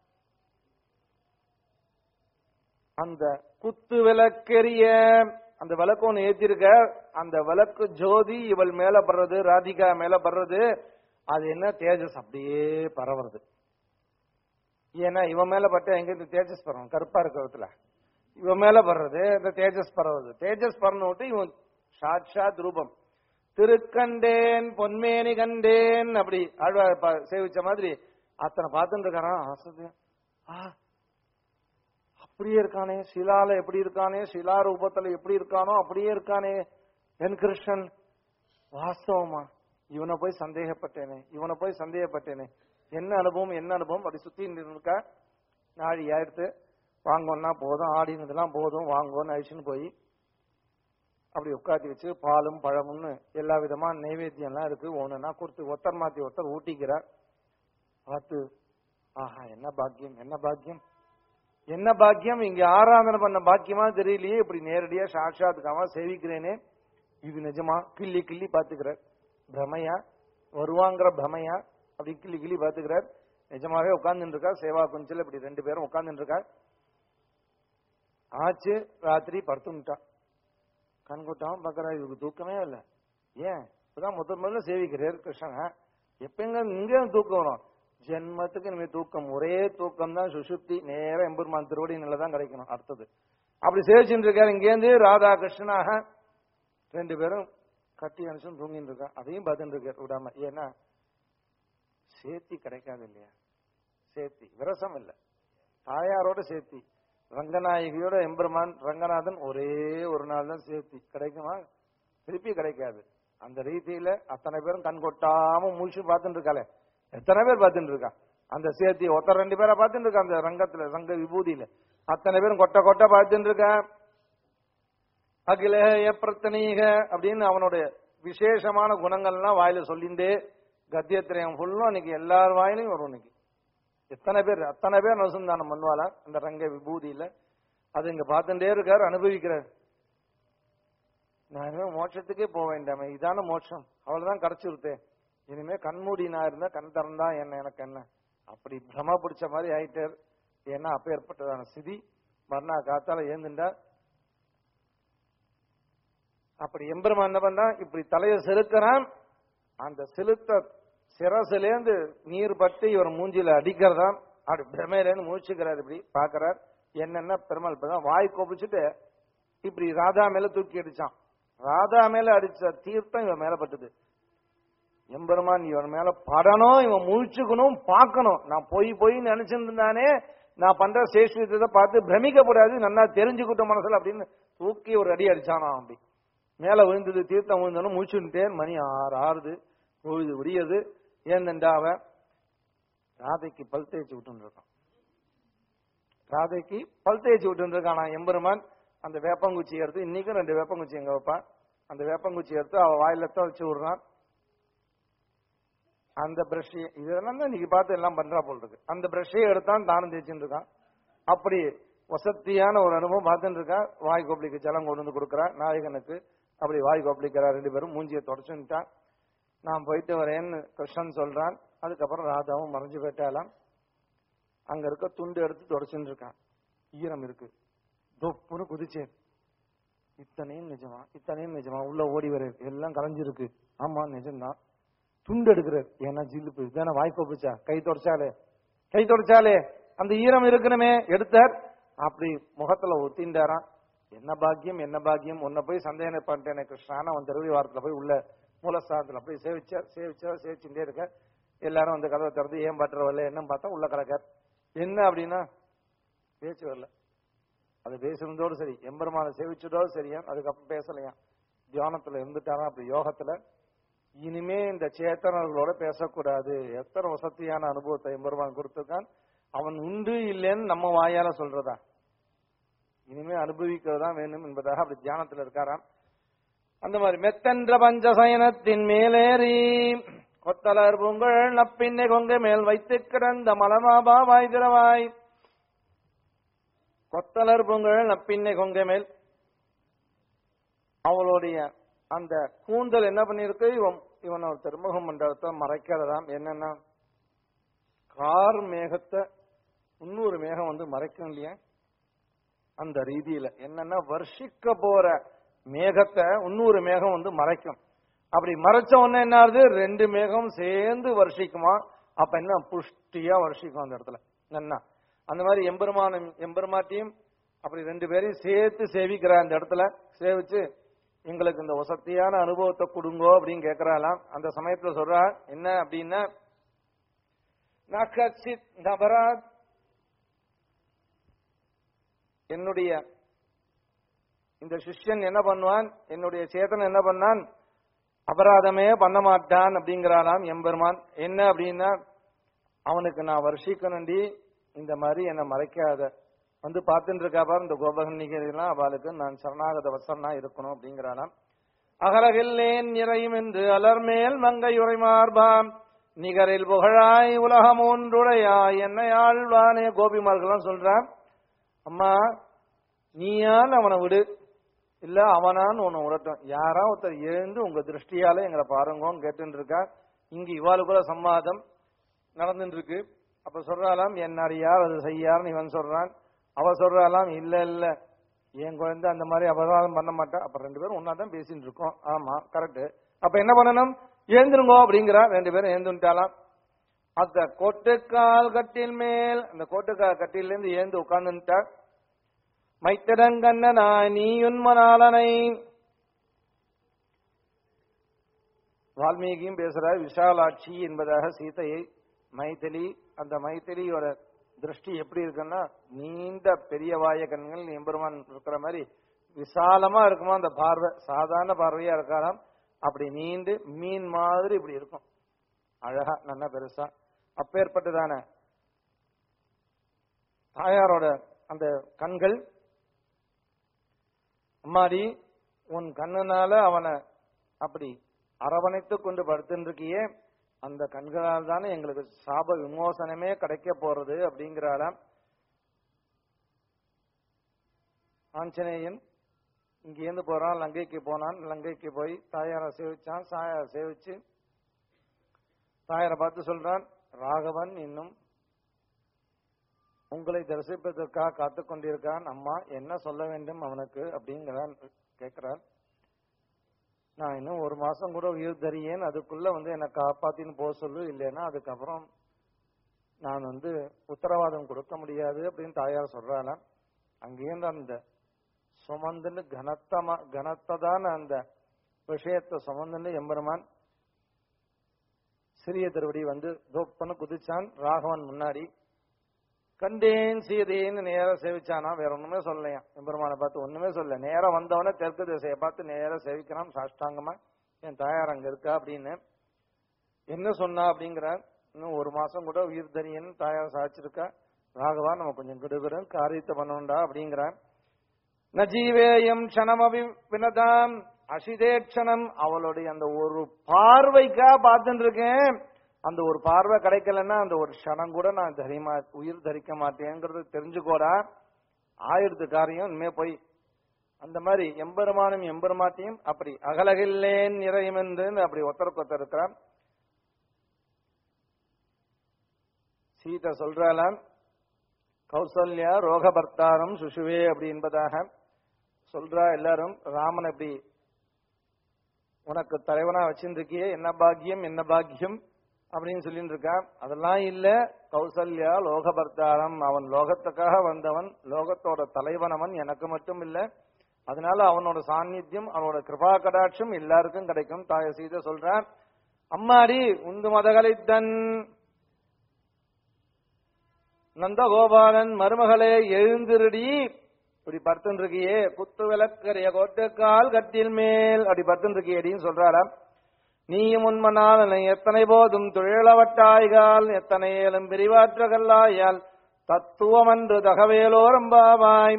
அந்த குத்து விளக்கெரிய அந்த விளக்கு ஒண்ணு ஏத்திருக்க அந்த விளக்கு ஜோதி இவள் மேல படுறது ராதிகா மேல படுறது அது என்ன தேஜஸ் அப்படியே பரவுறது ஏன்னா இவன் மேல பட்ட எங்க இந்த தேஜஸ் பரவும் கருப்பா இருக்கிறதுல இவன் மேல படுறது இந்த தேஜஸ் பரவுது தேஜஸ் பரவ விட்டு இவன் சாட்சாத் ரூபம் திருக்கண்டேன் பொன்மேனி கண்டேன் அப்படி ஆழ்வார் பா- சேவிச்ச மாதிரி அத்தனை பார்த்துட்டு இருக்காராம் ஆசையா ஆ அப்படியே இருக்கானே சிலால எப்படி இருக்கானே சிலா ரூபத்துல எப்படி இருக்கானோ அப்படியே இருக்கானே என் கிருஷ்ணன் வாஸ்தவமா இவனை போய் சந்தேகப்பட்டேனே இவனை போய் சந்தேகப்பட்டேனே என்ன அனுபவம் என்ன அனுபவம் அப்படி சுத்தி இருக்கா நாழி ஆயிடுத்து வாங்கோன்னா போதும் ஆடினதெல்லாம் போதும் வாங்கோன்னு அழிச்சுன்னு போய் அப்படி உட்காத்தி வச்சு பாலும் பழமும்னு எல்லா விதமா நைவேத்தியம் எல்லாம் இருக்கு ஒண்ணுன்னா கொடுத்து ஒருத்தர் மாத்தி ஒருத்தர் ஊட்டிக்கிறார் பார்த்து ஆஹா என்ன பாக்கியம் என்ன பாக்கியம் என்ன பாக்கியம் இங்க ஆராதனை பண்ண பாக்கியமா தெரியலையே இப்படி நேரடியா சாட்சாத்துக்காம சேவிக்கிறேனே இது நிஜமா கிள்ளி கிள்ளி பாத்துக்கிறார் பிரமையா வருவாங்கிற பிரமையா அப்படி கிள்ளி கிள்ளி பாத்துக்கிறார் நிஜமாவே உட்கார்ந்துட்டு இருக்கா சேவா குஞ்சில் இப்படி ரெண்டு பேரும் உட்கார்ந்துட்டு இருக்கா ஆச்சு ராத்திரி படுத்துட்டான் கண் கொட்டாம பாக்குறா இவருக்கு தூக்கமே இல்ல ஏன் இப்பதான் முதல் முதல்ல சேவிக்கிறார் கிருஷ்ணன் எப்பங்க இங்க தூக்கம் வரும் ஜென்மத்துக்கு இனிமே தூக்கம் ஒரே தூக்கம் தான் சுசுப்தி நேரம் எம்பெருமான் திருவடி தான் கிடைக்கணும் அடுத்தது அப்படி சேவிச்சுட்டு இருக்காரு இங்கேருந்து ராதா கிருஷ்ணனாக ரெண்டு பேரும் கட்டி அனுப்பிச்சு தூங்கிட்டு இருக்கா அதையும் பார்த்துட்டு இருக்காரு விடாம ஏன்னா சேர்த்தி கிடைக்காது இல்லையா சேர்த்தி விரசம் இல்ல தாயாரோட சேர்த்தி ரங்கநாயகியோட எம்பெருமான் ரங்கநாதன் ஒரே ஒரு நாள் தான் சேர்த்தி கிடைக்குமா திருப்பி கிடைக்காது அந்த ரீதியில அத்தனை பேரும் கண் கொட்டாம முழிச்சு பார்த்துட்டு இருக்காளே எத்தனை பேர் பார்த்துட்டு இருக்கா அந்த சேர்த்தி ஒருத்தர் ரெண்டு பேரை பார்த்துட்டு இருக்கா அந்த ரங்கத்துல ரங்க விபூதியில அத்தனை பேரும் கொட்ட கொட்ட பார்த்துட்டு இருக்கா அகிலேய பிரத்தனீக அப்படின்னு அவனுடைய விசேஷமான குணங்கள்லாம் வாயில சொல்லிண்டே கத்தியத்திரயம் ஃபுல்லும் அன்னைக்கு எல்லார் வாயிலையும் வரும் இன்னைக்கு எத்தனை பேர் அத்தனை பேர் நசுந்தானம் பண்ணுவாளா அந்த ரங்க விபூதியில அது இங்க பார்த்துட்டே இருக்காரு அனுபவிக்கிறார் நான் இனிமே மோட்சத்துக்கே போக வேண்டாமே இதான மோட்சம் அவ்வளவுதான் கிடைச்சிருத்தே இனிமே கண்மூடி நான் இருந்தா கண் திறந்தா என்ன எனக்கு என்ன அப்படி பிரம பிடிச்ச மாதிரி ஆயிட்டார் ஏன்னா அப்ப ஏற்பட்டதான சிதி மறுநா காத்தால ஏந்துண்டா அப்படி எம்பெருமான் என்ன பண்றான் இப்படி தலையை செலுக்கிறான் அந்த செலுத்த சிரசிலேந்து நீர் பட்டு இவர் மூஞ்சில அடிக்கிறதாம் அப்படி பிரமையிலேருந்து மூச்சுக்கிறார் இப்படி பாக்குறார் என்னென்ன பெருமாள் இப்பதான் வாய் கோபிச்சுட்டு இப்படி ராதா மேல தூக்கி அடிச்சான் ராதா மேல அடிச்ச தீர்த்தம் இவன் மேல பட்டது எம்பெருமான் இவன் மேல படணும் இவன் முழிச்சுக்கணும் பார்க்கணும் நான் போய் போய் நினைச்சிட்டு இருந்தானே நான் பண்ற சேஷ்விதத்தை பார்த்து பிரமிக்கப்படாது நல்லா தெரிஞ்சுக்கிட்டோம் மனசுல அப்படின்னு தூக்கி ஒரு அடி அடிச்சானா அப்படி மேல விழுந்தது தீர்த்தம் விழுந்தாலும் முழிச்சுட்டேன் மணி ஆறு ஆறுது பொழுது விடியது ஏந்தண்டா அவன் ராதைக்கு பல் தேய்ச்சி விட்டு இருக்கான் ராதைக்கு பல் தேய்ச்சி விட்டு இருக்கானா எம்பெருமான் அந்த வேப்பங்குச்சி எடுத்து இன்னைக்கும் ரெண்டு வேப்பங்குச்சி எங்க வைப்பான் அந்த வேப்பங்குச்சி எடுத்து அவ வாயில தான் வச்சு விடுறான் அந்த பிரஷ் இதெல்லாம் தான் இன்னைக்கு பார்த்து எல்லாம் பண்றா போல் இருக்கு அந்த பிரஷ்ஷையே எடுத்தான் தானம் தேய்ச்சிட்டு இருக்கான் அப்படி வசத்தியான ஒரு அனுபவம் பார்த்துட்டு இருக்கான் வாய் கோப்பளிக்கு ஜலம் கொண்டு வந்து கொடுக்குறான் நாயகனுக்கு அப்படி வாய் கோப்பளிக்கிறா ரெண்டு பேரும் மூஞ்சியை தொடச்சுட்டான் நான் போயிட்டு வரேன்னு கிருஷ்ணன் சொல்றான் அதுக்கப்புறம் ராதாவும் மறைஞ்சு போயிட்டாலாம் அங்க இருக்க துண்டு எடுத்து தொடச்சுட்டு இருக்கான் ஈரம் இருக்கு தொப்புன்னு குதிச்சேன் இத்தனையும் நிஜமா இத்தனையும் நிஜமா உள்ள ஓடி வர எல்லாம் கலைஞ்சிருக்கு ஆமா நிஜம்தான் துண்டு எடுக்கிறார் ஏன்னா ஜில்லுப்பு இதான வாய்ப்பு போச்சா கை தொடச்சாலே கை தொடச்சாலே அந்த ஈரம் இருக்கணுமே எடுத்தார் அப்படி முகத்துல ஒத்தின்றாராம் என்ன பாக்கியம் என்ன பாக்கியம் உன்னை போய் சந்தேகம் பண்ணிட்டேனே கிருஷ்ணான அவன் திருவி வாரத்துல போய் உள்ள மூலஸ்தானத்துல போய் சேவிச்சார் சேவிச்சார் சேவிச்சுட்டே இருக்க எல்லாரும் வந்து கதவை திறந்து ஏன் பட்டுறவல்ல என்ன பார்த்தா உள்ள கிடக்கார் என்ன அப்படின்னா பேச்சு வரல அது பேசுறதோடு சரி எம்பெருமான சேவிச்சதோடு சரியா அதுக்கப்புறம் பேசலையா தியானத்துல இருந்துட்டாராம் அப்படி யோகத்துல இனிமே இந்த சேத்தனர்களோட பேசக்கூடாது எத்தனை வசதியான அனுபவத்தை எம்பெருமான் கொடுத்திருக்கான் அவன் உண்டு இல்லைன்னு நம்ம வாயால சொல்றதா இனிமே அனுபவிக்கிறதா வேணும் என்பதாக அப்படி தியானத்துல இருக்காராம் அந்த மாதிரி மெத்தன்ற பஞ்சசயனத்தின் மேலேறி கொத்தலர் பூங்கள் நப்பின்னை கொங்கை மேல் வைத்து கிடந்த மலமாபா வாய் திறவாய் கொத்தலர் பூங்கள் நப்பின்னை கொங்கை மேல் அவளுடைய அந்த கூந்தல் என்ன பண்ணிருக்கு இவன் இவன் ஒரு திருமுக மண்டலத்தை மறைக்கிறதாம் என்னன்னா கார் மேகத்தை இன்னொரு மேகம் வந்து மறைக்கும் இல்லையா அந்த ரீதியில என்னன்னா வர்ஷிக்க போற மேகத்தை இன்னொரு மேகம் வந்து மறைக்கும் அப்படி மறைச்ச உடனே என்ன ஆகுது ரெண்டு மேகம் சேர்ந்து வருஷிக்குமா அப்ப என்ன புஷ்டியா வருஷிக்கும் அந்த இடத்துல என்ன அந்த மாதிரி எம்பெருமானும் எம்பெருமாட்டியும் அப்படி ரெண்டு பேரையும் சேர்த்து சேவிக்கிற அந்த இடத்துல சேவிச்சு எங்களுக்கு இந்த வசதியான அனுபவத்தை கொடுங்கோ அப்படின்னு கேட்கிறாளாம் அந்த சமயத்துல சொல்றா என்ன அப்படின்னா நகசித் நபராத் என்னுடைய இந்த சிஷ்யன் என்ன பண்ணுவான் என்னுடைய சேதன் என்ன பண்ணான் அபராதமே பண்ண மாட்டான் அப்படிங்கிறாராம் எம்பெருமான் என்ன அப்படின்னா அவனுக்கு நான் வருஷிக்கணுண்டி இந்த மாதிரி என்னை மறைக்காத வந்து பார்த்துட்டு இருக்கா பாரு இந்த கோபகன்னிகெல்லாம் அவளுக்கு நான் சரணாகத வசனா இருக்கணும் அப்படிங்கிறானாம் அகலகில்லேன் நிறையும் என்று அலர்மேல் மங்கை உரைமார்பாம் நிகரில் புகழாய் உலகம் ஒன்றுடையாய் என்னை ஆழ்வானே கோபிமார்கள்லாம் சொல்றான் அம்மா நீயான் அவனை விடு இல்ல அவனான்னு ஒண்ணு உரட்டும் யாரா ஒருத்தர் எழுந்து உங்க திருஷ்டியால எங்களை பாருங்கன்னு கேட்டுட்டு இருக்கா இங்க இவாளுக்குள்ள சம்வாதம் நடந்துட்டு இருக்கு அப்ப சொல்றாளாம் என் அடியார் அது செய்யார்னு இவன் சொல்றான் அவ சொல்றாளாம் இல்ல இல்ல என் குழந்தை அந்த மாதிரி அபராதம் பண்ண மாட்டா அப்ப ரெண்டு பேரும் ஒன்னா தான் பேசிட்டு இருக்கோம் ஆமா கரெக்ட் அப்ப என்ன பண்ணணும் எழுந்துருங்கோ அப்படிங்கிறா ரெண்டு பேரும் எழுந்துட்டாலாம் அந்த கோட்டுக்கால் கட்டில் மேல் அந்த கோட்டுக்கால் கட்டில இருந்து ஏந்து உட்கார்ந்துட்டார் மைத்திரங்கண்ணனா நீ உன்மனாலனை வால்மீகியும் பேசுறார் விஷாலாட்சி என்பதாக சீதையை மைதிலி அந்த மைதிலியோட திருஷ்டி எப்படி இருக்குன்னா நீண்ட பெரிய வாய கண்கள் எம்பெருமான் இருக்கிற மாதிரி விசாலமா இருக்குமா அந்த பார்வை சாதாரண பார்வையா இருக்காராம் அப்படி நீண்டு மீன் மாதிரி இப்படி இருக்கும் அழகா நல்லா பெருசா அப்பேற்பட்டதான தாயாரோட அந்த கண்கள் அம்மாடி உன் கண்ணுனால அவனை அப்படி அரவணைத்து கொண்டு படுத்துருக்கியே அந்த கண்களால் தானே எங்களுக்கு சாப விமோசனமே கிடைக்க போறது அப்படிங்கிறாளாம் ஆஞ்சநேயன் இங்கேருந்து போறான் லங்கைக்கு போனான் லங்கைக்கு போய் தாயாரை சேவிச்சான் சாயாரை சேவிச்சு தாயாரை பார்த்து சொல்றான் ராகவன் இன்னும் உங்களை தரிசிப்பதற்காக காத்து கொண்டிருக்கான் அம்மா என்ன சொல்ல வேண்டும் அவனுக்கு அப்படிங்கிறான் கேட்கிறான் நான் இன்னும் ஒரு மாசம் கூட உயிர் தரியேன் அதுக்குள்ள வந்து என்னை காப்பாத்தின்னு போக சொல்லு இல்லைன்னா அதுக்கப்புறம் நான் வந்து உத்தரவாதம் கொடுக்க முடியாது அப்படின்னு தாயார் சொல்றாளாம் அங்கேருந்து அந்த சுமந்துன்னு கனத்தமா கனத்ததான அந்த விஷயத்தை சுமந்துன்னு எம்பெருமான் சிறிய திருவடி வந்து தோப்பன்னு குதிச்சான் ராகவன் முன்னாடி கண்டேன் சீதைன்னு நேரா சேவிச்சானா வேற ஒண்ணுமே சொல்லலையா எம்பெருமானை பார்த்து ஒண்ணுமே சொல்ல நேரா வந்தவனே தெற்கு திசையை பார்த்து நேரா சேவிக்கிறான் சாஷ்டாங்கமா என் தாயார் அங்க இருக்கா அப்படின்னு என்ன சொன்னா அப்படிங்கிறார் இன்னும் ஒரு மாசம் கூட உயிர் தரியன்னு தாயார் சாதிச்சிருக்கா ராகவா நம்ம கொஞ்சம் கிடுகிறோம் காரியத்தை பண்ணணும்டா அப்படிங்கிறான் நஜீவேயம் க்ஷணமபி வினதாம் அசிதேட்சணம் அவளுடைய அந்த ஒரு பார்வைக்கா பார்த்துட்டு இருக்கேன் அந்த ஒரு பார்வை கிடைக்கலன்னா அந்த ஒரு க்ஷணம் கூட நான் தரிமா உயிர் தரிக்க மாட்டேங்கிறது தெரிஞ்சுக்கோடா ஆயிரத்து காரியம் இனிமே போய் அந்த மாதிரி எம்பெருமானும் எம்பெருமாட்டியும் அப்படி அகலகில்லேன் நிறையுமென்று அப்படி ஒத்தருக்கு ஒத்தர் இருக்கிறான் சீதை சொல்றாளாம் கௌசல்யா ரோகபர்த்தாரம் சுஷுவே அப்படி என்பதாக சொல்றா எல்லாரும் ராமன் அப்படி உனக்கு தலைவனா வச்சிருக்கியே என்ன பாக்கியம் என்ன பாக்கியம் அப்படின்னு சொல்லிட்டு இருக்கான் அதெல்லாம் இல்ல கௌசல்யா லோகபர்த்தாரம் அவன் லோகத்துக்காக வந்தவன் லோகத்தோட தலைவன் அவன் எனக்கு மட்டும் இல்ல அதனால அவனோட சாநித்தியம் அவனோட கிருபா கடாட்சம் எல்லாருக்கும் கிடைக்கும் தாய சீதை சொல்றான் அம்மாடி உந்து மதகலைத்தன் நந்தகோபாலன் மருமகளே எழுந்திருடி இப்படி படுத்துன்னு இருக்கியே குத்து விளக்கரிய கோட்டுக்கால் கட்டில் மேல் அப்படி படுத்துன்னு இருக்கியடின்னு சொல்றாராம் நீயும் உண்மனால் என்னை எத்தனை போதும் தொழிலவட்டாய்கால் எத்தனை ஏலும் பிரிவாற்ற கல்லாயால் தத்துவமன்று தகவேலோரம்பாவாய்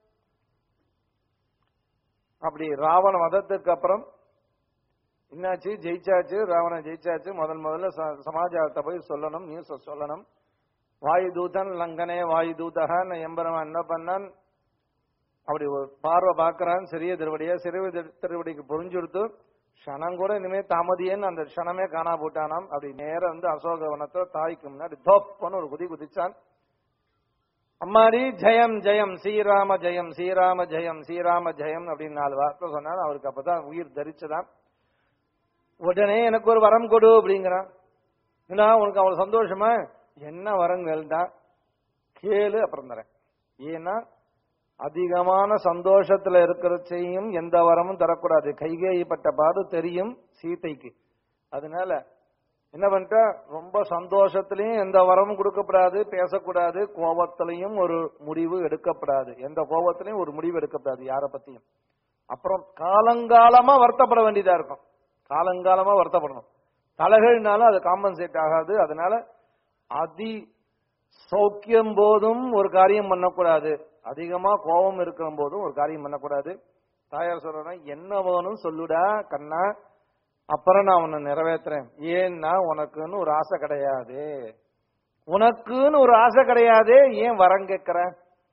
அப்படி ராவண மதத்துக்கு அப்புறம் என்னாச்சு ஜெயிச்சாச்சு ராவணன் ஜெயிச்சாச்சு முதல் முதல்ல ச- சமாச்சாரத்தை போய் சொல்லணும் நியூஸ் சொல்லணும் வாயு தூதன் லங்கனே வாயு தூதகன் எம்பெருமான் என்ன பண்ணான் அப்படி ஒரு பார்வை பார்க்கறான் சிறிய திருவடியா சிறிய திரு- திருவடிக்கு புரிஞ்சுடுத்து க்ஷணம் கூட இனிமே தாமதியன்னு அந்த க்ஷணமே காணா போட்டானாம் அப்படி நேரா வந்து அசோகவனத்துல தாய்க்கு முன்னாடி தோப்பன்னு ஒரு குதி குதிச்சான் அம்மாடி ஜெயம் ஜெயம் ஸ்ரீராம ஜெயம் ஸ்ரீராம ஜெயம் ஸ்ரீராம ஜெயம் அப்படின்னு நாலு வார்த்தை சொன்னான் அவருக்கு அப்பதான் உயிர் தரிச்சதான் உடனே எனக்கு ஒரு வரம் கொடு அப்படிங்கிறான் என்ன உனக்கு அவ்வளவு சந்தோஷமா என்ன வரங்கள்டா கேளு அப்புறம் தரேன் ஏன்னா அதிகமான சந்தோஷத்துல இருக்கிறச்சையும் எந்த வரமும் தரக்கூடாது கைகேயப்பட்ட பாடு தெரியும் சீதைக்கு அதனால என்ன பண்ணிட்டா ரொம்ப சந்தோஷத்திலையும் எந்த வரமும் கொடுக்கப்படாது பேசக்கூடாது கோபத்திலையும் ஒரு முடிவு எடுக்கப்படாது எந்த கோபத்திலையும் ஒரு முடிவு எடுக்கப்படாது யாரை பத்தியும் அப்புறம் காலங்காலமா வருத்தப்பட வேண்டியதா இருக்கும் காலங்காலமா வருத்தப்படணும் தலைகள்னால அது காம்பன்சேட் ஆகாது அதனால அதி சௌக்கியம் போதும் ஒரு காரியம் பண்ணக்கூடாது அதிகமா கோபம் இருக்கிற போதும் ஒரு காரியம் பண்ணக்கூடாது தாயார் சொல்றேன் என்ன வேணும் சொல்லுடா கண்ணா அப்புறம் நான் உன்னை நிறைவேத்துறேன் ஏன்னா உனக்குன்னு ஒரு ஆசை கிடையாது உனக்குன்னு ஒரு ஆசை கிடையாது ஏன் வரம் கேட்கிற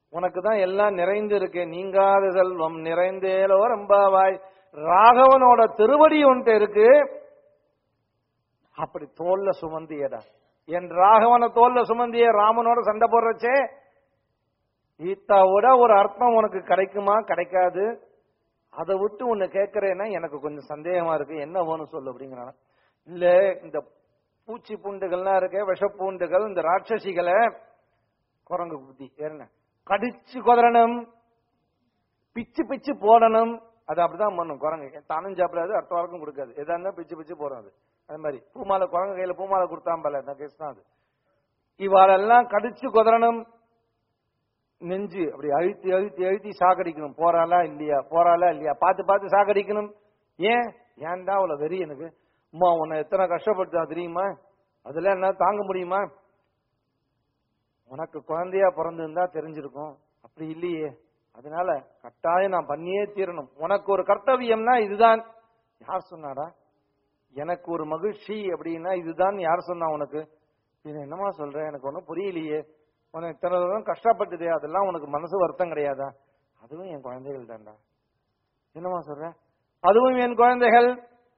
உனக்கு தான் எல்லாம் நிறைந்து இருக்கு நீங்காத செல்வம் நிறைந்தேலோ ரம்பாவாய் ராகவனோட திருவடி உன்ட்ட இருக்கு அப்படி தோல்ல சுமந்தியடா என் ராகவன தோல்ல சுமந்திய ராமனோட சண்டை போடுறச்சே கீதாவோட ஒரு அர்த்தம் உனக்கு கிடைக்குமா கிடைக்காது அதை விட்டு உன்னை கேட்கறேன்னா எனக்கு கொஞ்சம் சந்தேகமா இருக்கு என்ன வேணும் சொல்லு அப்படிங்கிறான இல்ல இந்த பூச்சி பூண்டுகள்லாம் இருக்க விஷப்பூண்டுகள் இந்த ராட்சசிகளை குரங்கு புத்தி என்ன கடிச்சு குதறணும் பிச்சு பிச்சு போடணும் அது அப்படிதான் பண்ணும் குரங்கு தானும் சாப்பிடாது அடுத்த வாரக்கும் கொடுக்காது எதா இருந்தா பிச்சு பிச்சு போடும் அது அது மாதிரி பூமாலை குரங்கு கையில பூமாலை கொடுத்தாம்பல அந்த கேஸ் தான் அது இவாளெல்லாம் கடிச்சு குதறணும் நெஞ்சு அப்படி அழுத்தி அழுத்தி அழுத்தி சாகடிக்கணும் போறாளா இல்லையா போறாளா இல்லையா பார்த்து பார்த்து சாகடிக்கணும் ஏன் ஏன்டா அவ்வளவு வெறி எனக்கு அம்மா உன்னை எத்தனை கஷ்டப்படுத்தா தெரியுமா அதெல்லாம் என்ன தாங்க முடியுமா உனக்கு குழந்தையா பிறந்திருந்தா தெரிஞ்சிருக்கும் அப்படி இல்லையே அதனால கட்டாயம் நான் பண்ணியே தீரணும் உனக்கு ஒரு கர்த்தவியம்னா இதுதான் யார் சொன்னாடா எனக்கு ஒரு மகிழ்ச்சி அப்படின்னா இதுதான் யார் சொன்னா உனக்கு இது என்னமா சொல்ற எனக்கு ஒன்றும் புரியலையே உனக்கு இத்தனை தூரம் கஷ்டப்பட்டுதே அதெல்லாம் உனக்கு மனசு வருத்தம் கிடையாதா அதுவும் என் குழந்தைகள் தான்டா என்னமா சொல்ற அதுவும் என் குழந்தைகள்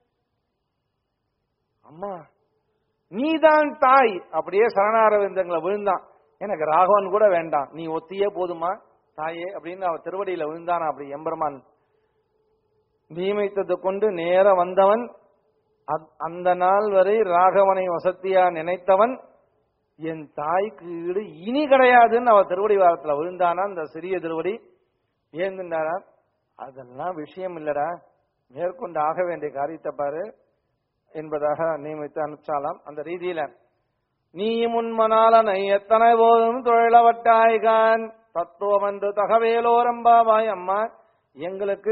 அம்மா நீதான் தாய் அப்படியே சரணாரவிந்தங்களை விழுந்தான் எனக்கு ராகவன் கூட வேண்டாம் நீ ஒத்தியே போதுமா தாயே அப்படின்னு அவ திருவடியில விழுந்தானா அப்படி எம்பெருமான் நியமித்ததை கொண்டு நேர வந்தவன் அத்- அந்த நாள் வரை ராகவனை வசத்தியா நினைத்தவன் என் தாய்க்கு ஈடு இனி கிடையாதுன்னு அவ திருவடி வாரத்துல விழுந்தானா அந்த சிறிய திருவடி ஏந்துண்டாரா அதெல்லாம் விஷயம் இல்லடா மேற்கொண்டு ஆக வேண்டிய காரியத்தை பாரு என்பதாக நியமித்து அனுப்பிச்சாலாம் அந்த ரீதியில நீயும் உன்மனாலனை எத்தனை போதும் தொழிலவட்டாய்கான் தத்துவம் என்று தகவேலோரம்பாவாய் அம்மா எங்களுக்கு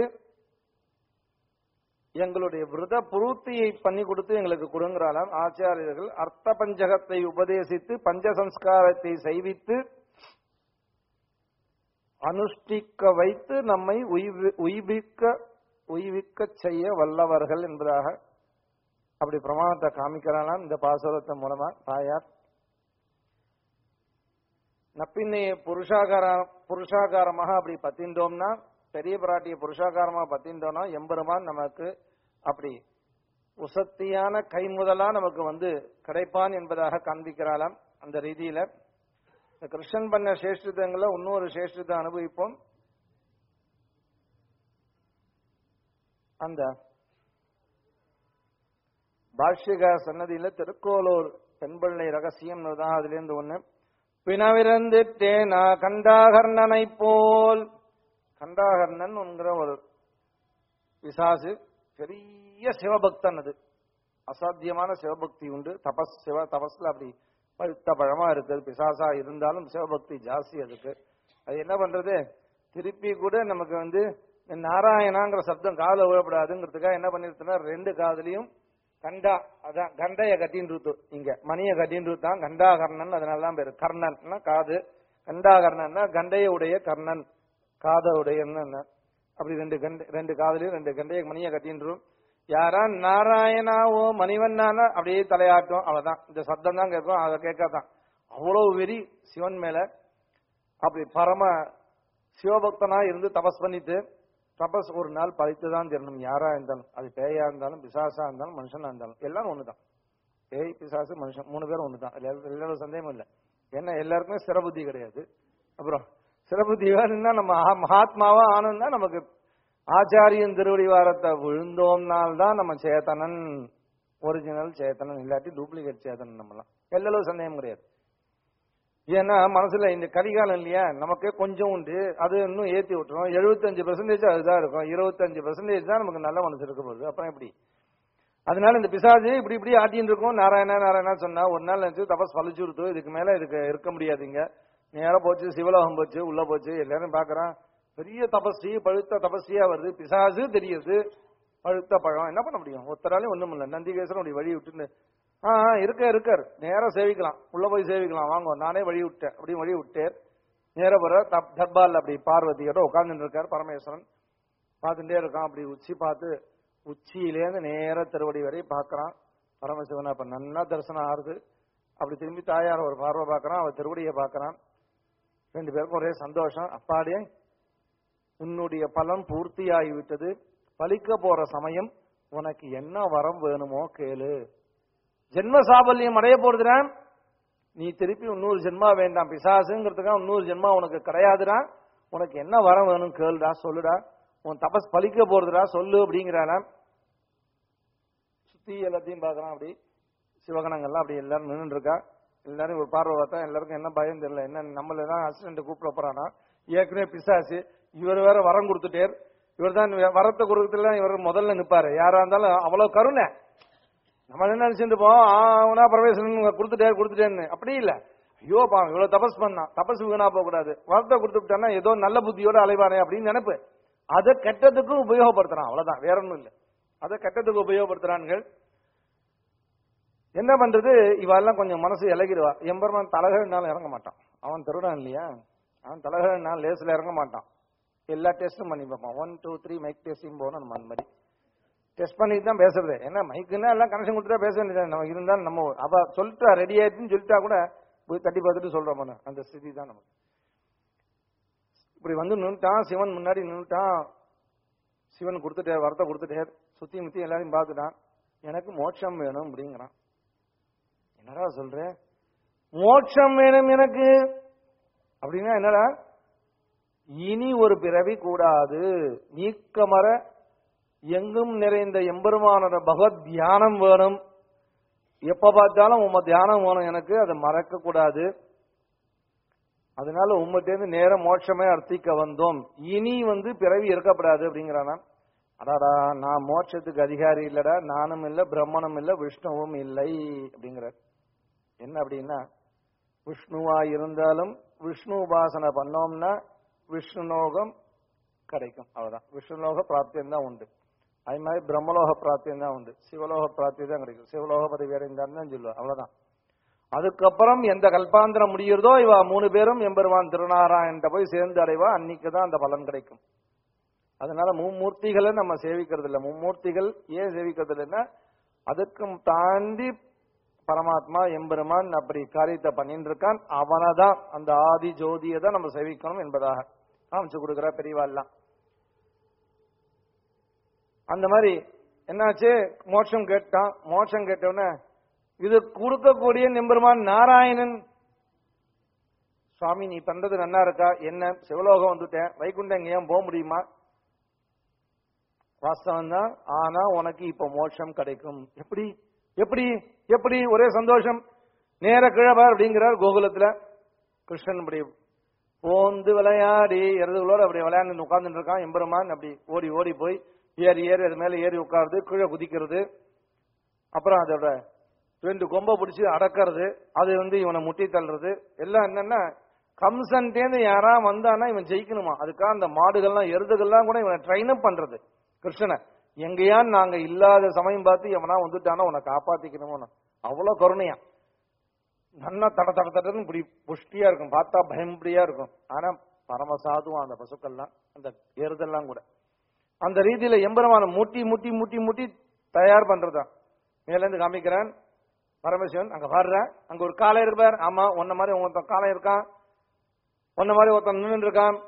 எங்களுடைய விரத புருத்தியை பண்ணி கொடுத்து எங்களுக்கு கொடுங்கிறாலாம் ஆச்சாரியர்கள் அர்த்த பஞ்சகத்தை உபதேசித்து பஞ்சசம்ஸ்காரத்தை செய்வித்து அனுஷ்டிக்க வைத்து நம்மை உய்வி- உய்விக்க உய்விக்க செய்ய வல்லவர்கள் என்பதாக அப்படி பிரமாணத்தை காமிக்கிறானாம் இந்த பாசுரத்தை மூலமா தாயார் நப்பின்னைய புருஷாகார புருஷாகாரமாக அப்படி பத்தின்றோம்னா பெரிய பிராட்டிய புருஷாகாரமா பத்தின்றோம்னா எம்பெருமான் நமக்கு அப்படி உசத்தியான கைமுதலா நமக்கு வந்து கிடைப்பான் என்பதாக காண்பிக்கிறாளாம் அந்த ரீதியில இந்த கிருஷ்ணன் பண்ண சேஷ்டிதங்களை இன்னொரு சேஷ்டிதை அனுபவிப்போம் அந்த பாஷ்யக சன்னதியில திருக்கோலூர் பெண்பிள்ளை ரகசியம் தான் அதுல இருந்து ஒண்ணு பிணவிருந்துட்டேன் நான் கண்டாகர்ணனை போல் கண்டாகர்ணன் என்கிற ஒரு பிசாசு பெரிய சிவபக்தன் அது அசாத்தியமான சிவபக்தி உண்டு தபஸ் சிவ தபஸ்ல அப்படி பழுத்த பழமா இருக்குது பிசாசா இருந்தாலும் சிவபக்தி ஜாஸ்தி அதுக்கு அது என்ன பண்றது திருப்பி கூட நமக்கு வந்து இந்த நாராயணாங்கிற சப்தம் காதுல விழப்படாதுங்கிறதுக்காக என்ன பண்ணிருச்சுன்னா ரெண்டு காதுலயும் கண்டா அதான் கண்டைய கட்டின்னு இங்க மணிய கட்டின்னு தான் கண்டாகர்ணன் அதனால தான் பேரு கர்ணன்னா காது கண்டாகர்ணன்னா கண்டைய உடைய கர்ணன் காத உடையன்னு என்ன. அப்படி ரெண்டு கண்டை ரெண்டு காதுலயும் ரெண்டு கண்டைய மணிய கட்டின்றும் யாரா நாராயணா ஓ மணிவண்ணானா அப்படியே தலையாட்டும் அவ்வளவுதான் இந்த சத்தம் தான் கேட்கும் அதை கேட்காதான் அவ்வளவு வெறி சிவன் மேல அப்படி பரம சிவபக்தனா இருந்து தபஸ் பண்ணிட்டு தபஸ் ஒரு நாள் பழித்து தான் தரணும் யாரா இருந்தாலும் அது பேயா இருந்தாலும் பிசாசா இருந்தாலும் மனுஷனா இருந்தாலும் எல்லாரும் ஒண்ணுதான் பேய் பிசாசு மனுஷன் மூணு பேரும் ஒண்ணுதான் அதுல எல்லாரும் சந்தேகமும் இல்லை ஏன்னா எல்லாருக்குமே சிறபுத்தி கிடையாது அப்புறம் சிறபுத்தி வேணும்னா நம்ம ஆ- மகாத்மாவா ஆனோம்னா நமக்கு ஆச்சாரியன் திருவடி வாரத்தை விழுந்தோம்னால் தான் நம்ம சேத்தனன் ஒரிஜினல் சேத்தனன் இல்லாட்டி டூப்ளிகேட் சேத்தனன் நம்மலாம் எல்லளவு சந்தேகம் கிடையாது ஏன்னா மனசுல இந்த கலிகாலம் இல்லையா நமக்கு கொஞ்சம் உண்டு அது இன்னும் ஏத்தி விட்டுரும் எழுபத்தஞ்சு பெர்சன்டேஜ் அதுதான் இருக்கும் இருபத்தஞ்சு பெர்சன்டேஜ் தான் நமக்கு நல்ல மனசு இருக்க போகுது அப்புறம் எப்படி அதனால இந்த பிசாஜு இப்படி இப்படி ஆட்டின்னு இருக்கும் நாராயணா நாராயணா சொன்னா ஒரு நாள் நினைச்சு தபஸ் பழிச்சு கொடுத்து இதுக்கு மேல இதுக்கு இருக்க முடியாதுங்க நேரா போச்சு சிவலோகம் போச்சு உள்ள போச்சு எல்லாரும் பாக்குறான் பெரிய தபஸ்வி பழுத்த தபஸ்வியா வருது பிசாசு தெரியுது பழுத்த பழம் என்ன பண்ண முடியும் ஒருத்தராலையும் ஒண்ணும் இல்ல நந்திகேசன் அப்படி வழி விட்டுன்னு ஆ ஆ, இருக்க இருக்கார் நேரா சேவிக்கலாம் உள்ள போய் சேவிக்கலாம் வாங்க நானே வழி விட்டேன் அப்படி வழி விட்டேன் நேர போற தர்பால் அப்படி பார்வதியோட உட்கார்ந்துட்டு இருக்கார் பரமேஸ்வரன் பார்த்துட்டே இருக்கான் அப்படி உச்சி பார்த்து உச்சியிலேருந்து நேர திருவடி வரை பார்க்கறான் பரமசிவன் அப்ப நன்னா தரிசனம் ஆறுது அப்படி திரும்பி தாயார் ஒரு பார்வை பார்க்கறான் அவர் திருவடியை பார்க்கறான் ரெண்டு பேருக்கும் ஒரே சந்தோஷம் அப்பாடே உன்னுடைய பலன் பூர்த்தியாகி விட்டது பலிக்க போற சமயம் உனக்கு என்ன வரம் வேணுமோ கேளு ஜென்ம சாபல்யம் அடைய போறதுடா நீ திருப்பி இன்னொரு ஜென்மா வேண்டாம் பிசாசுங்கிறதுக்காக இன்னொரு ஜென்மா உனக்கு கிடையாதுடா உனக்கு என்ன வரம் வேணும் கேளுடா சொல்லுடா உன் தபஸ் பலிக்க போறதுடா சொல்லு அப்படிங்கிறானா சுத்தி எல்லாத்தையும் பார்க்கறான் அப்படி சிவகணங்கள்லாம் அப்படி எல்லாரும் நின்று இருக்கா எல்லாரும் ஒரு பார்வை பார்த்தா எல்லாருக்கும் என்ன பயம் தெரியல என்ன நம்மள தான் அசிஸ்டன்ட் கூப்பிட போறானா ஏற்கனவே பிசாசு இவர் வேற வரம் கொடுத்துட்டேர் இவர் தான் வரத்தை கொடுக்கறதுல இவர் முதல்ல நிப்பாரு யாரா இருந்தாலும் அவ்வளவு கருணை நம்ம என்ன நினைச்சிட்டு போவோம் அவனா பிரவேசன் கொடுத்துட்டேன் கொடுத்துட்டேன்னு அப்படி இல்ல ஐயோ பா இவ்வளவு தபஸ் பண்ணான் தபஸ் வீணா போக கூடாது வரத்தை கொடுத்துட்டான்னா ஏதோ நல்ல புத்தியோட அலைவானே அப்படின்னு நினைப்பு அதை கெட்டதுக்கும் உபயோகப்படுத்துறான் அவ்வளவுதான் வேற ஒண்ணும் இல்ல அதை கெட்டதுக்கு உபயோகப்படுத்துறான்கள் என்ன பண்றது இவெல்லாம் கொஞ்சம் மனசு இலகிடுவா எம்பெருமான் தலகனாலும் இறங்க மாட்டான் அவன் திருடான் இல்லையா அவன் தலகனால் லேஸ்ல இறங்க மாட்டான் எல்லா டெஸ்டும் பண்ணி பார்ப்பான் one two three mike testing போகணும் நம்ம அந்த மாதிரி டெஸ்ட் பண்ணிட்டு தான் பேசுறது ஏன்னா மைக்குன்னா எல்லாம் கனெக்ஷன் கொடுத்துட்டா பேச வேண்டியது நம்ம இருந்தாலும் நம்ம அவ சொல்லிட்டா ரெடி ஆயிடுச்சுன்னு சொல்லிட்டா கூட போய் தட்டி பார்த்துட்டு சொல்றோம் பாரு. அந்த ஸ்திதி தான் நமக்கு இப்படி வந்து நின்னுட்டான் சிவன் முன்னாடி நின்னுட்டான் சிவன் கொடுத்துட்டார் வரத்தை கொடுத்துட்டார் சுத்தி முத்தி எல்லாரையும் பார்த்துட்டான் எனக்கு மோட்சம் வேணும் அப்படிங்கிறான் என்னடா சொல்ற மோட்சம் வேணும் எனக்கு அப்படின்னா என்னடா இனி ஒரு பிறவி கூடாது நீக்கமர எங்கும் நிறைந்த எம்பெருமானோட பகவத் தியானம் வேணும் எப்ப பார்த்தாலும் உம்ம தியானம் வேணும் எனக்கு அதை மறக்க கூடாது அதனால உம்மட்டேந்து நேர மோட்சமே அர்த்திக்க வந்தோம் இனி வந்து பிறவி இருக்கப்படாது அப்படிங்கிறானா அடாடா நான் மோட்சத்துக்கு அதிகாரி இல்லடா நானும் இல்ல பிரம்மனும் இல்ல விஷ்ணுவும் இல்லை அப்படிங்கிறார் என்ன அப்படின்னா விஷ்ணுவா இருந்தாலும் விஷ்ணு உபாசனை பண்ணோம்னா விஷ்ணுலோகம் கிடைக்கும் அவ்வளவுதான் விஷ்ணுலோக பிராப்தியம் தான் உண்டு அதே மாதிரி பிரம்மலோக பிராப்தியம் தான் உண்டு சிவலோக பிராப்தியம் தான் கிடைக்கும் சிவலோக பதவி அடைந்தான்னு தான் சொல்லுவோம் அவ்வளவுதான் அதுக்கப்புறம் எந்த கல்பாந்திரம் முடிகிறதோ இவ மூணு பேரும் எம்பெருமான் திருநாராயண்ட போய் சேர்ந்து அடைவா அன்னைக்கு தான் அந்த பலன் கிடைக்கும் அதனால மும்மூர்த்திகளை நம்ம சேவிக்கிறது இல்லை மும்மூர்த்திகள் ஏன் சேவிக்கிறது இல்லைன்னா அதுக்கும் தாண்டி பரமாத்மா எம்பெருமான் அப்படி காரியத்தை பண்ணிட்டு இருக்கான் அவனை தான் அந்த ஆதி ஜோதியை தான் நம்ம சேவிக்கணும் என்பதாக காமிச்சு கொடுக்குற பெரியவா எல்லாம் அந்த மாதிரி என்னாச்சு மோட்சம் கேட்டான் மோட்சம் கேட்டவுடனே இது கொடுக்கக்கூடிய நெம்பெருமான் நாராயணன் சுவாமி நீ பண்றது நன்னா இருக்கா என்ன சிவலோகம் வந்துட்டேன் வைகுண்டம் இங்க ஏன் போக முடியுமா வாஸ்தவம் தான் ஆனா உனக்கு இப்ப மோட்சம் கிடைக்கும் எப்படி எப்படி எப்படி ஒரே சந்தோஷம் நேர கிழவர் அப்படிங்கிறார் கோகுலத்துல கிருஷ்ணன் அப்படி போந்து விளையாடி எருதுகளோட அப்படி விளையாண்டு உட்கார்ந்துட்டு இருக்கான் எம்பெருமான் அப்படி ஓடி ஓடி போய் ஏறி ஏறி அது மேல ஏறி உட்காருது கீழே குதிக்கிறது அப்புறம் அதோட ரெண்டு கொம்பை பிடிச்சி அடக்கிறது அது வந்து இவனை முட்டி தள்ளுறது எல்லாம் என்னன்னா கம்சன்டேந்து யாரா வந்தானா இவன் ஜெயிக்கணுமா அதுக்காக அந்த மாடுகள்லாம் எருதுகள்லாம் கூட இவனை ட்ரைன் அப் பண்றது கிருஷ்ணனை எங்கேயான் நாங்க இல்லாத சமயம் பார்த்து எவனா வந்துட்டானா உன்னை காப்பாத்திக்கணுமோ அவ்வளவு கருணையா நல்லா தட தட தடன்னு இப்படி புஷ்டியா இருக்கும் பார்த்தா பயம்படியா இருக்கும் ஆனா பரமசாதுவம் அந்த பசுக்கள்லாம் அந்த எருதெல்லாம் கூட அந்த ரீதியில எம்பெருமான முட்டி முட்டி முட்டி முட்டி தயார் பண்றதுதான் மேல இருந்து காமிக்கிறேன் பரமசிவன் அங்க பாடுற அங்க ஒரு காலை இருப்பார் ஆமா உன்ன மாதிரி ஒருத்தன் காலை இருக்கான் உன்ன மாதிரி ஒருத்தன் நின்று இருக்கான்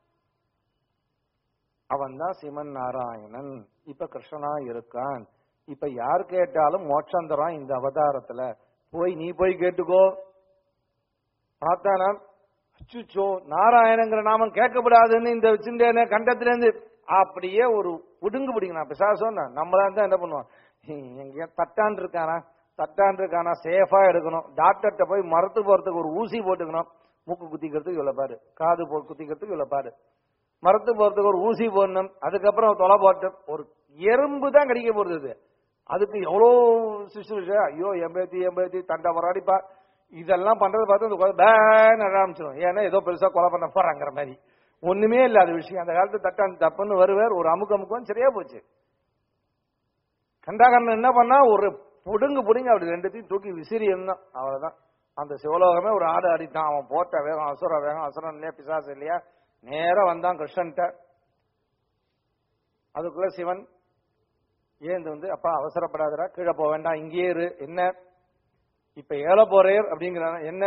அவன் தான் சிவன் நாராயணன் இப்ப கிருஷ்ணனா இருக்கான் இப்ப யார் கேட்டாலும் மோட்சம் தரான் இந்த அவதாரத்துல போய் நீ போய் கேட்டுக்கோ பார்த்தானா அச்சுச்சோ நாராயணங்கிற நாமம் கேட்கப்படாதுன்னு இந்த சிந்தேன கண்டத்திலேருந்து அப்படியே ஒரு புடுங்கு பிடிக்கணும் பிசாசம் நம்மளா இருந்தா என்ன பண்ணுவான் எங்கேயா தட்டான் இருக்கானா தட்டான் இருக்கானா சேஃபா எடுக்கணும் டாக்டர்கிட்ட போய் மரத்து போறதுக்கு ஒரு ஊசி போட்டுக்கணும் மூக்கு குத்திக்கிறதுக்கு இவ்வளவு பாடு காது போ குத்திக்கிறதுக்கு இவ்வளவு பாடு மரத்து போறதுக்கு ஒரு ஊசி போடணும் அதுக்கப்புறம் தொலை போட்டு ஒரு எறும்பு தான் கடிக்க போறது இது அதுக்கு எவ்வளோ சுசுருஷ ஐயோ எம்பேத்தி எம்பேத்தி தண்டை வராடிப்பா இதெல்லாம் பண்றது பார்த்து அந்த குழந்தை பேன் ஆரம்பிச்சிடும் ஏன்னா ஏதோ பெருசா கொலை பண்ண போறாங்கிற மாதிரி ஒண்ணுமே இல்லாத விஷயம் அந்த காலத்து தட்டான் தப்புன்னு வருவார் ஒரு அமுக்கு அமுக்கும் சரியா போச்சு கண்டாகரன் என்ன பண்ணா ஒரு புடுங்கு புடுங்க அப்படி ரெண்டுத்தையும் தூக்கி விசிறி இருந்தான் அவ்வளவுதான் அந்த சிவலோகமே ஒரு ஆடு அடித்தான் அவன் போட்ட வேகம் அசுர வேகம் அசுரம் இல்லையா பிசாசு இல்லையா நேரா வந்தான் கிருஷ்ணன்ட்ட அதுக்குள்ள சிவன் ஏந்து வந்து அப்பா அவசரப்படாதடா கீழே போக வேண்டாம் இங்கேயே இரு என்ன இப்ப ஏழ போறேர் அப்படிங்கிறான என்ன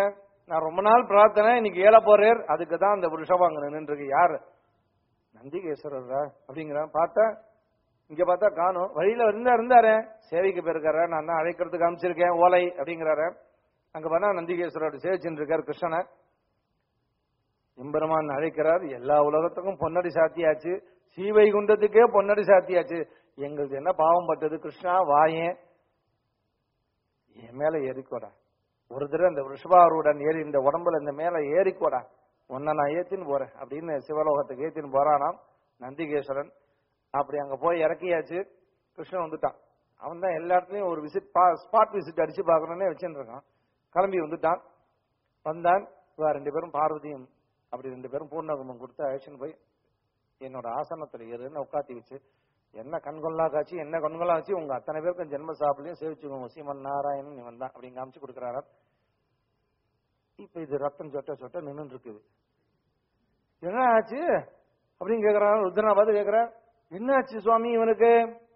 நான் ரொம்ப நாள் பிரார்த்தனை இன்னைக்கு ஏழ போறேர் அதுக்கு தான் அந்த ரிஷபாங்க நின்றுருக்கு யாரு நந்திகேஸ்வரரா அப்படிங்கிறான் பார்த்தா இங்க பார்த்தா காணும் வழியில இருந்தா இருந்தாரு சேவைக்கு போயிருக்காரு நான் தான் அழைக்கிறதுக்கு அனுப்பிச்சிருக்கேன் ஓலை அப்படிங்கிறாரு அங்க பார்த்தா நந்திகேஸ்வரர் சேவிச்சுட்டு இருக்காரு கிருஷ்ணனை எம்பெருமான் அழைக்கிறார் எல்லா உலகத்துக்கும் பொன்னடி சாத்தியாச்சு சீவை குண்டத்துக்கே பொன்னடி சாத்தியாச்சு எங்களுக்கு என்ன பாவம் பட்டது கிருஷ்ணா வாயேன் என் மேல ஏறிக்கோடா ஒரு தடவை இந்த ரிஷபாருடன் ஏறி இந்த உடம்புல இந்த மேல ஏறிக்கோடா உன்னை நான் ஏத்தின்னு போறேன் அப்படின்னு சிவலோகத்துக்கு ஏத்தின்னு போறானாம் நந்திகேஸ்வரன் அப்படி அங்க போய் இறக்கியாச்சு கிருஷ்ணன் வந்துட்டான் அவன் தான் எல்லா இடத்துலயும் ஒரு விசிட் ஸ்பாட் விசிட் அடிச்சு பார்க்கணும்னே வச்சுட்டு இருக்கான் கிளம்பி வந்துட்டான் வந்தான் இவா ரெண்டு பேரும் பார்வதியும் அப்படி ரெண்டு பேரும் பூர்ணகுமம் கொடுத்து அழைச்சின்னு போய் என்னோட ஆசனத்துல ஏறுன்னு உட்காத்தி வச்சு என்ன கண்கொள்ளா காட்சி என்ன கண்கொள்ளா வச்சு உங்க அத்தனை பேருக்கும் ஜென்ம சாப்பிலையும் சேவிச்சுக்கோங்க சீமன் நாராயணன் இவன் தான் அப்படின்னு காமிச்சு கொடுக்குறாராம் இப்ப இது ரத்தம் சொட்ட சொட்ட நின்று இருக்குது என்ன ஆச்சு அப்படின்னு கேக்குறான் ருத்ரனா பார்த்து கேக்குறான் என்ன ஆச்சு சுவாமி இவனுக்கு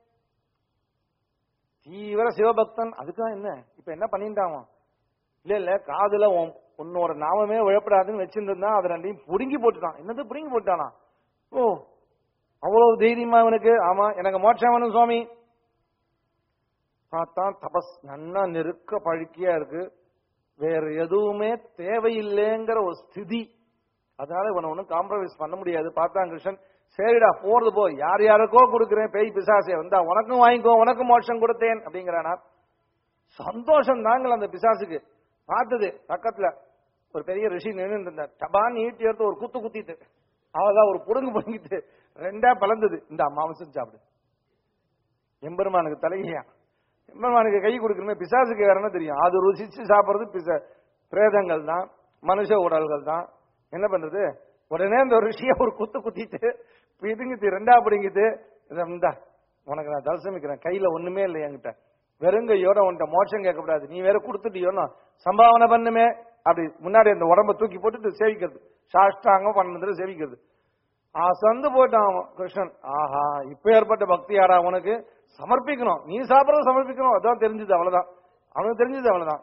தீவிர சிவபக்தன் அதுக்காக என்ன இப்ப என்ன பண்ணிட்டான் அவன்? இல்ல இல்ல காதுல உன் உன்னோட நாமமே விழப்படாதுன்னு வச்சிருந்தா இருந்தான் அதை ரெண்டையும் புடுங்கி போட்டுட்டான் என்னது புடுங்கி போட்டானா ஓ அவ்வளவு தைரியமா அவனுக்கு ஆமா எனக்கு மோட்சம் வேணும் சுவாமி பார்த்தா தபஸ் நன்னா நெருக்க பழுக்கியா இருக்கு வேற எதுவுமே தேவையில்லைங்கிற ஒரு ஸ்திதி அதனால இவனை ஒன்றும் காம்ப்ரமைஸ் பண்ண முடியாது பார்த்தான் கிருஷ்ணன் சரிடா போறது போ யார் யாருக்கோ கொடுக்குறேன் பேய் பிசாசே வந்தா உனக்கும் வாங்கிக்கோ உனக்கும் மோட்சம் கொடுத்தேன் அப்படிங்கிறானா சந்தோஷம் தாங்கள் அந்த பிசாசுக்கு பார்த்தது பக்கத்துல ஒரு பெரிய ரிஷி நின்று இருந்தார் டபான் ஈட்டி எடுத்து ஒரு குத்து குத்திட்டு அவதான் ஒரு புடுங்கு புடுங்கிட்டு ரெண்டா பலந்தது இந்த மாம்சம் சாப்பிடு எம்பெருமானுக்கு தலையா எம்பெருமானுக்கு கை கொடுக்கணுமே பிசாசுக்கு வேற என்ன தெரியும் அது ருசிச்சு சாப்பிடுறது பிசா பிரேதங்கள் தான் மனுஷ உடல்கள் தான் என்ன பண்றது உடனே அந்த ரிஷிய ஒரு குத்து குத்திட்டு பிதுங்கிட்டு ரெண்டா பிடிங்கிட்டு இதை இந்தா உனக்கு நான் தரிசமிக்கிறேன் கையில ஒண்ணுமே இல்லை என்கிட்ட வெறுங்கையோட உன்கிட்ட மோட்சம் கேட்கக்கூடாது நீ வேற கொடுத்துட்டியோன்னு சம்பாவனை பண்ணுமே அப்படி முன்னாடி அந்த உடம்ப தூக்கி போட்டுட்டு சேவிக்கிறது சாஷ்டாங்கம் பண்ணதுல சேவிக்கிறது அசந்து போயிட்டான் அவன் கிருஷ்ணன் ஆஹா இப்ப ஏற்பட்ட பக்தி யாரா உனக்கு சமர்ப்பிக்கணும் நீ சாப்பிடறத சமர்ப்பிக்கணும் அதான் தெரிஞ்சது அவ்வளவுதான் அவனுக்கு தெரிஞ்சது அவ்வளவுதான்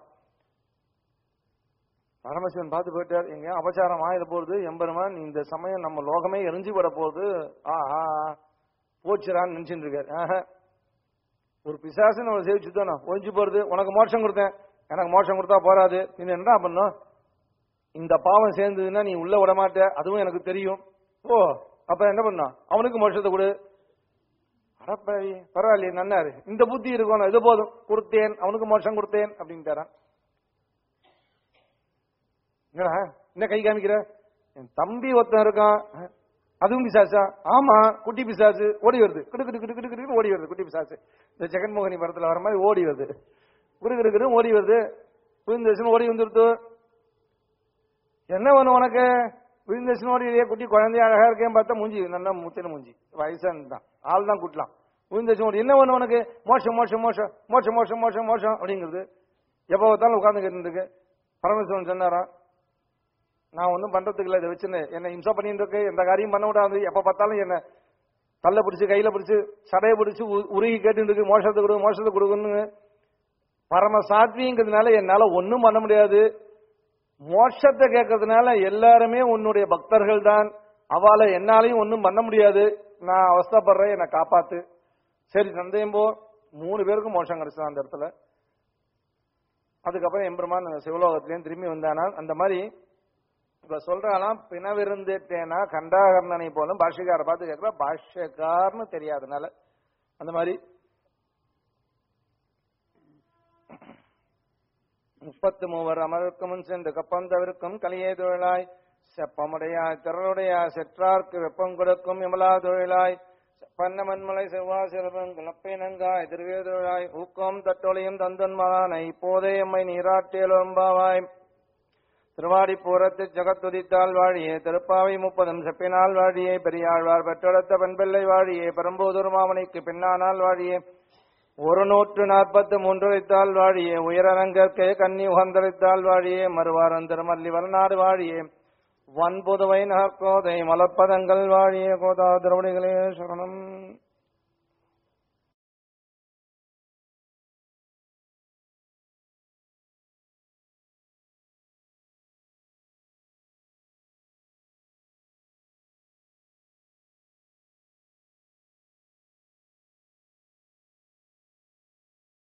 பரமசிவன் பார்த்து போயிட்டார் எங்க அபச்சாரம் ஆயிட போகுது எம்பெருமான் இந்த சமயம் நம்ம லோகமே எரிஞ்சு விட போகுது ஆஹா போச்சுறான்னு நினைச்சுட்டு இருக்காரு ஆஹா. ஒரு பிசாசு நம்ம சேவிச்சு தானே ஒழிஞ்சு போறது உனக்கு மோட்சம் கொடுத்தேன் எனக்கு மோட்சம் கொடுத்தா போறாது நீ என்ன பண்ணும் இந்த பாவம் சேர்ந்ததுன்னா நீ உள்ள விட மாட்ட அதுவும் எனக்கு தெரியும் ஓ அப்ப என்ன பண்ணா அவனுக்கு மோட்சத்தை கொடு அடப்பாவி பரவாயில்லையே நன்னாரு இந்த புத்தி இருக்கணும் இது போதும் கொடுத்தேன் அவனுக்கு மோட்சம் கொடுத்தேன் அப்படின்ட்டாரான் என்னடா என்ன கை காமிக்கிற என் தம்பி ஒருத்தன் இருக்கான் அஹ், அதுவும் பிசாசா ஆமா குட்டி பிசாசு ஓடி வருது கிடு கிடு கிடு கிடு கிடுன்னு ஓடி வருது குட்டி பிசாசு இந்த ஜெகன்மோகினி படத்துல வர மாதிரி ஓடி வருது குடு கிடு கிடுன்னு ஓடி வருது விழுந்துச்சுன்னு ஓடி வந்துருத்து என்ன வேணும் உனக்கு விழுந்துச்சுன்னு ஓடி இல்லையே குட்டி குழந்தைய அழகா இருக்கேன் பார்த்தா மூஞ்சி நல்லா முத்தின மூஞ்சி வயசான தான் ஆள் தான் கூட்டலாம் விழுந்துச்சு ஓடி என்ன வேணும் உனக்கு மோஷம் மோஷம் மோஷம் மோஷம் மோஷம் மோஷம் மோஷம் அப்படிங்கிறது எப்போ பார்த்தாலும் உட்கார்ந்து கேட்டு இருக்கு பரமேஸ்வரன் சொன்னாராம் நான் ஒன்றும் பண்றதுக்கு இல்லை இதை வச்சுன்னு என்ன இம்சா பண்ணிட்டு இருக்கு எந்த காரியம் பண்ண விடாது எப்ப பார்த்தாலும் என்ன தள்ள பிடிச்சு கையில பிடிச்சு சடையை பிடிச்சு உ- உருகி கேட்டு இருக்கு மோசத்தை கொடு மோசத்தை கொடுக்குன்னு பரம சாத்விங்கிறதுனால என்னால ஒன்றும் பண்ண முடியாது மோட்சத்தை கேட்கறதுனால எல்லாருமே உன்னுடைய பக்தர்கள் தான் அவளை என்னாலையும் ஒன்றும் பண்ண முடியாது நான் அவஸ்தைப்படுறேன் என்னை காப்பாத்து சரி சந்தேகம் போ மூணு பேருக்கும் மோட்சம் கிடைச்சது அந்த இடத்துல அதுக்கப்புறம் எம்பெருமான் சிவலோகத்திலேயும் திரும்பி வந்தானா அந்த மாதிரி இப்ப சொல்றாலாம் பிணவிருந்துட்டேனா கண்டாகர்ணனை போலும் பாஷ்யக்கார பார்த்து கேட்கிற பாஷ்யக்கார்னு தெரியாதனால அந்த மாதிரி முப்பத்து மூவர் அமர்க்கும் முன் சென்று கப்பந்தவிருக்கும் கலியே தொழிலாய் செப்பமுடையாய் திரளுடையாய் செற்றார்க்கு வெப்பம் கொடுக்கும் இமலா தொழிலாய் செப்பன்ன மண்மலை செவ்வா சிறப்பம் கிளப்பை நங்காய் திருவே தொழிலாய் ஊக்கம் தட்டொழியும் தந்தன் மகானை இப்போதே எம்மை நீராட்டியலும்பாவாய் திருவாடி பூரத்து ஜகத்துதித்தால் வாழியே திருப்பாவை முப்பதும் செப்பினால் வாழியே பெரியாழ்வார் பெற்றெடுத்த பெண்பிள்ளை வாழியே பெரும்போதூர் மாமணிக்கு பின்னானால் வாழியே ஒரு நூற்று நாற்பத்து மூன்றுரைத்தால் வாழியே உயரரங்கற்கே கன்னி உகந்தளித்தால் வாழியே மறுவாரம் திருமல்லி வளநாடு வாழியே வன்புதுவை நகர்கோதை மலப்பதங்கள் வாழியே கோதா திருவடிகளே சரணம்